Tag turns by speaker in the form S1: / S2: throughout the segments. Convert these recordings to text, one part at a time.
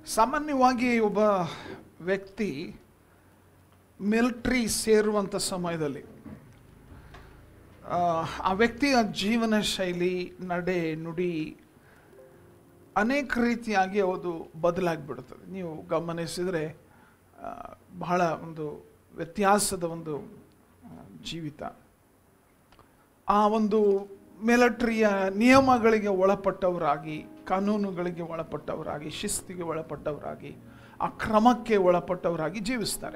S1: ಸಾಮಾನ್ಯವಾಗಿ ಒಬ್ಬ ವ್ಯಕ್ತಿ ಮಿಲ್ಟ್ರಿ ಸೇರುವಂಥ ಸಮಯದಲ್ಲಿ ಆ, ಆ ವ್ಯಕ್ತಿಯ ಜೀವನ ಶೈಲಿ ನಡೆ ನುಡಿ ಅನೇಕ ರೀತಿಯಾಗಿ ಅದು ಬದಲಾಗಿಬಿಡುತ್ತದೆ ನೀವು ಗಮನಿಸಿದರೆ ಆ, ಬಹಳ ಒಂದು ವ್ಯತ್ಯಾಸದ ಒಂದು ಆ, ಜೀವಿತ ಆ ಒಂದು ಮಿಲಿಟರಿಯ ನಿಯಮಗಳಿಗೆ ಒಳಪಟ್ಟವರಾಗಿ ಕಾನೂನುಗಳಿಗೆ ಒಳಪಟ್ಟವರಾಗಿ ಶಿಸ್ತಿಗೆ ಒಳಪಟ್ಟವರಾಗಿ ಆ ಕ್ರಮಕ್ಕೆ ಒಳಪಟ್ಟವರಾಗಿ ಜೀವಿಸ್ತಾರೆ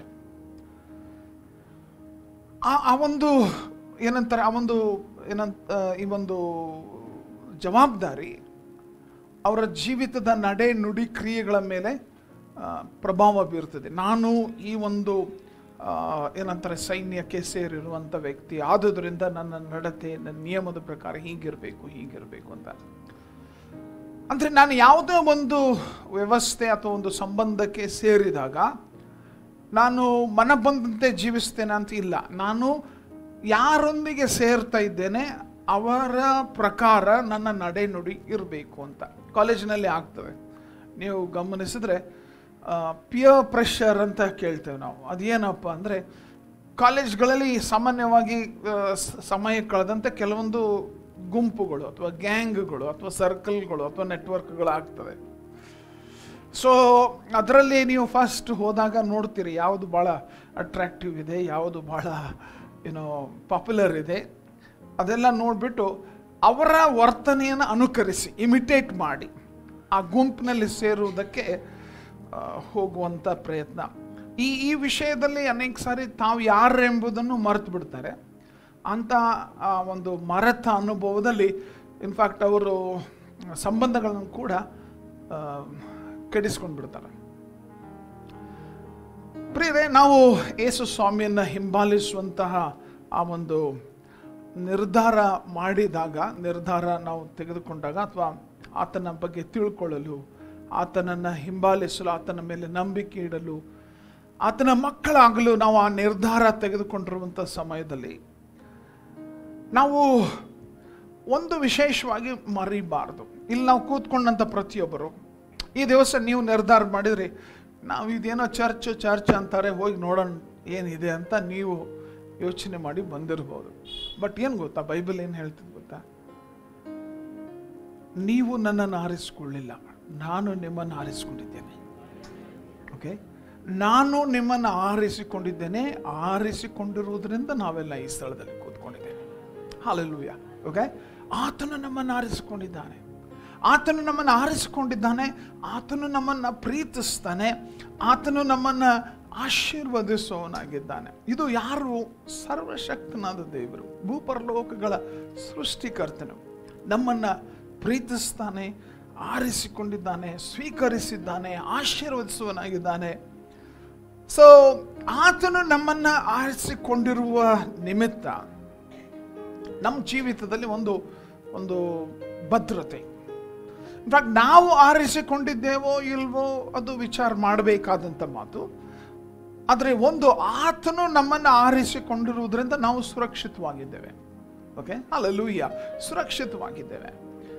S1: ಆ ಆ ಒಂದು ಏನಂತಾರೆ ಆ ಒಂದು ಏನಂತ ಈ ಒಂದು ಜವಾಬ್ದಾರಿ ಅವರ ಜೀವಿತದ ನಡೆ ನುಡಿ ಕ್ರಿಯೆಗಳ ಮೇಲೆ ಆ, ಪ್ರಭಾವ ಬೀರ್ತದೆ ನಾನು ಈ ಒಂದು ಆ, ಏನಂತಾರೆ ಸೈನ್ಯಕ್ಕೆ ಸೇರಿರುವಂಥ ವ್ಯಕ್ತಿ ಆದುದರಿಂದ ನನ್ನ ನಡತೆ ನನ್ನ ನಿಯಮದ ಪ್ರಕಾರ ಹೀಗಿರಬೇಕು ಹೀಗಿರಬೇಕು ಅಂತ ಅಂದರೆ ನಾನು ಯಾವುದೇ ಒಂದು ವ್ಯವಸ್ಥೆ ಅಥವಾ ಒಂದು ಸಂಬಂಧಕ್ಕೆ ಸೇರಿದಾಗ ನಾನು ಮನ ಬಂದಂತೆ ಜೀವಿಸ್ತೇನೆ ಅಂತ ಇಲ್ಲ ನಾನು ಯಾರೊಂದಿಗೆ ಸೇರ್ತಾ ಇದ್ದೇನೆ ಅವರ ಪ್ರಕಾರ ನನ್ನ ನಡೆ ನುಡಿ ಇರಬೇಕು ಅಂತ ಕಾಲೇಜಿನಲ್ಲಿ ಆಗ್ತದೆ ನೀವು ಗಮನಿಸಿದ್ರೆ ಪಿಯರ್ ಪ್ರೆಷರ್ ಅಂತ ಕೇಳ್ತೇವೆ ನಾವು ಅದೇನಪ್ಪ ಅಂದರೆ ಕಾಲೇಜ್ಗಳಲ್ಲಿ ಸಾಮಾನ್ಯವಾಗಿ ಆ, ಸ- ಸಮಯ ಕಳೆದಂತೆ ಕೆಲವೊಂದು ಗುಂಪುಗಳು ಅಥವಾ ಗ್ಯಾಂಗ್ಗಳು ಅಥವಾ ಸರ್ಕಲ್ಗಳು ಅಥವಾ ನೆಟ್ವರ್ಕ್ಗಳು ಆಗ್ತವೆ ಸೊ ಅದರಲ್ಲಿ ನೀವು ಫಸ್ಟ್ ಹೋದಾಗ ನೋಡ್ತೀರಿ ಯಾವುದು ಭಾಳ ಅಟ್ರಾಕ್ಟಿವ್ ಇದೆ ಯಾವುದು ಭಾಳ ಏನೋ ಪಾಪ್ಯುಲರ್ ಇದೆ ಅದೆಲ್ಲ ನೋಡಿಬಿಟ್ಟು ಅವರ ವರ್ತನೆಯನ್ನು ಅನುಕರಿಸಿ ಇಮಿಟೇಟ್ ಮಾಡಿ ಆ ಗುಂಪಿನಲ್ಲಿ ಸೇರುವುದಕ್ಕೆ ಆ, ಹೋಗುವಂಥ ಪ್ರಯತ್ನ ಈ ಈ ವಿಷಯದಲ್ಲಿ ಅನೇಕ ಸಾರಿ ತಾವು ಯಾರು ಎಂಬುದನ್ನು ಮರೆತು ಬಿಡ್ತಾರೆ ಅಂಥ ಆ ಒಂದು ಮರೆತ ಅನುಭವದಲ್ಲಿ ಇನ್ಫ್ಯಾಕ್ಟ್ ಅವರು ಸಂಬಂಧಗಳನ್ನು ಕೂಡ ಆ, ಕೆಡಿಸ್ಕೊಂಡು ಬಿಡ್ತಾರೆ ಪ್ರಿಯರೇ ನಾವು ಯೇಸು ಸ್ವಾಮಿಯನ್ನು ಹಿಂಬಾಲಿಸುವಂತಹ ಆ ಒಂದು ನಿರ್ಧಾರ ಮಾಡಿದಾಗ ನಿರ್ಧಾರ ನಾವು ತೆಗೆದುಕೊಂಡಾಗ ಅಥವಾ ಆತನ ಬಗ್ಗೆ ತಿಳ್ಕೊಳ್ಳಲು ಆತನನ್ನು ಹಿಂಬಾಲಿಸಲು ಆತನ ಮೇಲೆ ನಂಬಿಕೆ ಇಡಲು ಆತನ ಮಕ್ಕಳಾಗಲು ನಾವು ಆ ನಿರ್ಧಾರ ತೆಗೆದುಕೊಂಡಿರುವಂಥ ಸಮಯದಲ್ಲಿ ನಾವು ಒಂದು ವಿಶೇಷವಾಗಿ ಮರಿಬಾರ್ದು ಇಲ್ಲಿ ನಾವು ಕೂತ್ಕೊಂಡಂಥ ಪ್ರತಿಯೊಬ್ಬರು ಈ ದಿವಸ ನೀವು ನಿರ್ಧಾರ ಮಾಡಿದ್ರಿ ನಾವು ಇದೇನೋ ಚರ್ಚ್ ಚರ್ಚ್ ಅಂತಾರೆ ಹೋಗಿ ನೋಡೋಣ ಏನಿದೆ ಅಂತ ನೀವು ಯೋಚನೆ ಮಾಡಿ ಬಂದಿರ್ಬೋದು ಬಟ್ ಏನು ಗೊತ್ತಾ ಬೈಬಲ್ ಏನು ಹೇಳ್ತದೆ ಗೊತ್ತಾ ನೀವು ನನ್ನನ್ನು ಆರಿಸಿಕೊಳ್ಳಿಲ್ಲ ನಾನು ನಿಮ್ಮನ್ನು ಆರಿಸಿಕೊಂಡಿದ್ದೇನೆ ಓಕೆ ನಾನು ನಿಮ್ಮನ್ನು ಆರಿಸಿಕೊಂಡಿದ್ದೇನೆ ಆರಿಸಿಕೊಂಡಿರುವುದರಿಂದ ನಾವೆಲ್ಲ ಈ ಸ್ಥಳದಲ್ಲಿ ಕೂತ್ಕೊಂಡಿದ್ದೇವೆ ಹಾಲೆಲೂಯ ಓಕೆ ಆತನು ನಮ್ಮನ್ನು ಆರಿಸಿಕೊಂಡಿದ್ದಾನೆ ಆತನು ನಮ್ಮನ್ನು ಆರಿಸಿಕೊಂಡಿದ್ದಾನೆ ಆತನು ನಮ್ಮನ್ನು ಪ್ರೀತಿಸ್ತಾನೆ ಆತನು ನಮ್ಮನ್ನು ಆಶೀರ್ವದಿಸುವವನಾಗಿದ್ದಾನೆ ಇದು ಯಾರು ಸರ್ವಶಕ್ತನಾದ ದೇವರು ಭೂಪರಲೋಕಗಳ ಸೃಷ್ಟಿಕರ್ತನು ನಮ್ಮನ್ನು ಪ್ರೀತಿಸ್ತಾನೆ ಆರಿಸಿಕೊಂಡಿದ್ದಾನೆ ಸ್ವೀಕರಿಸಿದ್ದಾನೆ ಆಶೀರ್ವದಿಸುವನಾಗಿದ್ದಾನೆ ಸೊ ಆತನು ನಮ್ಮನ್ನು ಆರಿಸಿಕೊಂಡಿರುವ ನಿಮಿತ್ತ ನಮ್ಮ ಜೀವಿತದಲ್ಲಿ ಒಂದು ಒಂದು ಭದ್ರತೆ ಇನ್ಫ್ಯಾಕ್ಟ್ ನಾವು ಆರಿಸಿಕೊಂಡಿದ್ದೇವೋ ಇಲ್ವೋ ಅದು ವಿಚಾರ ಮಾಡಬೇಕಾದಂಥ ಮಾತು ಆದರೆ ಒಂದು ಆತನು ನಮ್ಮನ್ನು ಆರಿಸಿಕೊಂಡಿರುವುದರಿಂದ ನಾವು ಸುರಕ್ಷಿತವಾಗಿದ್ದೇವೆ ಓಕೆ ಅಲ್ಲ ಲೂಯ್ಯ ಸುರಕ್ಷಿತವಾಗಿದ್ದೇವೆ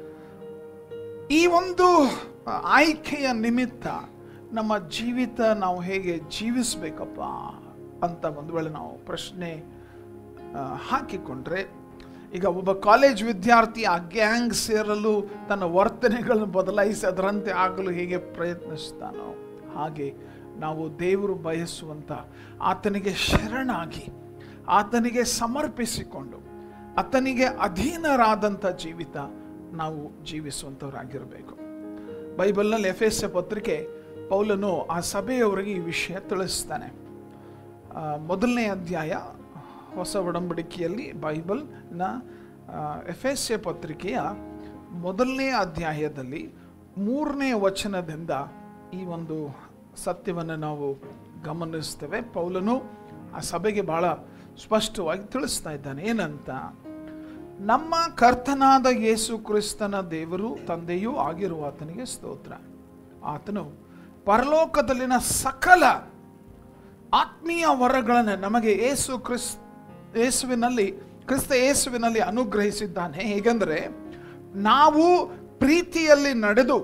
S1: ಈ ಒಂದು ಆಯ್ಕೆಯ ನಿಮಿತ್ತ ನಮ್ಮ ಜೀವಿತ ನಾವು ಹೇಗೆ ಜೀವಿಸಬೇಕಪ್ಪ ಅಂತ ಒಂದು ವೇಳೆ ನಾವು ಪ್ರಶ್ನೆ ಆ, ಹಾಕಿಕೊಂಡ್ರೆ ಈಗ ಒಬ್ಬ ಕಾಲೇಜ್ ವಿದ್ಯಾರ್ಥಿ ಆ ಗ್ಯಾಂಗ್ ಸೇರಲು ತನ್ನ ವರ್ತನೆಗಳನ್ನು ಬದಲಾಯಿಸಿ ಅದರಂತೆ ಆಗಲು ಹೇಗೆ ಪ್ರಯತ್ನಿಸ್ತಾನೋ ಹಾಗೆ ನಾವು ದೇವರು ಬಯಸುವಂಥ ಆತನಿಗೆ ಶರಣಾಗಿ ಆತನಿಗೆ ಸಮರ್ಪಿಸಿಕೊಂಡು ಆತನಿಗೆ ಅಧೀನರಾದಂಥ ಜೀವಿತ ನಾವು ಜೀವಿಸುವಂಥವರಾಗಿರಬೇಕು ಬೈಬಲ್ನಲ್ಲಿ ಎಫ್ ಎಸ್ ಎ ಪತ್ರಿಕೆ ಪೌಲನು ಆ ಸಭೆಯವರಿಗೆ ಈ ವಿಷಯ ತಿಳಿಸ್ತಾನೆ ಆ, ಮೊದಲನೇ ಅಧ್ಯಾಯ ಹೊಸ ಒಡಂಬಡಿಕೆಯಲ್ಲಿ ಬೈಬಲ್ನ ಎಫ್ ಎಸ್ ಎ ಪತ್ರಿಕೆಯ ಮೊದಲನೇ ಅಧ್ಯಾಯದಲ್ಲಿ ಮೂರನೇ ವಚನದಿಂದ ಈ ಒಂದು ಸತ್ಯವನ್ನು ನಾವು ಗಮನಿಸ್ತೇವೆ ಪೌಲನು ಆ ಸಭೆಗೆ ಬಹಳ ಸ್ಪಷ್ಟವಾಗಿ ತಿಳಿಸ್ತಾ ಇದ್ದಾನೆ ಏನಂತ ನಮ್ಮ ಕರ್ತನಾದ ಯೇಸು ಕ್ರಿಸ್ತನ ದೇವರು ತಂದೆಯೂ ಆಗಿರುವ ಆತನಿಗೆ ಸ್ತೋತ್ರ ಆತನು ಪರಲೋಕದಲ್ಲಿನ ಸಕಲ ಆತ್ಮೀಯ ವರಗಳನ್ನು ನಮಗೆ ಏಸು ಕ್ರಿಸ್ ಯೇಸುವಿನಲ್ಲಿ ಕ್ರಿಸ್ತ ಯೇಸುವಿನಲ್ಲಿ ಅನುಗ್ರಹಿಸಿದ್ದಾನೆ ಹೇಗೆಂದರೆ ನಾವು ಪ್ರೀತಿಯಲ್ಲಿ ನಡೆದು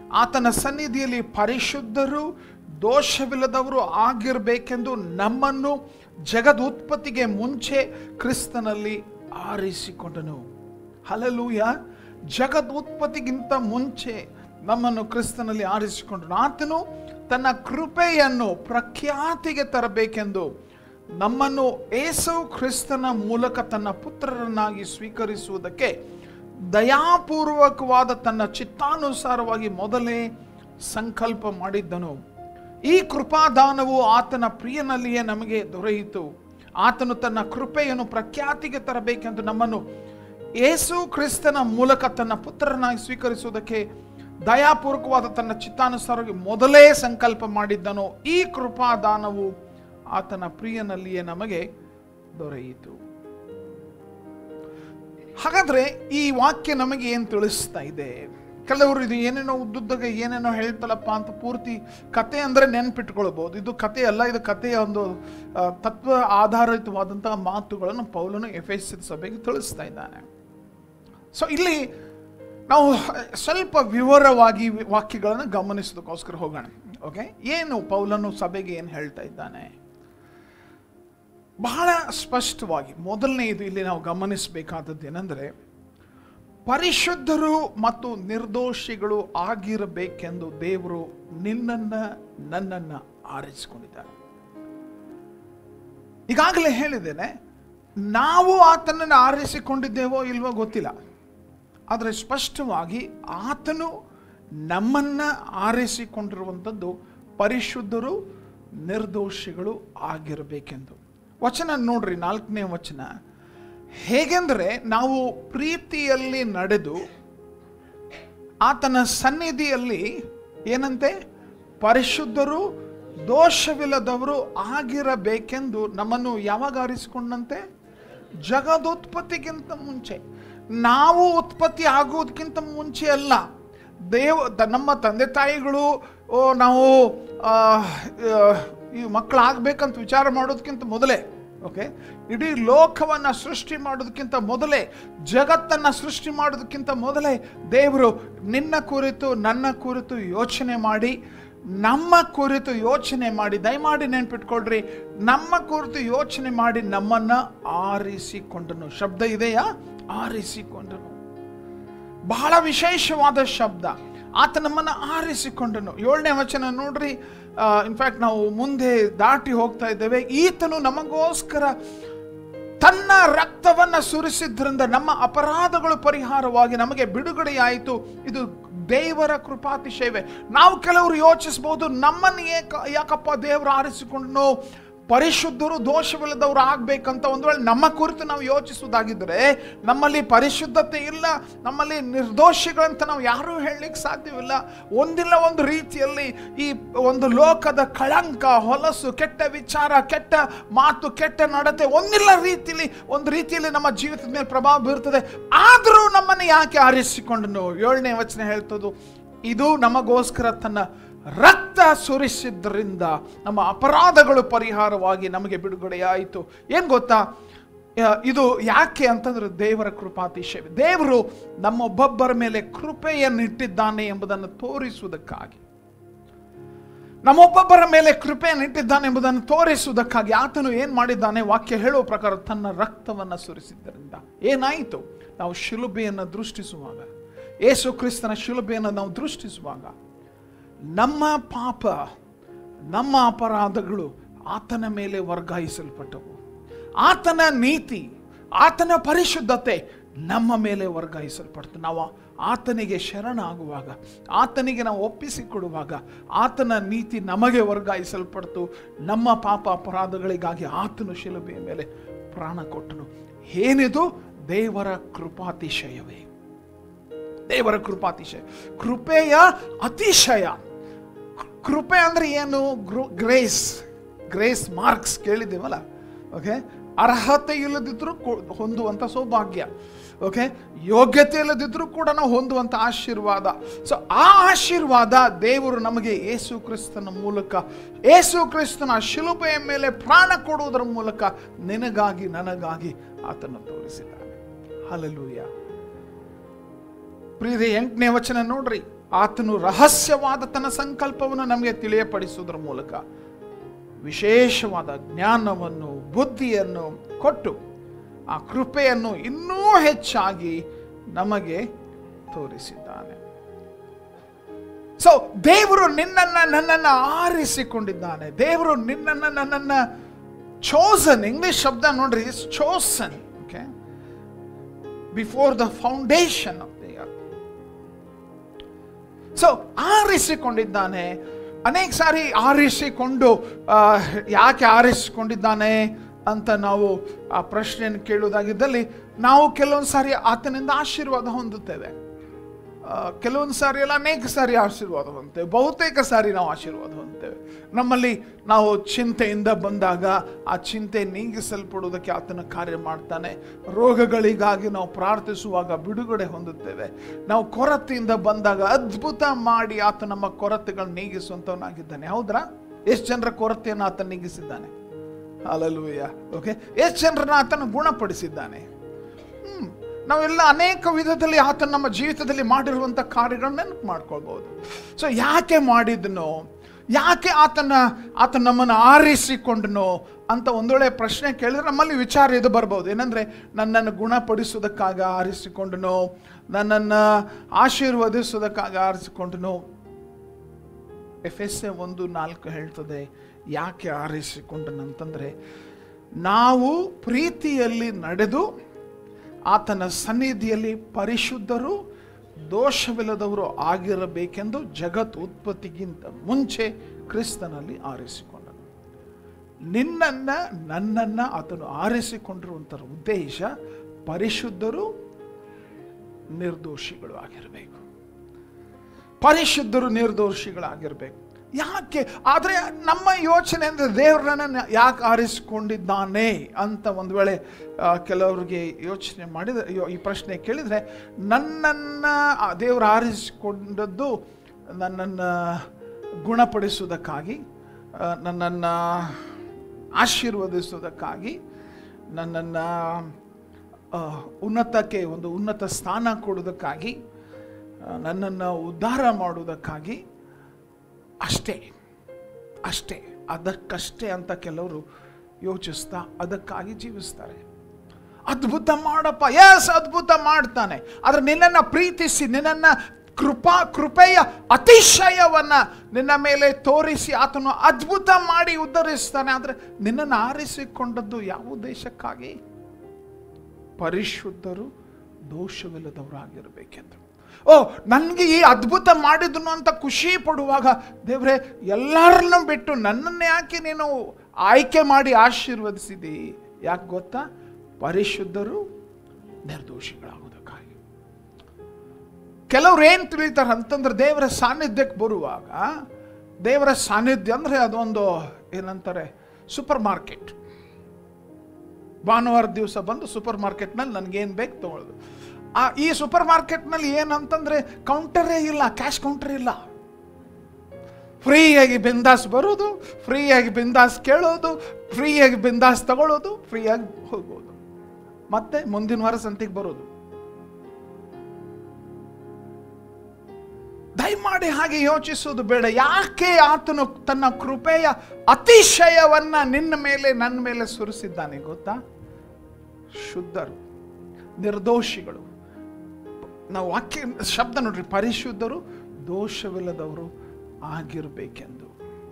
S1: ಆತನ ಸನ್ನಿಧಿಯಲ್ಲಿ ಪರಿಶುದ್ಧರು ದೋಷವಿಲ್ಲದವರು ಆಗಿರಬೇಕೆಂದು ನಮ್ಮನ್ನು ಜಗದ ಉತ್ಪತ್ತಿಗೆ ಮುಂಚೆ ಕ್ರಿಸ್ತನಲ್ಲಿ ಆರಿಸಿಕೊಂಡನು ಹಲಲೂಯ ಜಗದ್ ಉತ್ಪತ್ತಿಗಿಂತ ಮುಂಚೆ ನಮ್ಮನ್ನು ಕ್ರಿಸ್ತನಲ್ಲಿ ಆರಿಸಿಕೊಂಡನು ಆತನು ತನ್ನ ಕೃಪೆಯನ್ನು ಪ್ರಖ್ಯಾತಿಗೆ ತರಬೇಕೆಂದು ನಮ್ಮನ್ನು ಏಸು ಕ್ರಿಸ್ತನ ಮೂಲಕ ತನ್ನ ಪುತ್ರರನ್ನಾಗಿ ಸ್ವೀಕರಿಸುವುದಕ್ಕೆ ದಯಾಪೂರ್ವಕವಾದ ತನ್ನ ಚಿತ್ತಾನುಸಾರವಾಗಿ ಮೊದಲೇ ಸಂಕಲ್ಪ ಮಾಡಿದ್ದನು ಈ ಕೃಪಾದಾನವು ಆತನ ಪ್ರಿಯನಲ್ಲಿಯೇ ನಮಗೆ ದೊರೆಯಿತು ಆತನು ತನ್ನ ಕೃಪೆಯನ್ನು ಪ್ರಖ್ಯಾತಿಗೆ ತರಬೇಕೆಂದು ನಮ್ಮನ್ನು ಏಸು ಕ್ರಿಸ್ತನ ಮೂಲಕ ತನ್ನ ಪುತ್ರರನ್ನಾಗಿ ಸ್ವೀಕರಿಸುವುದಕ್ಕೆ ದಯಾಪೂರ್ವಕವಾದ ತನ್ನ ಚಿತ್ತಾನುಸಾರವಾಗಿ ಮೊದಲೇ ಸಂಕಲ್ಪ ಮಾಡಿದ್ದನು ಈ ಕೃಪಾದಾನವು ಆತನ ಪ್ರಿಯನಲ್ಲಿಯೇ ನಮಗೆ ದೊರೆಯಿತು ಹಾಗಾದ್ರೆ ಈ ವಾಕ್ಯ ನಮಗೆ ಏನು ತಿಳಿಸ್ತಾ ಇದೆ ಕೆಲವರು ಇದು ಏನೇನೋ ಉದ್ದುದ್ದಾಗ ಏನೇನೋ ಹೇಳ್ತಲಪ್ಪ ಅಂತ ಪೂರ್ತಿ ಕತೆ ಅಂದರೆ ನೆನ್ಪಿಟ್ಕೊಳ್ಬಹುದು ಇದು ಕತೆ ಅಲ್ಲ ಇದು ಕಥೆಯ ಒಂದು ಆ, ತತ್ವ ಆಧಾರಿತವಾದಂತಹ ಮಾತುಗಳನ್ನು ಪೌಲನು ಎಫ್ ಎಸ್ ಸಭೆಗೆ ತಿಳಿಸ್ತಾ ಇದ್ದಾನೆ ಸೊ ಇಲ್ಲಿ ನಾವು ಸ್ವಲ್ಪ ವಿವರವಾಗಿ ವಾಕ್ಯಗಳನ್ನು ಗಮನಿಸೋದಕ್ಕೋಸ್ಕರ ಹೋಗೋಣ ಓಕೆ ಏನು ಪೌಲನು ಸಭೆಗೆ ಏನು ಹೇಳ್ತಾ ಇದ್ದಾನೆ ಬಹಳ ಸ್ಪಷ್ಟವಾಗಿ ಮೊದಲನೇ ಇದು ಇಲ್ಲಿ ನಾವು ಗಮನಿಸಬೇಕಾದದ್ದು ಏನಂದ್ರೆ ಪರಿಶುದ್ಧರು ಮತ್ತು ನಿರ್ದೋಷಿಗಳು ಆಗಿರಬೇಕೆಂದು ದೇವರು ನಿನ್ನನ್ನ ನನ್ನನ್ನ ಆರಿಸಿಕೊಂಡಿದ್ದಾರೆ ಈಗಾಗಲೇ ಹೇಳಿದ್ದೇನೆ ನಾವು ಆತನನ್ನು ಆರಿಸಿಕೊಂಡಿದ್ದೇವೋ ಇಲ್ವೋ ಗೊತ್ತಿಲ್ಲ ಆದರೆ ಸ್ಪಷ್ಟವಾಗಿ ಆತನು ನಮ್ಮನ್ನ ಆರಿಸಿಕೊಂಡಿರುವಂಥದ್ದು ಪರಿಶುದ್ಧರು ನಿರ್ದೋಷಿಗಳು ಆಗಿರಬೇಕೆಂದು ವಚನ ನೋಡ್ರಿ ನಾಲ್ಕನೇ ವಚನ ಹೇಗೆಂದರೆ ನಾವು ಪ್ರೀತಿಯಲ್ಲಿ ನಡೆದು ಆತನ ಸನ್ನಿಧಿಯಲ್ಲಿ ಏನಂತೆ ಪರಿಶುದ್ಧರು ದೋಷವಿಲ್ಲದವರು ಆಗಿರಬೇಕೆಂದು ನಮ್ಮನ್ನು ಯಾವಾಗ ಆರಿಸಿಕೊಂಡಂತೆ ಜಗದೋತ್ಪತ್ತಿಗಿಂತ ಮುಂಚೆ ನಾವು ಉತ್ಪತ್ತಿ ಆಗೋದಕ್ಕಿಂತ ಮುಂಚೆ ಅಲ್ಲ ದೇವ ತ- ನಮ್ಮ ತಂದೆ ತಾಯಿಗಳು ಓ ನಾವು ಆ, ಆ, ಈ ಮಕ್ಕಳಾಗಬೇಕಂತ ವಿಚಾರ ಮಾಡೋದಕ್ಕಿಂತ ಮೊದಲೇ ಓಕೆ ಇಡೀ ಲೋಕವನ್ನು ಸೃಷ್ಟಿ ಮಾಡೋದಕ್ಕಿಂತ ಮೊದಲೇ ಜಗತ್ತನ್ನು ಸೃಷ್ಟಿ ಮಾಡೋದಕ್ಕಿಂತ ಮೊದಲೇ ದೇವರು ನಿನ್ನ ಕುರಿತು ನನ್ನ ಕುರಿತು ಯೋಚನೆ ಮಾಡಿ ನಮ್ಮ ಕುರಿತು ಯೋಚನೆ ಮಾಡಿ ದಯಮಾಡಿ ನೆನ್ಪಿಟ್ಕೊಳ್ರಿ ನಮ್ಮ ಕುರಿತು ಯೋಚನೆ ಮಾಡಿ ನಮ್ಮನ್ನ ಆರಿಸಿಕೊಂಡನು ಶಬ್ದ ಇದೆಯಾ ಆರಿಸಿಕೊಂಡನು ಬಹಳ ವಿಶೇಷವಾದ ಶಬ್ದ ಆತ ನಮ್ಮನ್ನು ಆರಿಸಿಕೊಂಡನು ಏಳನೇ ವಚನ ನೋಡ್ರಿ ಇನ್ಫ್ಯಾಕ್ಟ್ ನಾವು ಮುಂದೆ ದಾಟಿ ಹೋಗ್ತಾ ಇದ್ದೇವೆ ಈತನು ನಮಗೋಸ್ಕರ ತನ್ನ ರಕ್ತವನ್ನ ಸುರಿಸಿದ್ರಿಂದ ನಮ್ಮ ಅಪರಾಧಗಳು ಪರಿಹಾರವಾಗಿ ನಮಗೆ ಬಿಡುಗಡೆಯಾಯಿತು ಇದು ದೇವರ ಕೃಪಾತಿಶಯವೇ ನಾವು ಕೆಲವರು ಯೋಚಿಸಬಹುದು ನಮ್ಮನ್ನು ಏಕ ಯಾಕಪ್ಪ ದೇವರು ಆರಿಸಿಕೊಂಡು ಪರಿಶುದ್ಧರು ದೋಷವಿಲ್ಲದವರು ಆಗ್ಬೇಕಂತ ಒಂದು ವೇಳೆ ನಮ್ಮ ಕುರಿತು ನಾವು ಯೋಚಿಸುವುದಾಗಿದ್ದರೆ ನಮ್ಮಲ್ಲಿ ಪರಿಶುದ್ಧತೆ ಇಲ್ಲ ನಮ್ಮಲ್ಲಿ ನಿರ್ದೋಷಿಗಳಂತ ನಾವು ಯಾರೂ ಹೇಳಲಿಕ್ಕೆ ಸಾಧ್ಯವಿಲ್ಲ ಒಂದಿಲ್ಲ ಒಂದು ರೀತಿಯಲ್ಲಿ ಈ ಒಂದು ಲೋಕದ ಕಳಂಕ ಹೊಲಸು ಕೆಟ್ಟ ವಿಚಾರ ಕೆಟ್ಟ ಮಾತು ಕೆಟ್ಟ ನಡತೆ ಒಂದಿಲ್ಲ ರೀತಿಯಲ್ಲಿ ಒಂದು ರೀತಿಯಲ್ಲಿ ನಮ್ಮ ಜೀವಿತದ ಮೇಲೆ ಪ್ರಭಾವ ಬೀರ್ತದೆ ಆದರೂ ನಮ್ಮನ್ನು ಯಾಕೆ ಆರಿಸಿಕೊಂಡನು ಏಳನೇ ವಚನ ಹೇಳ್ತದ್ದು ಇದು ನಮಗೋಸ್ಕರ ತನ್ನ ರಕ್ತ ಸುರಿಸಿದ್ರಿಂದ ನಮ್ಮ ಅಪರಾಧಗಳು ಪರಿಹಾರವಾಗಿ ನಮಗೆ ಬಿಡುಗಡೆಯಾಯಿತು ಏನು ಗೊತ್ತಾ ಆ, ಇದು ಯಾಕೆ ಅಂತಂದ್ರೆ ದೇವರ ಕೃಪಾತಿಶಯ ದೇವರು ನಮ್ಮೊಬ್ಬೊಬ್ಬರ ಮೇಲೆ ಕೃಪೆಯನ್ನಿಟ್ಟಿದ್ದಾನೆ ಎಂಬುದನ್ನು ತೋರಿಸುವುದಕ್ಕಾಗಿ ನಮ್ಮೊಬ್ಬೊಬ್ಬರ ಮೇಲೆ ಕೃಪೆಯನ್ನು ಇಟ್ಟಿದ್ದಾನೆ ಎಂಬುದನ್ನು ತೋರಿಸುವುದಕ್ಕಾಗಿ ಆತನು ಏನು ಮಾಡಿದ್ದಾನೆ ವಾಕ್ಯ ಹೇಳುವ ಪ್ರಕಾರ ತನ್ನ ರಕ್ತವನ್ನು ಸುರಿಸಿದ್ದರಿಂದ ಏನಾಯಿತು ನಾವು ಶಿಲುಬೆಯನ್ನು ದೃಷ್ಟಿಸುವಾಗ ಏಸು ಕ್ರಿಸ್ತನ ಶಿಲುಬೆಯನ್ನು ನಾವು ದೃಷ್ಟಿಸುವಾಗ ನಮ್ಮ ಪಾಪ ನಮ್ಮ ಅಪರಾಧಗಳು ಆತನ ಮೇಲೆ ವರ್ಗಾಯಿಸಲ್ಪಟ್ಟವು ಆತನ ನೀತಿ ಆತನ ಪರಿಶುದ್ಧತೆ ನಮ್ಮ ಮೇಲೆ ವರ್ಗಾಯಿಸಲ್ಪಡ್ತು ನಾವು ಆತನಿಗೆ ಶರಣಾಗುವಾಗ ಆತನಿಗೆ ನಾವು ಒಪ್ಪಿಸಿಕೊಡುವಾಗ ಆತನ ನೀತಿ ನಮಗೆ ವರ್ಗಾಯಿಸಲ್ಪಡ್ತು ನಮ್ಮ ಪಾಪ ಅಪರಾಧಗಳಿಗಾಗಿ ಆತನು ಶಿಲುಬೆಯ ಮೇಲೆ ಪ್ರಾಣ ಕೊಟ್ಟನು ಏನಿದು ದೇವರ ಕೃಪಾತಿಶಯವೇ ದೇವರ ಕೃಪಾತಿಶಯ ಕೃಪೆಯ ಅತಿಶಯ ಕೃಪೆ ಅಂದ್ರೆ ಏನು ಗ್ರೇಸ್ ಗ್ರೇಸ್ ಮಾರ್ಕ್ಸ್ ಕೇಳಿದ್ದೀವಲ್ಲ ಓಕೆ ಅರ್ಹತೆ ಇಲ್ಲದಿದ್ರೂ ಕೊ- ಹೊಂದುವಂಥ ಸೌಭಾಗ್ಯ ಓಕೆ ಯೋಗ್ಯತೆ ಇಲ್ಲದಿದ್ರೂ ಕೂಡ ನಾವು ಹೊಂದುವಂಥ ಆಶೀರ್ವಾದ ಸೊ ಆ ಆಶೀರ್ವಾದ ದೇವರು ನಮಗೆ ಏಸು ಕ್ರಿಸ್ತನ ಮೂಲಕ ಏಸು ಕ್ರಿಸ್ತನ ಶಿಲುಬೆಯ ಮೇಲೆ ಪ್ರಾಣ ಕೊಡುವುದರ ಮೂಲಕ ನಿನಗಾಗಿ ನನಗಾಗಿ ಆತನ ತೋರಿಸಿದ್ದಾನೆ ಹಲಲೂಯ ಪ್ರೀತಿ ಎಂಟನೇ ವಚನ ನೋಡ್ರಿ ಆತನು ರಹಸ್ಯವಾದ ತನ್ನ ಸಂಕಲ್ಪವನ್ನು ನಮಗೆ ತಿಳಿಯಪಡಿಸುವುದರ ಮೂಲಕ ವಿಶೇಷವಾದ ಜ್ಞಾನವನ್ನು ಬುದ್ಧಿಯನ್ನು ಕೊಟ್ಟು ಆ ಕೃಪೆಯನ್ನು ಇನ್ನೂ ಹೆಚ್ಚಾಗಿ ನಮಗೆ ತೋರಿಸಿದ್ದಾನೆ ಸೊ ದೇವರು ನಿನ್ನನ್ನ ನನ್ನನ್ನು ಆರಿಸಿಕೊಂಡಿದ್ದಾನೆ ದೇವರು ನಿನ್ನನ್ನ ನನ್ನನ್ನ ಚೋಸನ್ ಇಂಗ್ಲಿಷ್ ಶಬ್ದ ನೋಡ್ರಿ is chosen okay before the foundation of the so ಆರಿಸಿಕೊಂಡಿದ್ದಾನೆ ಅನೇಕ ಸಾರಿ ಆರಿಸಿಕೊಂಡು ಆ, ಯಾಕೆ ಆರಿಸಿಕೊಂಡಿದ್ದಾನೆ ಅಂತ ನಾವು ಆ ಪ್ರಶ್ನೆಯನ್ನು ಕೇಳುವುದಾಗಿದ್ದಲ್ಲಿ ನಾವು ಕೆಲವೊಂದು ಸಾರಿ ಆತನಿಂದ ಆಶೀರ್ವಾದ ಹೊಂದುತ್ತೇವೆ ಆ, ಕೆಲವೊಂದು ಸಾರಿ ಅಲ್ಲ ಅನೇಕ ಸಾರಿ ಆಶೀರ್ವಾದ ಹೊಂದ್ತೇವೆ ಬಹುತೇಕ ಸಾರಿ ನಾವು ಆಶೀರ್ವಾದ ಹೊಂದ್ತೇವೆ ನಮ್ಮಲ್ಲಿ ನಾವು ಚಿಂತೆಯಿಂದ ಬಂದಾಗ ಆ ಚಿಂತೆ ನೀಗಿಸಲ್ಪಡುವುದಕ್ಕೆ ಆತನ ಕಾರ್ಯ ಮಾಡ್ತಾನೆ ರೋಗಗಳಿಗಾಗಿ ನಾವು ಪ್ರಾರ್ಥಿಸುವಾಗ ಬಿಡುಗಡೆ ಹೊಂದುತ್ತೇವೆ ನಾವು ಕೊರತೆಯಿಂದ ಬಂದಾಗ ಅದ್ಭುತ ಮಾಡಿ ಆತ ನಮ್ಮ ಕೊರತೆಗಳು ನೀಗಿಸುವಂತವನಾಗಿದ್ದಾನೆ ಹೌದ್ರಾ ಎಷ್ಟು ಜನರ ಕೊರತೆಯನ್ನು ಆತ ನೀಗಿಸಿದ್ದಾನೆ ಹಾಲಲೂಯ ಓಕೆ ಎಷ್ಟು ಜನರನ್ನ ಆತನ ಗುಣಪಡಿಸಿದ್ದಾನೆ ಹ್ಮ್. ನಾವೆಲ್ಲ ಅನೇಕ ವಿಧದಲ್ಲಿ ಆತ ನಮ್ಮ ಜೀವಿತದಲ್ಲಿ ಮಾಡಿರುವಂಥ ಕಾರ್ಯಗಳನ್ನ ನೆನಪು ಮಾಡ್ಕೊಳ್ಬಹುದು ಸೊ ಯಾಕೆ ಮಾಡಿದ್ನೋ ಯಾಕೆ ಆತನ ಆತ ನಮ್ಮನ್ನು ಆರಿಸಿಕೊಂಡನೋ ಅಂತ ಒಂದೊಳ್ಳೆ ಪ್ರಶ್ನೆ ಕೇಳಿದ್ರೆ ನಮ್ಮಲ್ಲಿ ವಿಚಾರ ಇದು ಬರ್ಬೋದು ಏನಂದ್ರೆ ನನ್ನನ್ನು ಗುಣಪಡಿಸೋದಕ್ಕಾಗ ಆರಿಸಿಕೊಂಡನೋ ನನ್ನನ್ನು ಆಶೀರ್ವದಿಸೋದಕ್ಕಾಗ ಆರಿಸಿಕೊಂಡನೋ ಎಫ್ ಎಸ್ ಎ ಒಂದು ನಾಲ್ಕು ಹೇಳ್ತದೆ ಯಾಕೆ ಆರಿಸಿಕೊಂಡನಂತಂದ್ರೆ ನಾವು ಪ್ರೀತಿಯಲ್ಲಿ ನಡೆದು ಆತನ ಸನ್ನಿಧಿಯಲ್ಲಿ ಪರಿಶುದ್ಧರು ದೋಷವಿಲ್ಲದವರು ಆಗಿರಬೇಕೆಂದು ಜಗತ್ ಉತ್ಪತ್ತಿಗಿಂತ ಮುಂಚೆ ಕ್ರಿಸ್ತನಲ್ಲಿ ಆರಿಸಿಕೊಂಡನು ನಿನ್ನನ್ನ ನನ್ನನ್ನ ಆತನು ಆರಿಸಿಕೊಂಡಿರುವಂಥ ಉದ್ದೇಶ ಪರಿಶುದ್ಧರು ನಿರ್ದೋಷಿಗಳು ಆಗಿರಬೇಕು ಪರಿಶುದ್ಧರು ನಿರ್ದೋಷಿಗಳಾಗಿರ್ಬೇಕು ಯಾಕೆ ಆದರೆ ನಮ್ಮ ಯೋಚನೆ ಅಂದರೆ ದೇವರನ್ನ ಯಾಕೆ ಆರಿಸಿಕೊಂಡಿದ್ದಾನೆ ಅಂತ ಒಂದು ವೇಳೆ ಆ, ಕೆಲವರಿಗೆ ಯೋಚನೆ ಮಾಡಿದರೆ ಅಯ್ಯೋ, ಈ ಪ್ರಶ್ನೆ ಕೇಳಿದರೆ ನನ್ನನ್ನು ದೇವರು ಆರಿಸಿಕೊಂಡದ್ದು ನನ್ನನ್ನು ಗುಣಪಡಿಸುವುದಕ್ಕಾಗಿ ಆ, ನನ್ನನ್ನು ಆಶೀರ್ವದಿಸುವುದಕ್ಕಾಗಿ ನನ್ನನ್ನು ಆ, ಉನ್ನತಕ್ಕೆ ಒಂದು ಉನ್ನತ ಸ್ಥಾನ ಕೊಡುವುದಕ್ಕಾಗಿ ಆ, ನನ್ನನ್ನು ಉದ್ಧಾರ ಮಾಡುವುದಕ್ಕಾಗಿ ಅಷ್ಟೇ ಅಷ್ಟೇ ಅದಕ್ಕಷ್ಟೇ ಅಂತ ಕೆಲವರು ಯೋಚಿಸ್ತಾ ಅದಕ್ಕಾಗಿ ಜೀವಿಸ್ತಾರೆ ಅದ್ಭುತ ಮಾಡಪ್ಪ ಎಸ್ ಅದ್ಭುತ ಮಾಡ್ತಾನೆ ಆದ್ರೆ ನಿನ್ನನ್ನು ಪ್ರೀತಿಸಿ ನಿನ್ನನ್ನು ಕೃಪಾ ಕೃಪೆಯ ಅತಿಶಯವನ್ನ ನಿನ್ನ ಮೇಲೆ ತೋರಿಸಿ ಆತನು ಅದ್ಭುತ ಮಾಡಿ ಉದ್ಧರಿಸ್ತಾನೆ ಆದ್ರೆ ನಿನ್ನನ್ನು ಆರಿಸಿಕೊಂಡದ್ದು ಯಾವ ಉದ್ದೇಶಕ್ಕಾಗಿ ಪರಿಶುದ್ಧರು ದೋಷವಿಲ್ಲದವರಾಗಿರ್ಬೇಕೆಂದು ಓ ನನಗೆ ಈ ಅದ್ಭುತ ಮಾಡಿದನು ಅಂತ ಖುಷಿ ಪಡುವಾಗ ದೇವ್ರೆ ಎಲ್ಲರನ್ನೂ ಬಿಟ್ಟು ನನ್ನನ್ನು ಯಾಕೆ ನೀನು ಆಯ್ಕೆ ಮಾಡಿ ಆಶೀರ್ವದಿಸಿದಿ ಯಾಕೆ ಗೊತ್ತಾ ಪರಿಶುದ್ಧರು ನಿರ್ದೋಷಿಗಳಾಗುವುದಕ್ಕಾಗಿ ಕೆಲವ್ರು ಏನು ತಿಳಿತಾರೆ ಅಂತಂದ್ರೆ ದೇವರ ಸಾನ್ನಿಧ್ಯಕ್ಕೆ ಬರುವಾಗ ದೇವರ ಸಾನ್ನಿಧ್ಯ ಅಂದರೆ ಅದೊಂದು ಏನಂತಾರೆ ಸೂಪರ್ ಮಾರ್ಕೆಟ್ ಭಾನುವಾರ ದಿವಸ ಬಂದು ಸೂಪರ್ ಮಾರ್ಕೆಟ್ನಲ್ಲಿ ನನಗೇನು ಬೇಕು ತಗೊಳ್ಳೋದು ಆ ಈ ಸೂಪರ್ ಮಾರ್ಕೆಟ್ನಲ್ಲಿ ಏನಂತಂದ್ರೆ ಕೌಂಟರೇ ಇಲ್ಲ ಕ್ಯಾಶ್ ಕೌಂಟರ್ ಇಲ್ಲ ಫ್ರೀಯಾಗಿ ಬಿಂದಾಸ್ ಬರೋದು ಫ್ರೀಯಾಗಿ ಬಿಂದಾಸ್ ಕೇಳೋದು ಫ್ರೀಯಾಗಿ ಬಿಂದಾಸ್ ತಗೊಳ್ಳೋದು ಫ್ರೀಯಾಗಿ ಹೋಗೋದು ಮತ್ತೆ ಮುಂದಿನ ವಾರ ಸಂತಿಗೆ ಬರೋದು ದಯಮಾಡಿ ಹಾಗೆ ಯೋಚಿಸೋದು ಬೇಡ ಯಾಕೆ ಆತನು ತನ್ನ ಕೃಪೆಯ ಅತಿಶಯವನ್ನ ನಿನ್ನ ಮೇಲೆ ನನ್ನ ಮೇಲೆ ಸುರಿಸಿದ್ದಾನೆ ಗೊತ್ತಾ ಶುದ್ಧರು ನಿರ್ದೋಷಿಗಳು ನಾವು ವಾಕ್ಯ ಶಬ್ದ ನೋಡ್ರಿ ಪರಿಶುದ್ಧರು ದೋಷವಿಲ್ಲದವರು ಆಗಿರಬೇಕೆಂದು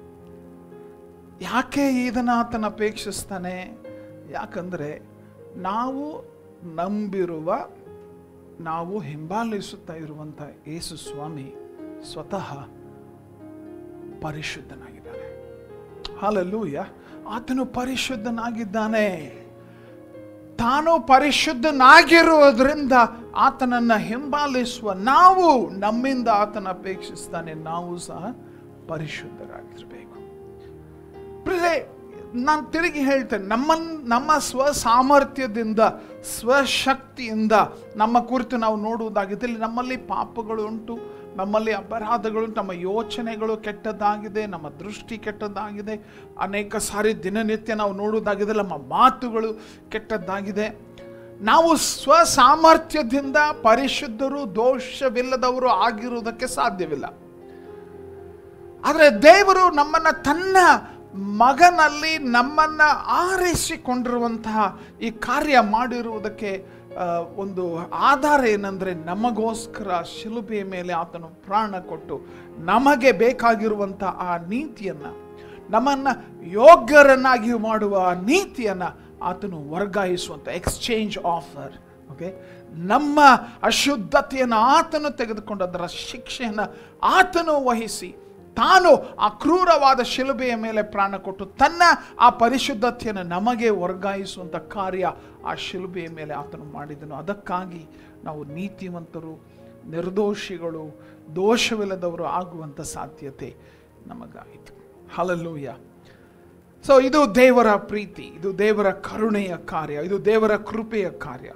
S1: ಯಾಕೆ ಇದನ್ನ ಆತನ ಅಪೇಕ್ಷಿಸ್ತಾನೆ ಯಾಕಂದ್ರೆ ನಾವು ನಂಬಿರುವ ನಾವು ಹಿಂಬಾಲಿಸುತ್ತಾ ಇರುವಂಥ ಯೇಸು ಸ್ವಾಮಿ ಸ್ವತಃ ಪರಿಶುದ್ಧನಾಗಿದ್ದಾನೆ ಹಾಲಲ್ಲೂಯ ಆತನು ಪರಿಶುದ್ಧನಾಗಿದ್ದಾನೆ ತಾನು ಪರಿಶುದ್ಧನಾಗಿರುವುದರಿಂದ ಆತನನ್ನ ಹಿಂಬಾಲಿಸುವ ನಾವು ನಮ್ಮಿಂದ ಆತನ ಅಪೇಕ್ಷಿಸ್ತಾನೆ ನಾವು ಸಹ ಪರಿಶುದ್ಧರಾಗಿರ್ಬೇಕು ಪ್ರಿಯರೇ, ನಾನು ತಿರುಗಿ ಹೇಳ್ತೇನೆ ನಮ್ಮ ನಮ್ಮ ಸ್ವ ಸಾಮರ್ಥ್ಯದಿಂದ ಸ್ವಶಕ್ತಿಯಿಂದ ನಮ್ಮ ಕುರಿತು ನಾವು ನೋಡುವುದಾಗಿದ್ದಲ್ಲಿ ನಮ್ಮಲ್ಲಿ ಪಾಪಗಳು ಉಂಟು ನಮ್ಮಲ್ಲಿ ಅಪರಾಧಗಳು ನಮ್ಮ ಯೋಚನೆಗಳು ಕೆಟ್ಟದ್ದಾಗಿದೆ ನಮ್ಮ ದೃಷ್ಟಿ ಕೆಟ್ಟದ್ದಾಗಿದೆ ಅನೇಕ ಸಾರಿ ದಿನನಿತ್ಯ ನಾವು ನೋಡುವುದಾಗಿದೆ ನಮ್ಮ ಮಾತುಗಳು ಕೆಟ್ಟದ್ದಾಗಿದೆ ನಾವು ಸ್ವಸಾಮರ್ಥ್ಯದಿಂದ ಪರಿಶುದ್ಧರು ದೋಷವಿಲ್ಲದವರು ಆಗಿರುವುದಕ್ಕೆ ಸಾಧ್ಯವಿಲ್ಲ ಆದರೆ ದೇವರು ನಮ್ಮನ್ನ ತನ್ನ ಮಗನಲ್ಲಿ ನಮ್ಮನ್ನ ಆರಿಸಿಕೊಂಡಿರುವಂತಹ ಈ ಕಾರ್ಯ ಮಾಡಿರುವುದಕ್ಕೆ ಆ, ಒಂದು ಆಧಾರ ಏನಂದ್ರೆ ನಮಗೋಸ್ಕರ ಶಿಲುಬೆಯ ಮೇಲೆ ಆತನು ಪ್ರಾಣ ಕೊಟ್ಟು ನಮಗೆ ಬೇಕಾಗಿರುವಂತಹ ಆ ನೀತಿಯನ್ನ ನಮ್ಮನ್ನ ಯೋಗ್ಯರನ್ನಾಗಿ ಮಾಡುವ ಆ ನೀತಿಯನ್ನ ಆತನು ವರ್ಗಾಯಿಸುವಂತ ಎಕ್ಸ್ಚೇಂಜ್ ಆಫರ್ ಓಕೆ ನಮ್ಮ ಅಶುದ್ಧತೆಯನ್ನು ಆತನು ತೆಗೆದುಕೊಂಡು ಅದರ ಶಿಕ್ಷೆಯನ್ನು ಆತನು ವಹಿಸಿ ತಾನು ಆ ಕ್ರೂರವಾದ ಶಿಲುಬೆಯ ಮೇಲೆ ಪ್ರಾಣ ಕೊಟ್ಟು ತನ್ನ ಆ ಪರಿಶುದ್ಧತೆಯನ್ನು ನಮಗೆ ವರ್ಗಾಯಿಸುವಂಥ ಕಾರ್ಯ ಆ ಶಿಲುಬೆಯ ಮೇಲೆ ಆತನು ಮಾಡಿದನು ಅದಕ್ಕಾಗಿ ನಾವು ನೀತಿವಂತರು ನಿರ್ದೋಷಿಗಳು ದೋಷವಿಲ್ಲದವರು ಆಗುವಂಥ ಸಾಧ್ಯತೆ ನಮಗಾಯಿತು ಹಲಲ್ಲೂಯ ಸೊ ಇದು ದೇವರ ಪ್ರೀತಿ ಇದು ದೇವರ ಕರುಣೆಯ ಕಾರ್ಯ ಇದು ದೇವರ ಕೃಪೆಯ ಕಾರ್ಯ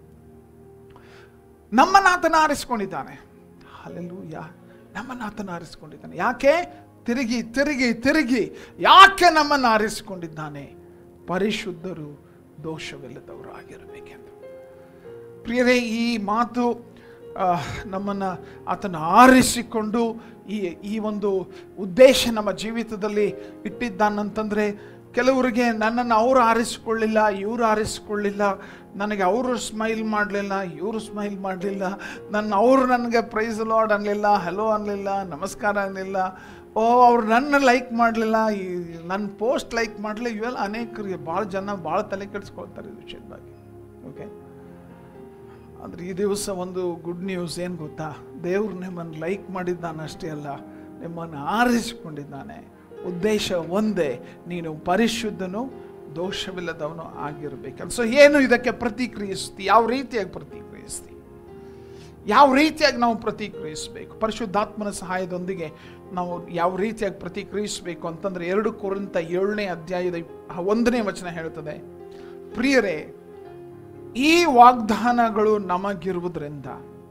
S1: ನಮ್ಮನ್ನಾತನ ಆರಿಸಿಕೊಂಡಿದ್ದಾನೆ ಹಲಲೂಯ ನಮ್ಮನ್ನಾತನ ಆರಿಸಿಕೊಂಡಿದ್ದಾನೆ ಯಾಕೆ ತಿರುಗಿ ತಿರುಗಿ ತಿರುಗಿ ಯಾಕೆ ನಮ್ಮನ್ನು ಆರಿಸಿಕೊಂಡಿದ್ದಾನೆ ಪರಿಶುದ್ಧರು ದೋಷವಿಲ್ಲದವರು ಆಗಿರಬೇಕೆಂದು ಪ್ರಿಯರೇ ಈ ಮಾತು ಆ, ನಮ್ಮನ್ನು ಆತನ ಆರಿಸಿಕೊಂಡು ಈ ಈ ಒಂದು ಉದ್ದೇಶ ನಮ್ಮ ಜೀವಿತದಲ್ಲಿ ಇಟ್ಟಿದ್ದಾನಂತಂದರೆ ಕೆಲವರಿಗೆ ನನ್ನನ್ನು ಅವರು ಆರಿಸಿಕೊಳ್ಳಿಲ್ಲ ಇವರು ಆರಿಸಿಕೊಳ್ಳಿಲ್ಲ ನನಗೆ ಅವರು ಸ್ಮೈಲ್ ಮಾಡಲಿಲ್ಲ ಇವರು ಸ್ಮೈಲ್ ಮಾಡಲಿಲ್ಲ ನನ್ನ ಅವರು ನನಗೆ ಪ್ರೈಸ್ ಲಾರ್ಡ್ ಅನ್ನಲಿಲ್ಲ ಹಲೋ ಅನ್ನಲಿಲ್ಲ ನಮಸ್ಕಾರ ಅನ್ನಲಿಲ್ಲ ಓ ಅವ್ರು ನನ್ನ ಲೈಕ್ ಮಾಡಲಿಲ್ಲ ಈ ನನ್ನ ಪೋಸ್ಟ್ ಲೈಕ್ ಮಾಡಲಿಲ್ಲ ಇವೆಲ್ಲ ಅನೇಕರಿಗೆ ಭಾಳ ಜನ ಭಾಳ ತಲೆ ಕೆಡಿಸ್ಕೊಳ್ತಾರೆ ಈ ವಿಷಯದಾಗಿ ಓಕೆ ಆದರೆ ಈ ದಿವಸ ಒಂದು ಗುಡ್ ನ್ಯೂಸ್ ಏನು ಗೊತ್ತಾ ದೇವ್ರು ನಿಮ್ಮನ್ನು ಲೈಕ್ ಮಾಡಿದ್ದಾನೆ ಅಷ್ಟೇ ಅಲ್ಲ ನಿಮ್ಮನ್ನು ಆರಿಸಿಕೊಂಡಿದ್ದಾನೆ ಉದ್ದೇಶ ಒಂದೇ ನೀನು ಪರಿಶುದ್ಧನು ದೋಷವಿಲ್ಲದವನು ಆಗಿರಬೇಕಂತ ಸೊ ಏನು ಇದಕ್ಕೆ ಪ್ರತಿಕ್ರಿಯಿಸ್ತಿ ಯಾವ ರೀತಿಯಾಗಿ ಪ್ರತಿಕ್ರಿಯಿಸ್ತಿ ಯಾವ ರೀತಿಯಾಗಿ ನಾವು ಪ್ರತಿಕ್ರಿಯಿಸಬೇಕು ಪರಿಶುದ್ಧಾತ್ಮನ ಸಹಾಯದೊಂದಿಗೆ ನಾವು ಯಾವ ರೀತಿಯಾಗಿ ಪ್ರತಿಕ್ರಿಯಿಸಬೇಕು ಅಂತಂದ್ರೆ ಎರಡು ಕುರಿತ ಏಳನೇ ಅಧ್ಯಾಯದ ಇಪ್- ಒಂದನೇ ವಚನ ಹೇಳ್ತದೆ ಪ್ರಿಯರೇ ಈ ವಾಗ್ದಾನಗಳು ನಮಗಿರುವುದರಿಂದ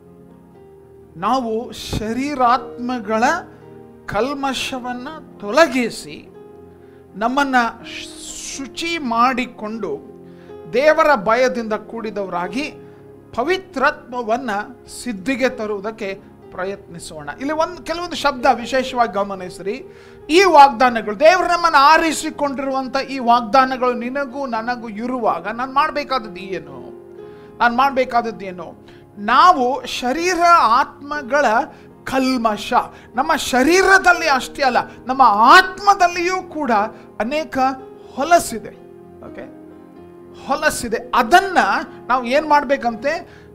S1: ನಾವು ಶರೀರಾತ್ಮಗಳ ಕಲ್ಮಶವನ್ನ ತೊಲಗಿಸಿ ನಮ್ಮನ್ನ ಶುಚಿ ಮಾಡಿಕೊಂಡು ದೇವರ ಭಯದಿಂದ ಕೂಡಿದವರಾಗಿ ಪವಿತ್ರತ್ವವನ್ನ ಸಿದ್ಧಿಗೆ ತರುವುದಕ್ಕೆ ಪ್ರಯತ್ನಿಸೋಣ ಇಲ್ಲಿ ಒಂದು ಕೆಲವೊಂದು ಶಬ್ದ ವಿಶೇಷವಾಗಿ ಗಮನಿಸ್ರಿ ಈ ವಾಗ್ದಾನಗಳು ದೇವರು ನಮ್ಮನ್ನು ಆರಿಸಿಕೊಂಡಿರುವಂಥ ಈ ವಾಗ್ದಾನಗಳು ನಿನಗೂ ನನಗೂ ಇರುವಾಗ ನಾನು ಮಾಡಬೇಕಾದದ್ದು ಏನು ನಾನು ಮಾಡಬೇಕಾದದ್ದು ಏನು ನಾವು ಶರೀರ ಆತ್ಮಗಳ ಕಲ್ಮಶ ನಮ್ಮ ಶರೀರದಲ್ಲಿ ಅಷ್ಟೇ ಅಲ್ಲ ನಮ್ಮ ಆತ್ಮದಲ್ಲಿಯೂ ಕೂಡ ಅನೇಕ ಹೊಲಸಿದೆ ಓಕೆ ಹೊಲಸಿದೆ ಅದನ್ನ ನಾವು ಏನು ಮಾಡಬೇಕಂತೆ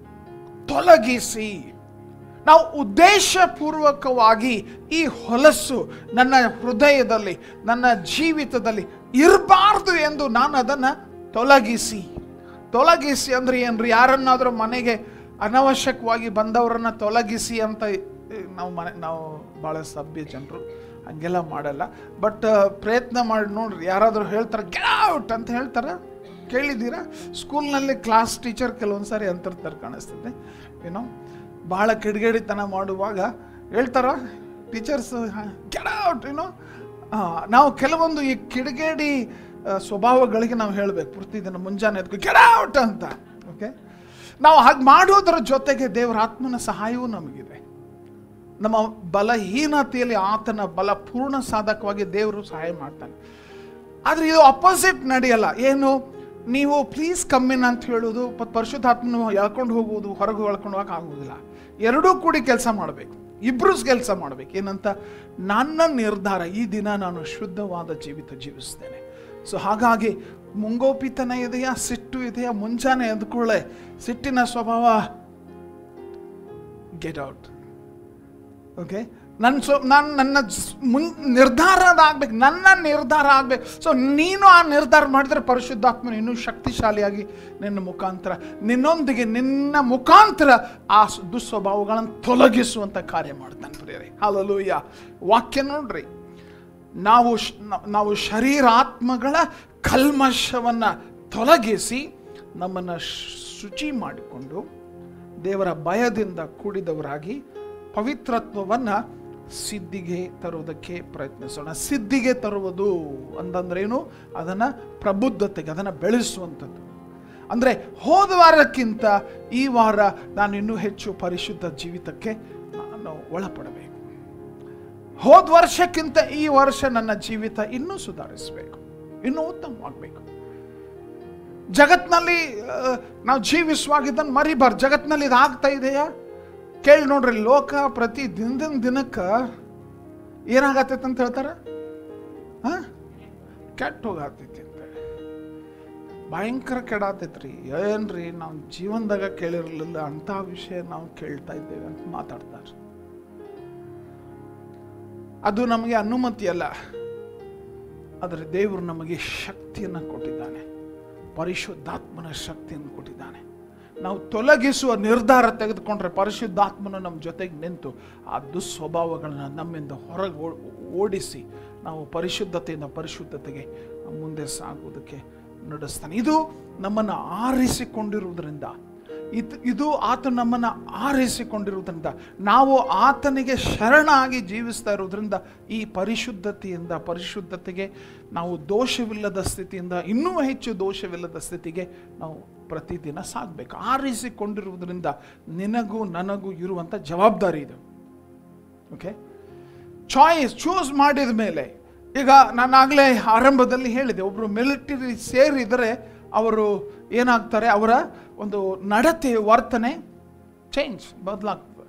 S1: ತೊಲಗಿಸಿ ನಾವು ಉದ್ದೇಶಪೂರ್ವಕವಾಗಿ ಈ ಹೊಲಸು ನನ್ನ ಹೃದಯದಲ್ಲಿ ನನ್ನ ಜೀವಿತದಲ್ಲಿ ಇರಬಾರ್ದು ಎಂದು ನಾನು ಅದನ್ನು ತೊಲಗಿಸಿ ತೊಲಗಿಸಿ ಅಂದ್ರೆ ಏನ್ರಿ ಯಾರನ್ನಾದರೂ ಮನೆಗೆ ಅನವಶ್ಯಕವಾಗಿ ಬಂದವರನ್ನ ತೊಲಗಿಸಿ ಅಂತ ಏ, ನಾವು ಮನೆ ನಾವು ಭಾಳ ಸಭ್ಯ ಜನರು ಹಂಗೆಲ್ಲ ಮಾಡಲ್ಲ ಬಟ್ ಪ್ರಯತ್ನ ಮಾಡಿ ನೋಡ್ರಿ ಯಾರಾದರೂ ಹೇಳ್ತಾರೆ ಗೆಟ್ ಔಟ್ ಅಂತ ಹೇಳ್ತಾರೆ ಕೇಳಿದ್ದೀರಾ ಸ್ಕೂಲ್ನಲ್ಲಿ ಕ್ಲಾಸ್ ಟೀಚರ್ ಕೆಲವೊಂದು ಸಾರಿ ಅಂತಿರ್ತಾರೆ ಕಾಣಿಸ್ತದೆ ಏನೋ ಭಾಳ ಕಿಡಿಗೇಡಿತನ ಮಾಡುವಾಗ ಹೇಳ್ತಾರ ಟೀಚರ್ಸ್ ಗೆಟ್ ಔಟ್ ಏನೋ ನಾವು ಕೆಲವೊಂದು ಈ ಕಿಡಿಗೇಡಿ ಆ, ಸ್ವಭಾವಗಳಿಗೆ ನಾವು ಹೇಳಬೇಕು ಪ್ರತಿದಿನ ಮುಂಜಾನೆ ಎದ್ಕು ಗೆಟ್ ಔಟ್ ಅಂತ ಓಕೆ ನಾವು ಹಾಗೆ ಮಾಡೋದರ ಜೊತೆಗೆ ದೇವರ ಆತ್ಮನ ಸಹಾಯವೂ ನಮಗಿದೆ ನಮ್ಮ ಬಲಹೀನತೆಯಲ್ಲಿ ಆತನ ಬಲ ಪೂರ್ಣ ಸಾಧಕವಾಗಿ ದೇವರು ಸಹಾಯ ಮಾಡ್ತಾನೆ ಆದರೆ ಇದು ಅಪೋಸಿಟ್ ನಡೆಯಲ್ಲ ಏನು ನೀವು ಪ್ಲೀಸ್ ಕಮ್ಮಿನ ಅಂತ ಹೇಳೋದು ಮತ್ತು ಪರಿಶುದ್ಧಾತ್ಮನ ಎಳ್ಕೊಂಡು ಹೋಗುವುದು ಹೊರಗೆ ಎಳ್ಕೊಂಡು ಹೋಗಕ್ಕೆ ಆಗುವುದಿಲ್ಲ ಎರಡೂ ಕೂಡಿ ಕೆಲಸ ಮಾಡಬೇಕು ಇಬ್ಬರು ಕೆಲಸ ಮಾಡಬೇಕು ಏನಂತ ನನ್ನ ನಿರ್ಧಾರ ಈ ದಿನ ನಾನು ಶುದ್ಧವಾದ ಜೀವಿತ ಜೀವಿಸ್ತೇನೆ ಸೊ ಹಾಗಾಗಿ ಮುಂಗೋಪಿತನ ಇದೆಯಾ ಸಿಟ್ಟು ಇದೆಯಾ ಮುಂಜಾನೆ ಎದ್ಕೊಳ್ಳೆ ಸಿಟ್ಟಿನ ಸ್ವಭಾವ ಗೆಟ್ ಔಟ್ ಓಕೆ ನನ್ನ ಸೊ ನಾನು ನನ್ನ ಸ್- ಮುನ್ ನಿರ್ಧಾರ ಆಗ್ಬೇಕು ನನ್ನ ನಿರ್ಧಾರ ಆಗ್ಬೇಕು ಸೊ ನೀನು ಆ ನಿರ್ಧಾರ ಮಾಡಿದ್ರೆ ಪರಿಶುದ್ಧಾತ್ಮನ ಇನ್ನೂ ಶಕ್ತಿಶಾಲಿಯಾಗಿ ನಿನ್ನ ಮುಖಾಂತರ ನಿನ್ನೊಂದಿಗೆ ನಿನ್ನ ಮುಖಾಂತರ ಆ ಸ್- ದುಸ್ವಭಾವಗಳನ್ನು ತೊಲಗಿಸುವಂಥ ಕಾರ್ಯ ಮಾಡ್ತಾನೆ ಪ್ರಿಯರೇ ಹಾಲಲೂಯ ವಾಕ್ಯ ನೋಡ್ರಿ ನಾವು ಶ್- ನ- ನಾವು ಶರೀರಾತ್ಮಗಳ ಕಲ್ಮಶವನ್ನು ತೊಲಗಿಸಿ ನಮ್ಮನ್ನು ಶುಚಿ ಮಾಡಿಕೊಂಡು ದೇವರ ಭಯದಿಂದ ಕೂಡಿದವರಾಗಿ ಪವಿತ್ರತ್ವವನ್ನು ಸಿದ್ಧಿಗೆ ತರುವುದಕ್ಕೆ ಪ್ರಯತ್ನಿಸೋಣ ಸಿದ್ಧಿಗೆ ತರುವುದು ಅಂತಂದ್ರೇನು ಅದನ್ನು ಪ್ರಬುದ್ಧತೆಗೆ ಅದನ್ನು ಬೆಳೆಸುವಂಥದ್ದು ಅಂದರೆ ಹೋದ ವಾರಕ್ಕಿಂತ ಈ ವಾರ ನಾನು ಇನ್ನೂ ಹೆಚ್ಚು ಪರಿಶುದ್ಧ ಜೀವಿತಕ್ಕೆ ನಾನು ಒಳಪಡಬೇಕು ಹೋದ ವರ್ಷಕ್ಕಿಂತ ಈ ವರ್ಷ ನನ್ನ ಜೀವಿತ ಇನ್ನೂ ಸುಧಾರಿಸಬೇಕು ಇನ್ನೂ ಉತ್ತಮವಾಗಬೇಕು ಜಗತ್ನಲ್ಲಿ ಆ, ನಾವು ಜೀವಿಸುವಾಗ ಇದನ್ನು ಮರಿಬಾರ್ದು ಜಗತ್ನಲ್ಲಿ ಇದು ಆಗ್ತಾ ಇದೆಯಾ ಕೇಳಿ ನೋಡ್ರಿ ಲೋಕ ಪ್ರತಿ ದಿನದಿಂದ ದಿನಕ್ಕೆ ಏನಾಗತ್ತೈತೆ ಅಂತ ಹೇಳ್ತಾರೆ ಹಾ ಕೆಟ್ಟ ಹೋಗತ್ತೈತಿ ಅಂತ ಭಯಂಕರ ಕೆಡಾತೈತ್ರಿ ಏನ್ರಿ ನಾವು ಜೀವನದಾಗ ಕೇಳಿರಲಿಲ್ಲ ಅಂತ ವಿಷಯ ನಾವು ಕೇಳ್ತಾ ಇದ್ದೇವೆ ಅಂತ ಮಾತಾಡ್ತಾರೆ ಅದು ನಮಗೆ ಅನುಮತಿ ಅಲ್ಲ ಆದರೆ ದೇವರು ನಮಗೆ ಶಕ್ತಿಯನ್ನು ಕೊಟ್ಟಿದ್ದಾನೆ ಪರಿಶುದ್ಧಾತ್ಮನ ಶಕ್ತಿಯನ್ನು ಕೊಟ್ಟಿದ್ದಾನೆ ನಾವು ತೊಲಗಿಸುವ ನಿರ್ಧಾರ ತೆಗೆದುಕೊಂಡ್ರೆ ಪರಿಶುದ್ಧಾತ್ಮನ ನಮ್ಮ ಜೊತೆಗೆ ನಿಂತು ಆ ದುಸ್ವಭಾವಗಳನ್ನ ನಮ್ಮಿಂದ ಹೊರಗೆ ಓ- ಓಡಿಸಿ ನಾವು ಪರಿಶುದ್ಧತೆಯಿಂದ ಪರಿಶುದ್ಧತೆಗೆ ಮುಂದೆ ಸಾಗುವುದಕ್ಕೆ ನಡೆಸ್ತಾನೆ ಇದು ನಮ್ಮನ್ನು ಆರಿಸಿಕೊಂಡಿರುವುದರಿಂದ ಇದು ಇದು ಆತ ನಮ್ಮನ್ನು ಆರಿಸಿಕೊಂಡಿರುವುದರಿಂದ ನಾವು ಆತನಿಗೆ ಶರಣಾಗಿ ಜೀವಿಸ್ತಾ ಇರೋದ್ರಿಂದ ಈ ಪರಿಶುದ್ಧತೆಯಿಂದ ಪರಿಶುದ್ಧತೆಗೆ ನಾವು ದೋಷವಿಲ್ಲದ ಸ್ಥಿತಿಯಿಂದ ಇನ್ನೂ ಹೆಚ್ಚು ದೋಷವಿಲ್ಲದ ಸ್ಥಿತಿಗೆ ನಾವು ಪ್ರತಿದಿನ ಸಾಗಬೇಕು ಆರಿಸಿಕೊಂಡಿರುವುದರಿಂದ ನಿನಗೂ ನನಗೂ ಇರುವಂಥ ಜವಾಬ್ದಾರಿ ಇದು ಓಕೆ ಚಾಯ್ಸ್ ಚೂಸ್ ಮಾಡಿದ ಮೇಲೆ ಈಗ ನಾನಾಗಲೇ ಆರಂಭದಲ್ಲಿ ಹೇಳಿದೆ ಒಬ್ಬರು ಮಿಲಿಟರಿ ಸೇರಿದರೆ ಅವರು ಏನಾಗ್ತಾರೆ ಅವರ ಒಂದು ನಡತೆ ವರ್ತನೆ ಚೇಂಜ್ ಬದಲಾಗ್ತದೆ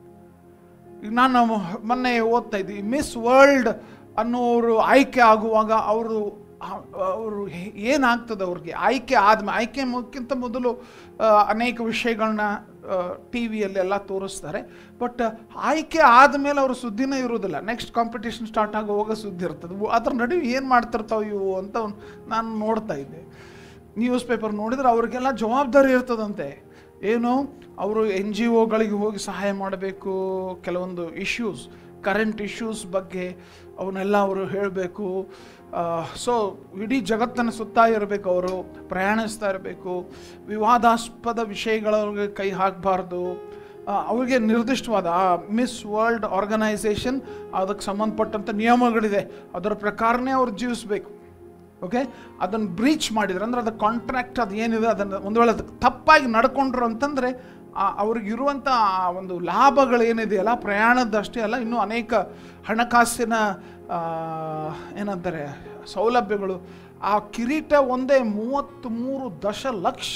S1: ಈಗ ನಾನು ಮೊನ್ನೆ ಓದ್ತಾ ಇದ್ದೆ ಮಿಸ್ ವರ್ಲ್ಡ್ ಅನ್ನೋರು ಆಯ್ಕೆ ಆಗುವಾಗ ಅವರು ಅವರು ಏನಾಗ್ತದೆ ಅವ್ರಿಗೆ ಆಯ್ಕೆ ಆದ್ಮೇಲೆ ಆಯ್ಕೆ ಮುಕ್ಕಿಂತ ಮೊದಲು ಆ, ಅನೇಕ ವಿಷಯಗಳನ್ನ ಟಿ ವಿಯಲ್ಲೆಲ್ಲ ತೋರಿಸ್ತಾರೆ ಬಟ್ ಆಯ್ಕೆ ಆದಮೇಲೆ ಅವ್ರ ಸುದ್ದಿನೇ ಇರೋದಿಲ್ಲ ನೆಕ್ಸ್ಟ್ ಕಾಂಪಿಟೇಷನ್ ಸ್ಟಾರ್ಟ್ ಆಗುವಾಗ ಸುದ್ದಿ ಇರ್ತದೆ ಉ- ಅದ್ರ ನಡುವೆ ಏನು ಮಾಡ್ತಿರ್ತಾವೆ ಇವು ಅಂತ ಒಂದ್- ನಾನು ನೋಡ್ತಾ ಇದ್ದೆ ನ್ಯೂಸ್ ಪೇಪರ್ ನೋಡಿದ್ರೆ ಅವ್ರಿಗೆಲ್ಲ ಜವಾಬ್ದಾರಿ ಇರ್ತದಂತೆ ಏನು ಅವರು ಎನ್ ಜಿ ಒಗಳಿಗೆ ಹೋಗಿ ಸಹಾಯ ಮಾಡಬೇಕು ಕೆಲವೊಂದು ಇಶ್ಯೂಸ್ ಕರೆಂಟ್ ಇಶ್ಯೂಸ್ ಬಗ್ಗೆ ಅವನ್ನೆಲ್ಲ ಅವರು ಹೇಳಬೇಕು ಸೊ ಇಡೀ ಜಗತ್ತನ್ನು ಸುತ್ತಾ ಇರಬೇಕು ಅವರು ಪ್ರಯಾಣಿಸ್ತಾ ಇರಬೇಕು ವಿವಾದಾಸ್ಪದ ವಿಷಯಗಳಿಗೆ ಕೈ ಹಾಕಬಾರ್ದು ಅವ್ರಿಗೆ ನಿರ್ದಿಷ್ಟವಾದ ಆ ಮಿಸ್ ವರ್ಲ್ಡ್ ಆರ್ಗನೈಸೇಷನ್ ಅದಕ್ಕೆ ಸಂಬಂಧಪಟ್ಟಂಥ ನಿಯಮಗಳಿದೆ ಅದರ ಪ್ರಕಾರನೇ ಅವ್ರು ಜೀವಿಸಬೇಕು ಓಕೆ ಅದನ್ನು ಬ್ರೀಚ್ ಮಾಡಿದ್ರೆ ಅಂದ್ರೆ ಅದು ಕಾಂಟ್ರಾಕ್ಟ್ ಅದು ಏನಿದೆ ಅದನ್ನು ಒಂದು ವೇಳೆ ಅದಕ್ಕೆ ತಪ್ಪಾಗಿ ನಡ್ಕೊಂಡ್ರು ಅಂತಂದರೆ ಅವ್ರಿಗಿರುವಂಥ ಆ ಒಂದು ಲಾಭಗಳೇನಿದೆಯಲ್ಲ ಪ್ರಯಾಣದಷ್ಟೇ ಅಲ್ಲ ಇನ್ನೂ ಅನೇಕ ಹಣಕಾಸಿನ ಆ, ಏನಂತಾರೆ ಸೌಲಭ್ಯಗಳು ಆ ಕಿರೀಟ ಒಂದೇ ಮೂವತ್ತ್ ಮೂರು ದಶಲಕ್ಷ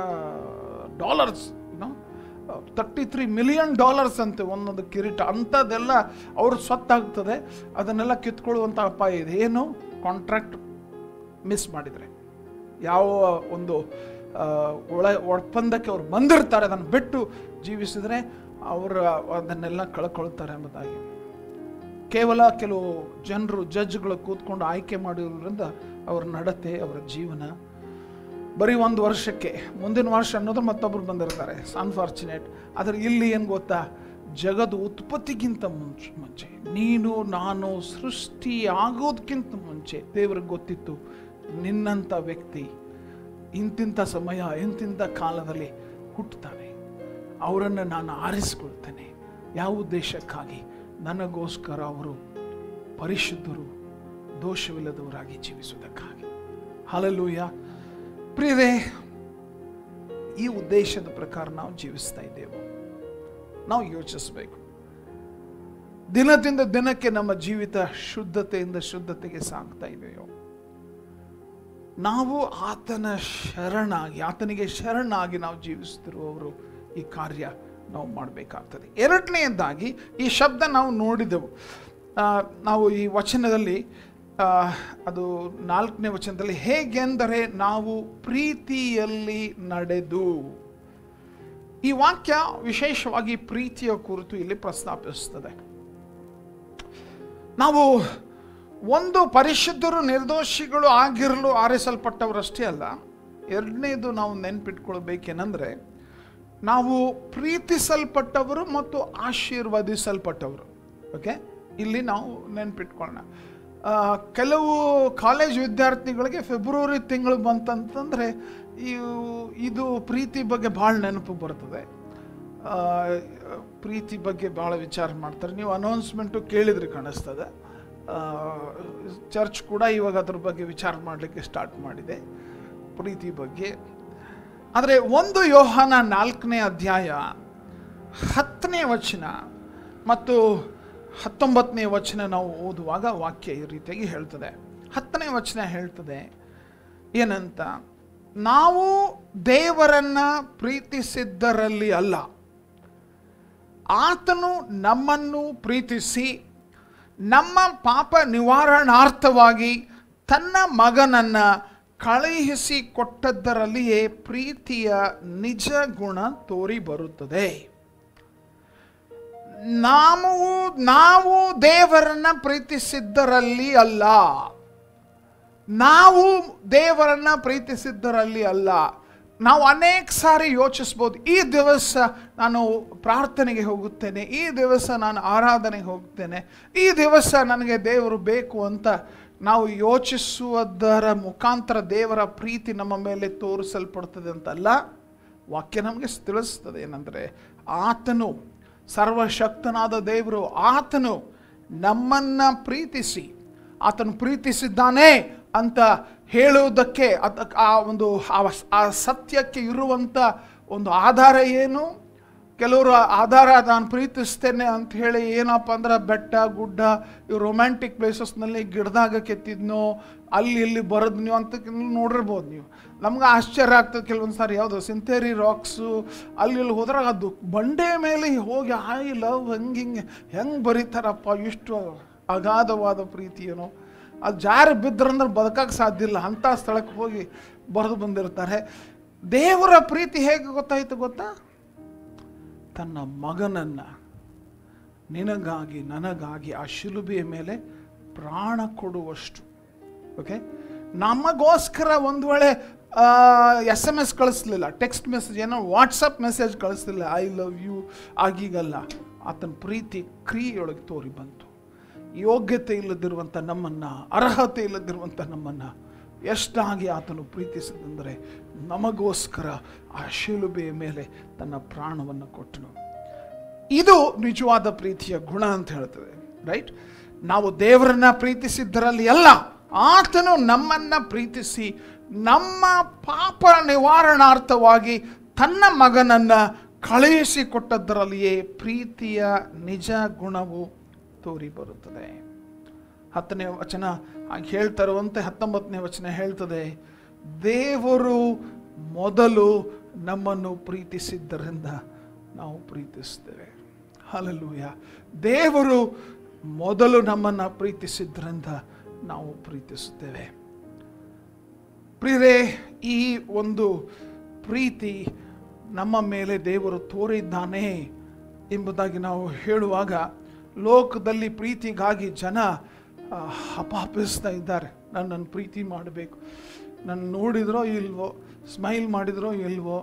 S1: dollars thirty three million dollars ಅಂತೆ ಒಂದೊಂದು ಕಿರೀಟ ಅಂಥದ್ದೆಲ್ಲ ಅವ್ರ ಸ್ವತ್ತಾಗ್ತದೆ ಅದನ್ನೆಲ್ಲ ಕಿತ್ಕೊಳ್ಳುವಂಥ ಅಪಾಯ ಇದೆ ಏನು ಕಾಂಟ್ರಾಕ್ಟ್ ಮಿಸ್ ಮಾಡಿದರೆ ಯಾವ ಒಂದು ಆ, ಒಳ ಒಪ್ಪಂದಕ್ಕೆ ಅವ್ರು ಬಂದಿರ್ತಾರೆ ಅದನ್ನು ಬಿಟ್ಟು ಜೀವಿಸಿದರೆ ಅವರು ಅದನ್ನೆಲ್ಲ ಕಳ್ಕೊಳ್ತಾರೆ ಎಂಬುದಾಗಿ ಕೇವಲ ಕೆಲವು ಜನರು ಜಡ್ಜ್ಗಳು ಕೂತ್ಕೊಂಡು ಆಯ್ಕೆ ಮಾಡಿರೋದ್ರಿಂದ ಅವರ ನಡತೆ ಅವರ ಜೀವನ ಬರೀ ಒಂದು ವರ್ಷಕ್ಕೆ ಮುಂದಿನ ವರ್ಷ ಅನ್ನೋದು ಮತ್ತೊಬ್ಬರು ಬಂದಿರ್ತಾರೆ ಅನ್ಫಾರ್ಚುನೇಟ್ ಆದರೆ ಇಲ್ಲಿ ಏನು ಗೊತ್ತಾ ಜಗದ ಉತ್ಪತ್ತಿಗಿಂತ ಮುಂಚೆ ಮುಂಚೆ ನೀನು ನಾನು ಸೃಷ್ಟಿ ಆಗೋದಕ್ಕಿಂತ ಮುಂಚೆ ದೇವ್ರಿಗೆ ಗೊತ್ತಿತ್ತು ನಿನ್ನಂಥ ವ್ಯಕ್ತಿ ಇಂತಿಂಥ ಸಮಯ ಇಂತಿಂಥ ಕಾಲದಲ್ಲಿ ಹುಟ್ಟುತ್ತಾನೆ ಅವರನ್ನು ನಾನು ಆರಿಸಿಕೊಳ್ತೇನೆ ಯಾವ ಉದ್ದೇಶಕ್ಕಾಗಿ ನನಗೋಸ್ಕರ ಅವರು ಪರಿಶುದ್ಧರು ದೋಷವಿಲ್ಲದವರಾಗಿ ಜೀವಿಸುವುದಕ್ಕಾಗಿ ಹಾಲಲ್ಲೂಯ ಪ್ರಿಯರೇ ಈ ಉದ್ದೇಶದ ಪ್ರಕಾರ ನಾವು ಜೀವಿಸ್ತಾ ಇದ್ದೇವೆ ನಾವು ಯೋಚಿಸಬೇಕು ದಿನದಿಂದ ದಿನಕ್ಕೆ ನಮ್ಮ ಜೀವಿತ ಶುದ್ಧತೆಯಿಂದ ಶುದ್ಧತೆಗೆ ಸಾಗ್ತಾ ಇದೆಯೋ ನಾವು ಆತನ ಶರಣಾಗಿ ಆತನಿಗೆ ಶರಣಾಗಿ ನಾವು ಜೀವಿಸ್ತಿರುವವರು ಈ ಕಾರ್ಯ ನಾವು ಮಾಡಬೇಕಾಗ್ತದೆ ಎರಡನೆಯದಾಗಿ ಈ ಶಬ್ದ ನಾವು ನೋಡಿದೆವು ಆ, ನಾವು ಈ ವಚನದಲ್ಲಿ ಆ, ಅದು ನಾಲ್ಕನೇ ವಚನದಲ್ಲಿ ಹೇಗೆಂದರೆ ನಾವು ಪ್ರೀತಿಯಲ್ಲಿ ನಡೆದು ಈ ವಾಕ್ಯ ವಿಶೇಷವಾಗಿ ಪ್ರೀತಿಯ ಕುರಿತು ಇಲ್ಲಿ ಪ್ರಸ್ತಾಪಿಸುತ್ತದೆ ನಾವು ಒಂದು ಪರಿಶುದ್ಧರು ನಿರ್ದೋಷಿಗಳು ಆಗಿರಲು ಆರಿಸಲ್ಪಟ್ಟವರಷ್ಟೇ ಅಲ್ಲ ಎರಡನೇದು ನಾವು ನೆನ್ಪಿಟ್ಕೊಳ್ಬೇಕೇನೆಂದರೆ ನಾವು ಪ್ರೀತಿಸಲ್ಪಟ್ಟವರು ಮತ್ತು ಆಶೀರ್ವದಿಸಲ್ಪಟ್ಟವರು ಓಕೆ ಇಲ್ಲಿ ನಾವು ನೆನ್ಪಿಟ್ಕೊಳ್ಳೋಣ ಆ, ಕೆಲವು ಕಾಲೇಜ್ ವಿದ್ಯಾರ್ಥಿಗಳಿಗೆ ಫೆಬ್ರವರಿ ತಿಂಗಳು ಬಂತಂತಂದರೆ ಇವು- ಇದು ಪ್ರೀತಿ ಬಗ್ಗೆ ಭಾಳ ನೆನಪು ಬರ್ತದೆ ಆ, ಪ್ರೀತಿ ಬಗ್ಗೆ ಭಾಳ ವಿಚಾರ ಮಾಡ್ತಾರೆ ನೀವು ಅನೌನ್ಸ್ಮೆಂಟು ಕೇಳಿದ್ರಿ ಕಾಣಿಸ್ತದೆ ಆ, ಚರ್ಚ್ ಕೂಡ ಇವಾಗ ಅದ್ರ ಬಗ್ಗೆ ವಿಚಾರ ಮಾಡಲಿಕ್ಕೆ ಸ್ಟಾರ್ಟ್ ಮಾಡಿದೆ ಪ್ರೀತಿ ಬಗ್ಗೆ ಆದರೆ ಒಂದು ಯೋಹಾನ ನಾಲ್ಕನೇ ಅಧ್ಯಾಯ ಹತ್ತನೇ ವಚನ ಮತ್ತು ಹತ್ತೊಂಬತ್ತನೇ ವಚನ ನಾವು ಓದುವಾಗ ವಾಕ್ಯ ಈ ರೀತಿಯಾಗಿ ಹೇಳ್ತದೆ ಹತ್ತನೇ ವಚನ ಹೇಳ್ತದೆ ಏನಂತ ನಾವು ದೇವರನ್ನ ಪ್ರೀತಿಸಿದ್ದರಲ್ಲಿ ಅಲ್ಲ ಆತನು ನಮ್ಮನ್ನು ಪ್ರೀತಿಸಿ ನಮ್ಮ ಪಾಪ ನಿವಾರಣಾರ್ಥವಾಗಿ ತನ್ನ ಮಗನನ್ನ ಕಳುಹಿಸಿ ಕೊಟ್ಟದ್ದರಲ್ಲಿಯೇ ಪ್ರೀತಿಯ ನಿಜ ಗುಣ ತೋರಿ ಬರುತ್ತದೆ ನಾವು ನಾವು ದೇವರನ್ನ ಪ್ರೀತಿಸಿದ್ದರಲ್ಲಿ ಅಲ್ಲ ನಾವು ದೇವರನ್ನ ಪ್ರೀತಿಸಿದ್ದರಲ್ಲಿ ಅಲ್ಲ ನಾವು ಅನೇಕ ಸಾರಿ ಯೋಚಿಸ್ಬೋದು ಈ ದಿವಸ ನಾನು ಪ್ರಾರ್ಥನೆಗೆ ಹೋಗುತ್ತೇನೆ ಈ ದಿವಸ ನಾನು ಆರಾಧನೆಗೆ ಹೋಗ್ತೇನೆ ಈ ದಿವಸ ನನಗೆ ದೇವರು ಬೇಕು ಅಂತ ನಾವು ಯೋಚಿಸುವುದರ ಮುಖಾಂತರ ದೇವರ ಪ್ರೀತಿ ನಮ್ಮ ಮೇಲೆ ತೋರಿಸಲ್ಪಡ್ತದೆ ಅಂತಲ್ಲ ವಾಕ್ಯ ನಮಗೆ ತಿಳಿಸ್ತದೆ ಏನಂದರೆ ಆತನು ಸರ್ವಶಕ್ತನಾದ ದೇವರು ಆತನು ನಮ್ಮನ್ನ ಪ್ರೀತಿಸಿ ಆತನು ಪ್ರೀತಿಸಿದ್ದಾನೆ ಅಂತ ಹೇಳುವುದಕ್ಕೆ ಅದ- ಆ ಒಂದು ಆ- ಆ ಸತ್ಯಕ್ಕೆ ಇರುವಂಥ ಒಂದು ಆಧಾರ ಏನು ಕೆಲವರು ಆಧಾರ ನಾನು ಪ್ರೀತಿಸ್ತೇನೆ ಅಂತ ಹೇಳಿ ಏನಪ್ಪ ಅಂದ್ರೆ ಬೆಟ್ಟ ಗುಡ್ಡ ಇವು ರೊಮ್ಯಾಂಟಿಕ್ ಪ್ಲೇಸಸ್ನಲ್ಲಿ ಗಿಡದಾಗ ಕೆತ್ತಿದ್ನೋ ಅಲ್ಲಿ ಇಲ್ಲಿ ಬರದ್ನೋ ಅಂತ ಕೆಲವು ನೋಡಿರ್ಬೋದು ನೀವು ನಮ್ಗೆ ಆಶ್ಚರ್ಯ ಆಗ್ತದೆ ಕೆಲವೊಂದು ಸಾರಿ ಯಾವುದು ಸಿಂಥೇರಿ ರಾಕ್ಸು ಅಲ್ಲಿ ಇಲ್ಲಿ ಹೋದ್ರೆ ಅದು ಬಂಡೆ ಮೇಲೆ ಹೋಗಿ ಐ ಲವ್ ಹಂಗೆ ಹಿಂಗೆ ಹೆಂಗೆ ಬರೀತಾರಪ್ಪ ಇಷ್ಟು ಅಗಾಧವಾದ ಪ್ರೀತಿ ಏನೋ ಅದು ಜಾರಿ ಬಿದ್ರಂದ್ರೆ ಬದುಕಕ್ಕೆ ಸಾಧ್ಯ ಇಲ್ಲ ಅಂಥ ಸ್ಥಳಕ್ಕೆ ಹೋಗಿ ಬರೆದು ಬಂದಿರ್ತಾರೆ ದೇವರ ಪ್ರೀತಿ ಹೇಗೆ ಗೊತ್ತಾಯ್ತು ಗೊತ್ತಾ ತನ್ನ ಮಗನನ್ನ ನಿನಗಾಗಿ ನನಗಾಗಿ ಆ ಶಿಲುಬೆಯ ಮೇಲೆ ಪ್ರಾಣ ಕೊಡುವಷ್ಟು ಓಕೆ ನಮಗೋಸ್ಕರ ಒಂದು ವೇಳೆ ಎಸ್ ಎಮ್ ಎಸ್ ಕಳಿಸ್ಲಿಲ್ಲ ಟೆಕ್ಸ್ಟ್ ಮೆಸೇಜ್ ಏನೋ ವಾಟ್ಸಪ್ ಮೆಸೇಜ್ ಕಳಿಸ್ಲಿಲ್ಲ ಐ ಲವ್ ಯು ಆಗೀಗಲ್ಲ ಆತನ ಪ್ರೀತಿ ಕ್ರಿಯೆಯೊಳಗೆ ತೋರಿ ಬಂತು ಯೋಗ್ಯತೆ ಇಲ್ಲದಿರುವಂಥ ನಮ್ಮನ್ನು ಅರ್ಹತೆ ಇಲ್ಲದಿರುವಂಥ ನಮ್ಮನ್ನು ಎಷ್ಟಾಗಿ ಆತನು ಪ್ರೀತಿಸಿದಂದರೆ ನಮಗೋಸ್ಕರ ಆ ಶಿಲುಬೆಯ ಮೇಲೆ ತನ್ನ ಪ್ರಾಣವನ್ನು ಕೊಟ್ಟನು ಇದು ನಿಜವಾದ ಪ್ರೀತಿಯ ಗುಣ ಅಂತ ಹೇಳ್ತದೆ ರೈಟ್ ನಾವು ದೇವರನ್ನ ಪ್ರೀತಿಸಿದ್ದರಲ್ಲಿ ಅಲ್ಲ ಆತನು ನಮ್ಮನ್ನ ಪ್ರೀತಿಸಿ ನಮ್ಮ ಪಾಪ ನಿವಾರಣಾರ್ಥವಾಗಿ ತನ್ನ ಮಗನನ್ನ ಕಳುಹಿಸಿ ಕೊಟ್ಟದ್ದರಲ್ಲಿಯೇ ಪ್ರೀತಿಯ ನಿಜ ಗುಣವು ತೋರಿ ಬರುತ್ತದೆ ಹತ್ತನೇ ವಚನ ಹಾಗೆ ಹೇಳ್ತಾ ಇರುವಂತೆ ಹತ್ತೊಂಬತ್ತನೇ ವಚನ ಹೇಳ್ತದೆ ದೇವರು ಮೊದಲು ನಮ್ಮನ್ನು ಪ್ರೀತಿಸಿದ್ದರಿಂದ ನಾವು ಪ್ರೀತಿಸ್ತೇವೆ ಹಲಲೂಯ ದೇವರು ಮೊದಲು ನಮ್ಮನ್ನು ಪ್ರೀತಿಸಿದ್ರಿಂದ ನಾವು ಪ್ರೀತಿಸುತ್ತೇವೆ ಪ್ರಿಯರೇ ಈ ಒಂದು ಪ್ರೀತಿ ನಮ್ಮ ಮೇಲೆ ದೇವರು ತೋರಿದ್ದಾನೆ ಎಂಬುದಾಗಿ ನಾವು ಹೇಳುವಾಗ ಲೋಕದಲ್ಲಿ ಪ್ರೀತಿಗಾಗಿ ಜನ ಆ, ಹಪಾಪಿಸ್ತಾ ಇದ್ದಾರೆ ನನ್ನನ್ನು ಪ್ರೀತಿ ಮಾಡಬೇಕು ನನ್ನ ನೋಡಿದ್ರೋ ಇಲ್ವೋ ಸ್ಮೈಲ್ ಮಾಡಿದ್ರೋ ಇಲ್ವೋ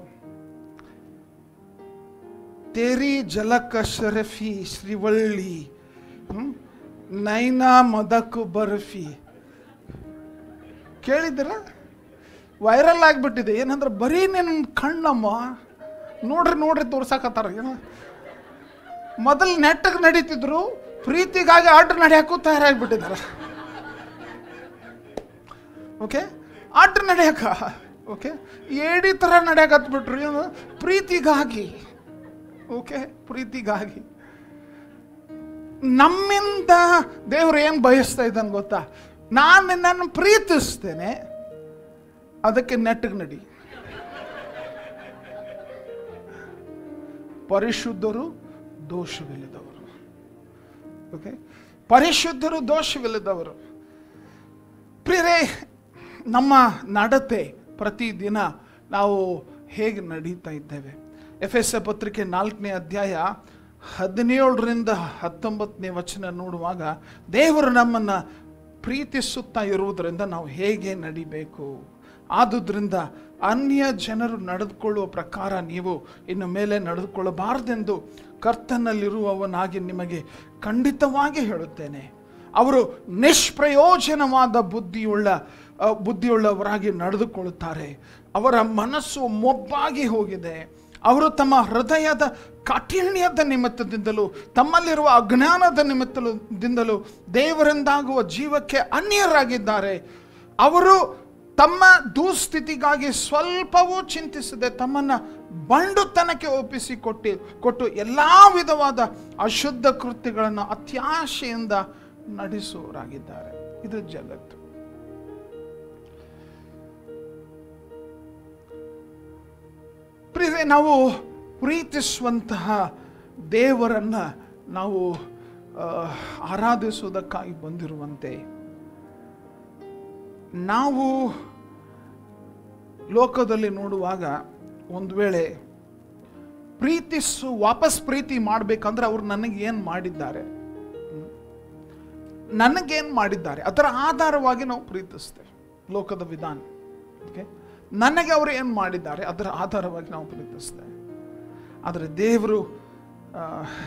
S1: ತೇರಿ ಜಲಕ ಶರಫಿ ಶ್ರೀವಳ್ಳಿ ಹ್ಮ್? ನೈನಾ ಮದಕು ಬರ್ಫಿ ಕೇಳಿದ್ದೀರ ವೈರಲ್ ಆಗಿಬಿಟ್ಟಿದೆ ಏನಂದ್ರೆ ಬರೀ ನಿನ್ನ ಕಣ್ಣಮ್ಮ ನೋಡ್ರಿ ನೋಡ್ರಿ ತೋರ್ಸಾಕತ್ತಾರ ಏನು ಮೊದಲು ನೆಟ್ಟಗೆ ನಡೀತಿದ್ರು ಪ್ರೀತಿಗಾಗಿ ಆರ್ಡರ್ ನಡೆಯಕ್ಕೂ ತಯಾರಾಗಿಬಿಟ್ಟಿದ್ದಾರೆ ಓಕೆ ಆರ್ಡರ್ ನಡೆಯಕ ಓಕೆ ಏಡಿ ಥರ ನಡೆಯಕತ್ಬಿಟ್ರು ಏನು ಪ್ರೀತಿಗಾಗಿ ಓಕೆ ಪ್ರೀತಿಗಾಗಿ ನಮ್ಮಿಂದ ದೇವ್ರು ಏನು ಬಯಸ್ತಾ ಇದ್ದಾನೆ ಗೊತ್ತಾ ನಾನು ನಿನ್ನನ್ನು ಪ್ರೀತಿಸ್ತೇನೆ ಅದಕ್ಕೆ ನೆಟ್ಟಗೆ ನಡಿ ಪರಿಶುದ್ಧರು ದೋಷವಿಲ್ಲದವರು ಓಕೆ ಪರಿಶುದ್ಧರು ದೋಷವಿಲ್ಲದವರು ಪ್ರಿಯರೇ ನಮ್ಮ ನಡತೆ ಪ್ರತಿದಿನ ನಾವು ಹೇಗೆ ನಡೀತಾ ಇದ್ದೇವೆ ಎಫ್ ಎಸ್ ಎ ಪತ್ರಿಕೆ ನಾಲ್ಕನೇ ಅಧ್ಯಾಯ ಹದಿನೇಳರಿಂದ ಹತ್ತೊಂಬತ್ತನೇ ವಚನ ನೋಡುವಾಗ ದೇವರು ನಮ್ಮನ್ನು ಪ್ರೀತಿಸುತ್ತಾ ಇರುವುದರಿಂದ ನಾವು ಹೇಗೆ ನಡಿಬೇಕು ಆದುದರಿಂದ ಅನ್ಯ ಜನರು ನಡೆದುಕೊಳ್ಳುವ ಪ್ರಕಾರ ನೀವು ಇನ್ನು ಮೇಲೆ ನಡೆದುಕೊಳ್ಳಬಾರದೆಂದು ಕರ್ತನಲ್ಲಿರುವವನಾಗಿ ನಿಮಗೆ ಖಂಡಿತವಾಗಿ ಹೇಳುತ್ತೇನೆ ಅವರು ನಿಷ್ಪ್ರಯೋಜನವಾದ ಬುದ್ಧಿಯುಳ್ಳ ಆ, ಬುದ್ಧಿಯುಳ್ಳವರಾಗಿ ನಡೆದುಕೊಳ್ಳುತ್ತಾರೆ ಅವರ ಮನಸ್ಸು ಮೊಬ್ಬಾಗಿ ಹೋಗಿದೆ ಅವರು ತಮ್ಮ ಹೃದಯದ ಕಾಠಿಣ್ಯದ ನಿಮಿತ್ತದಿಂದಲೂ ತಮ್ಮಲ್ಲಿರುವ ಅಜ್ಞಾನದ ನಿಮಿತ್ತಲು ದಿಂದಲೂ ದೇವರಿಂದಾಗುವ ಜೀವಕ್ಕೆ ಅನ್ಯರಾಗಿದ್ದಾರೆ ಅವರು ತಮ್ಮ ದುಸ್ಥಿತಿಗಾಗಿ ಸ್ವಲ್ಪವೂ ಚಿಂತಿಸದೆ ತಮ್ಮನ್ನ ಬಂಡುತನಕ್ಕೆ ಒಪ್ಪಿಸಿ ಕೊಟ್ಟಿ ಕೊಟ್ಟು ಎಲ್ಲ ವಿಧವಾದ ಅಶುದ್ಧ ಕೃತ್ಯಗಳನ್ನು ಅತ್ಯಾಶೆಯಿಂದ ನಡೆಸುವವರಾಗಿದ್ದಾರೆ ಇದು ಜಗತ್ತು ಪ್ರಿಯರೇ ನಾವು ಪ್ರೀತಿಸುವಂತಹ ದೇವರನ್ನ ನಾವು ಆ, ಆರಾಧಿಸುವುದಕ್ಕಾಗಿ ಬಂದಿರುವಂತೆ ನಾವು ಲೋಕದಲ್ಲಿ ನೋಡುವಾಗ ಒಂದು ವೇಳೆ ಪ್ರೀತಿಸು ವಾಪಸ್ ಪ್ರೀತಿ ಮಾಡಬೇಕಂದ್ರೆ ಅವ್ರು ನನಗೆ ಏನು ಮಾಡಿದ್ದಾರೆ ಹ್ಮ್? ನನಗೇನು ಮಾಡಿದ್ದಾರೆ ಅದರ ಆಧಾರವಾಗಿ ನಾವು ಪ್ರೀತಿಸ್ತೇವೆ ಲೋಕದ ವಿಧಾನ ಓಕೆ ನನಗೆ ಅವರು ಏನು ಮಾಡಿದ್ದಾರೆ ಅದರ ಆಧಾರವಾಗಿ ನಾವು ಪ್ರೀತಿಸ್ತೇವೆ ಆದರೆ ದೇವರು ಆ,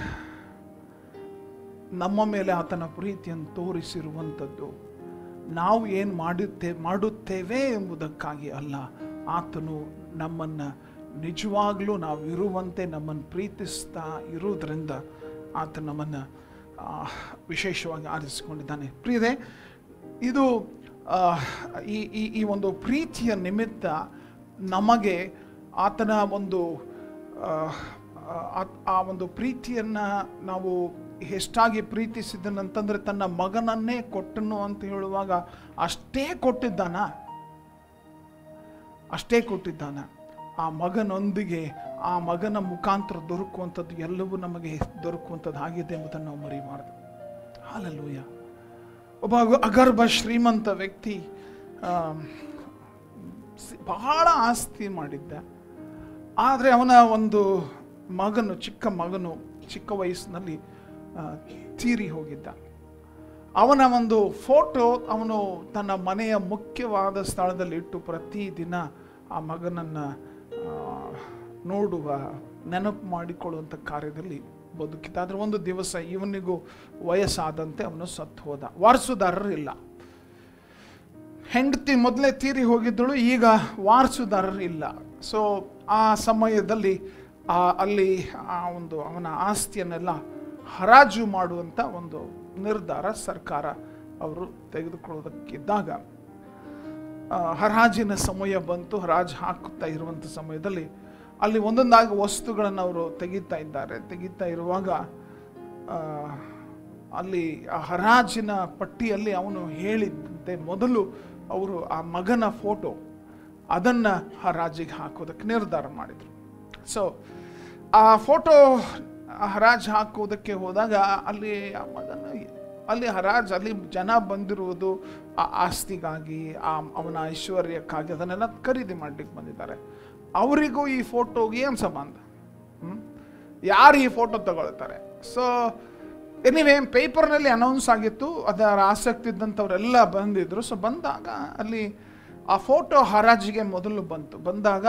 S1: ನಮ್ಮ ಮೇಲೆ ಆತನ ಪ್ರೀತಿಯನ್ನು ತೋರಿಸಿರುವಂಥದ್ದು ನಾವು ಏನು ಮಾಡುತ್ತೇ ಮಾಡುತ್ತೇವೆ ಎಂಬುದಕ್ಕಾಗಿ ಅಲ್ಲ ಆತನು ನಮ್ಮನ್ನು ನಿಜವಾಗ್ಲೂ ನಾವು ಇರುವಂತೆ ನಮ್ಮನ್ನು ಪ್ರೀತಿಸ್ತಾ ಇರುವುದರಿಂದ ಆತ ನಮ್ಮನ್ನು ಆ, ವಿಶೇಷವಾಗಿ ಆರಿಸಿಕೊಂಡಿದ್ದಾನೆ ಪ್ರಿಯರೇ ಇದು ಆ, ಈ ಈ ಈ ಒಂದು ಪ್ರೀತಿಯ ನಿಮಿತ್ತ ನಮಗೆ ಆತನ ಒಂದು ಆ, ಆ- ಆ ಒಂದು ಪ್ರೀತಿಯನ್ನು ನಾವು ಎಷ್ಟಾಗಿ ಪ್ರೀತಿಸಿದನಂತಂದ್ರೆ ತನ್ನ ಮಗನನ್ನೇ ಕೊಟ್ಟನು ಅಂತ ಹೇಳುವಾಗ ಅಷ್ಟೇ ಕೊಟ್ಟಿದ್ದಾನ ಅಷ್ಟೇ ಕೊಟ್ಟಿದ್ದಾನ ಆ ಮಗನೊಂದಿಗೆ ಆ ಮಗನ ಮುಖಾಂತರ ದೊರಕುವಂಥದ್ದು ಎಲ್ಲವೂ ನಮಗೆ ದೊರಕುವಂಥದ್ದು ಆಗಿದೆ ಎಂಬುದನ್ನು ನಾವು ಮರಿಬಾರ್ದು ಹಾಲಲ್ಲೂಯ ಒಬ್ಬ ಅಗ- ಅಗರ್ಭ ಶ್ರೀಮಂತ ವ್ಯಕ್ತಿ ಆ, ಸಿ- ಬಹಳ ಆಸ್ತಿ ಮಾಡಿದ್ದ ಆದರೆ ಅವನ ಒಂದು ಮಗನು ಚಿಕ್ಕ ಮಗನು ಚಿಕ್ಕ ವಯಸ್ಸಿನಲ್ಲಿ ಆ, ತೀರಿ ಹೋಗಿದ್ದ ಅವನ ಒಂದು ಫೋಟೋ ಅವನು ತನ್ನ ಮನೆಯ ಮುಖ್ಯವಾದ ಸ್ಥಳದಲ್ಲಿ ಇಟ್ಟು ಪ್ರತಿದಿನ ಆ ಮಗನನ್ನು ನೋಡುವ ನೆನಪು ಮಾಡಿಕೊಳ್ಳುವಂಥ ಕಾರ್ಯದಲ್ಲಿ ಬದುಕಿದ್ದ ಆದರೆ ಒಂದು ದಿವಸ ಇವನಿಗೂ ವಯಸ್ಸಾದಂತೆ ಅವನು ಸತ್ತು ಹೋದ ವಾರಸುದಾರರು ಇಲ್ಲ ಹೆಂಡತಿ ಮೊದಲೇ ತೀರಿ ಹೋಗಿದ್ದಳು ಈಗ ವಾರಸುದಾರರು ಇಲ್ಲ ಸೊ ಆ ಸಮಯದಲ್ಲಿ ಆ ಅಲ್ಲಿ ಆ ಒಂದು ಅವನ ಆಸ್ತಿಯನ್ನೆಲ್ಲ ಹರಾಜು ಮಾಡುವಂಥ ಒಂದು ನಿರ್ಧಾರ ಸರ್ಕಾರ ಅವರು ತೆಗೆದುಕೊಳ್ಳೋದಕ್ಕಿದ್ದಾಗ ಆ, ಹರಾಜಿನ ಸಮಯ ಬಂತು ಹರಾಜು ಹಾಕುತ್ತಾ ಇರುವಂಥ ಸಮಯದಲ್ಲಿ ಅಲ್ಲಿ ಒಂದೊಂದಾಗಿ ವಸ್ತುಗಳನ್ನು ಅವರು ತೆಗಿತಾ ಇದ್ದಾರೆ ತೆಗಿತಾ ಇರುವಾಗ ಆ, ಅಲ್ಲಿ ಆ ಹರಾಜಿನ ಪಟ್ಟಿಯಲ್ಲಿ ಅವನು ಹೇಳಿದಂತೆ ಮೊದಲು ಅವರು ಆ ಮಗನ ಫೋಟೋ ಅದನ್ನು ಹರಾಜಿಗೆ ಹಾಕೋದಕ್ಕೆ ನಿರ್ಧಾರ ಮಾಡಿದರು ಸೊ ಆ ಫೋಟೋ ಹರಾಜು ಹಾಕುವುದಕ್ಕೆ ಹೋದಾಗ ಅಲ್ಲಿ ಆ ಮಗನ ಅಲ್ಲಿ ಹರಾಜ್ ಅಲ್ಲಿ ಜನ ಬಂದಿರುವುದು ಆ ಆಸ್ತಿಗಾಗಿ ಆ ಅವನ ಐಶ್ವರ್ಯಕ್ಕಾಗಿ ಅದನ್ನೆಲ್ಲ ಖರೀದಿ ಮಾಡ್ಲಿಕ್ಕೆ ಬಂದಿದ್ದಾರೆ ಅವರಿಗೂ ಈ ಫೋಟೋಗೆ ಏನು ಸಂಬಂಧ ಹ್ಮ್? ಯಾರು ಈ ಫೋಟೋ ತಗೊಳ್ತಾರೆ ಸೊ ಎನಿವೇ ಪೇಪರ್ನಲ್ಲಿ ಅನೌನ್ಸ್ ಆಗಿತ್ತು ಅದರ ಆಸಕ್ತಿ ಇದ್ದಂಥವರೆಲ್ಲ ಬಂದಿದ್ರು ಸೊ ಬಂದಾಗ ಅಲ್ಲಿ ಆ ಫೋಟೋ ಹರಾಜಿಗೆ ಮೊದಲು ಬಂತು ಬಂದಾಗ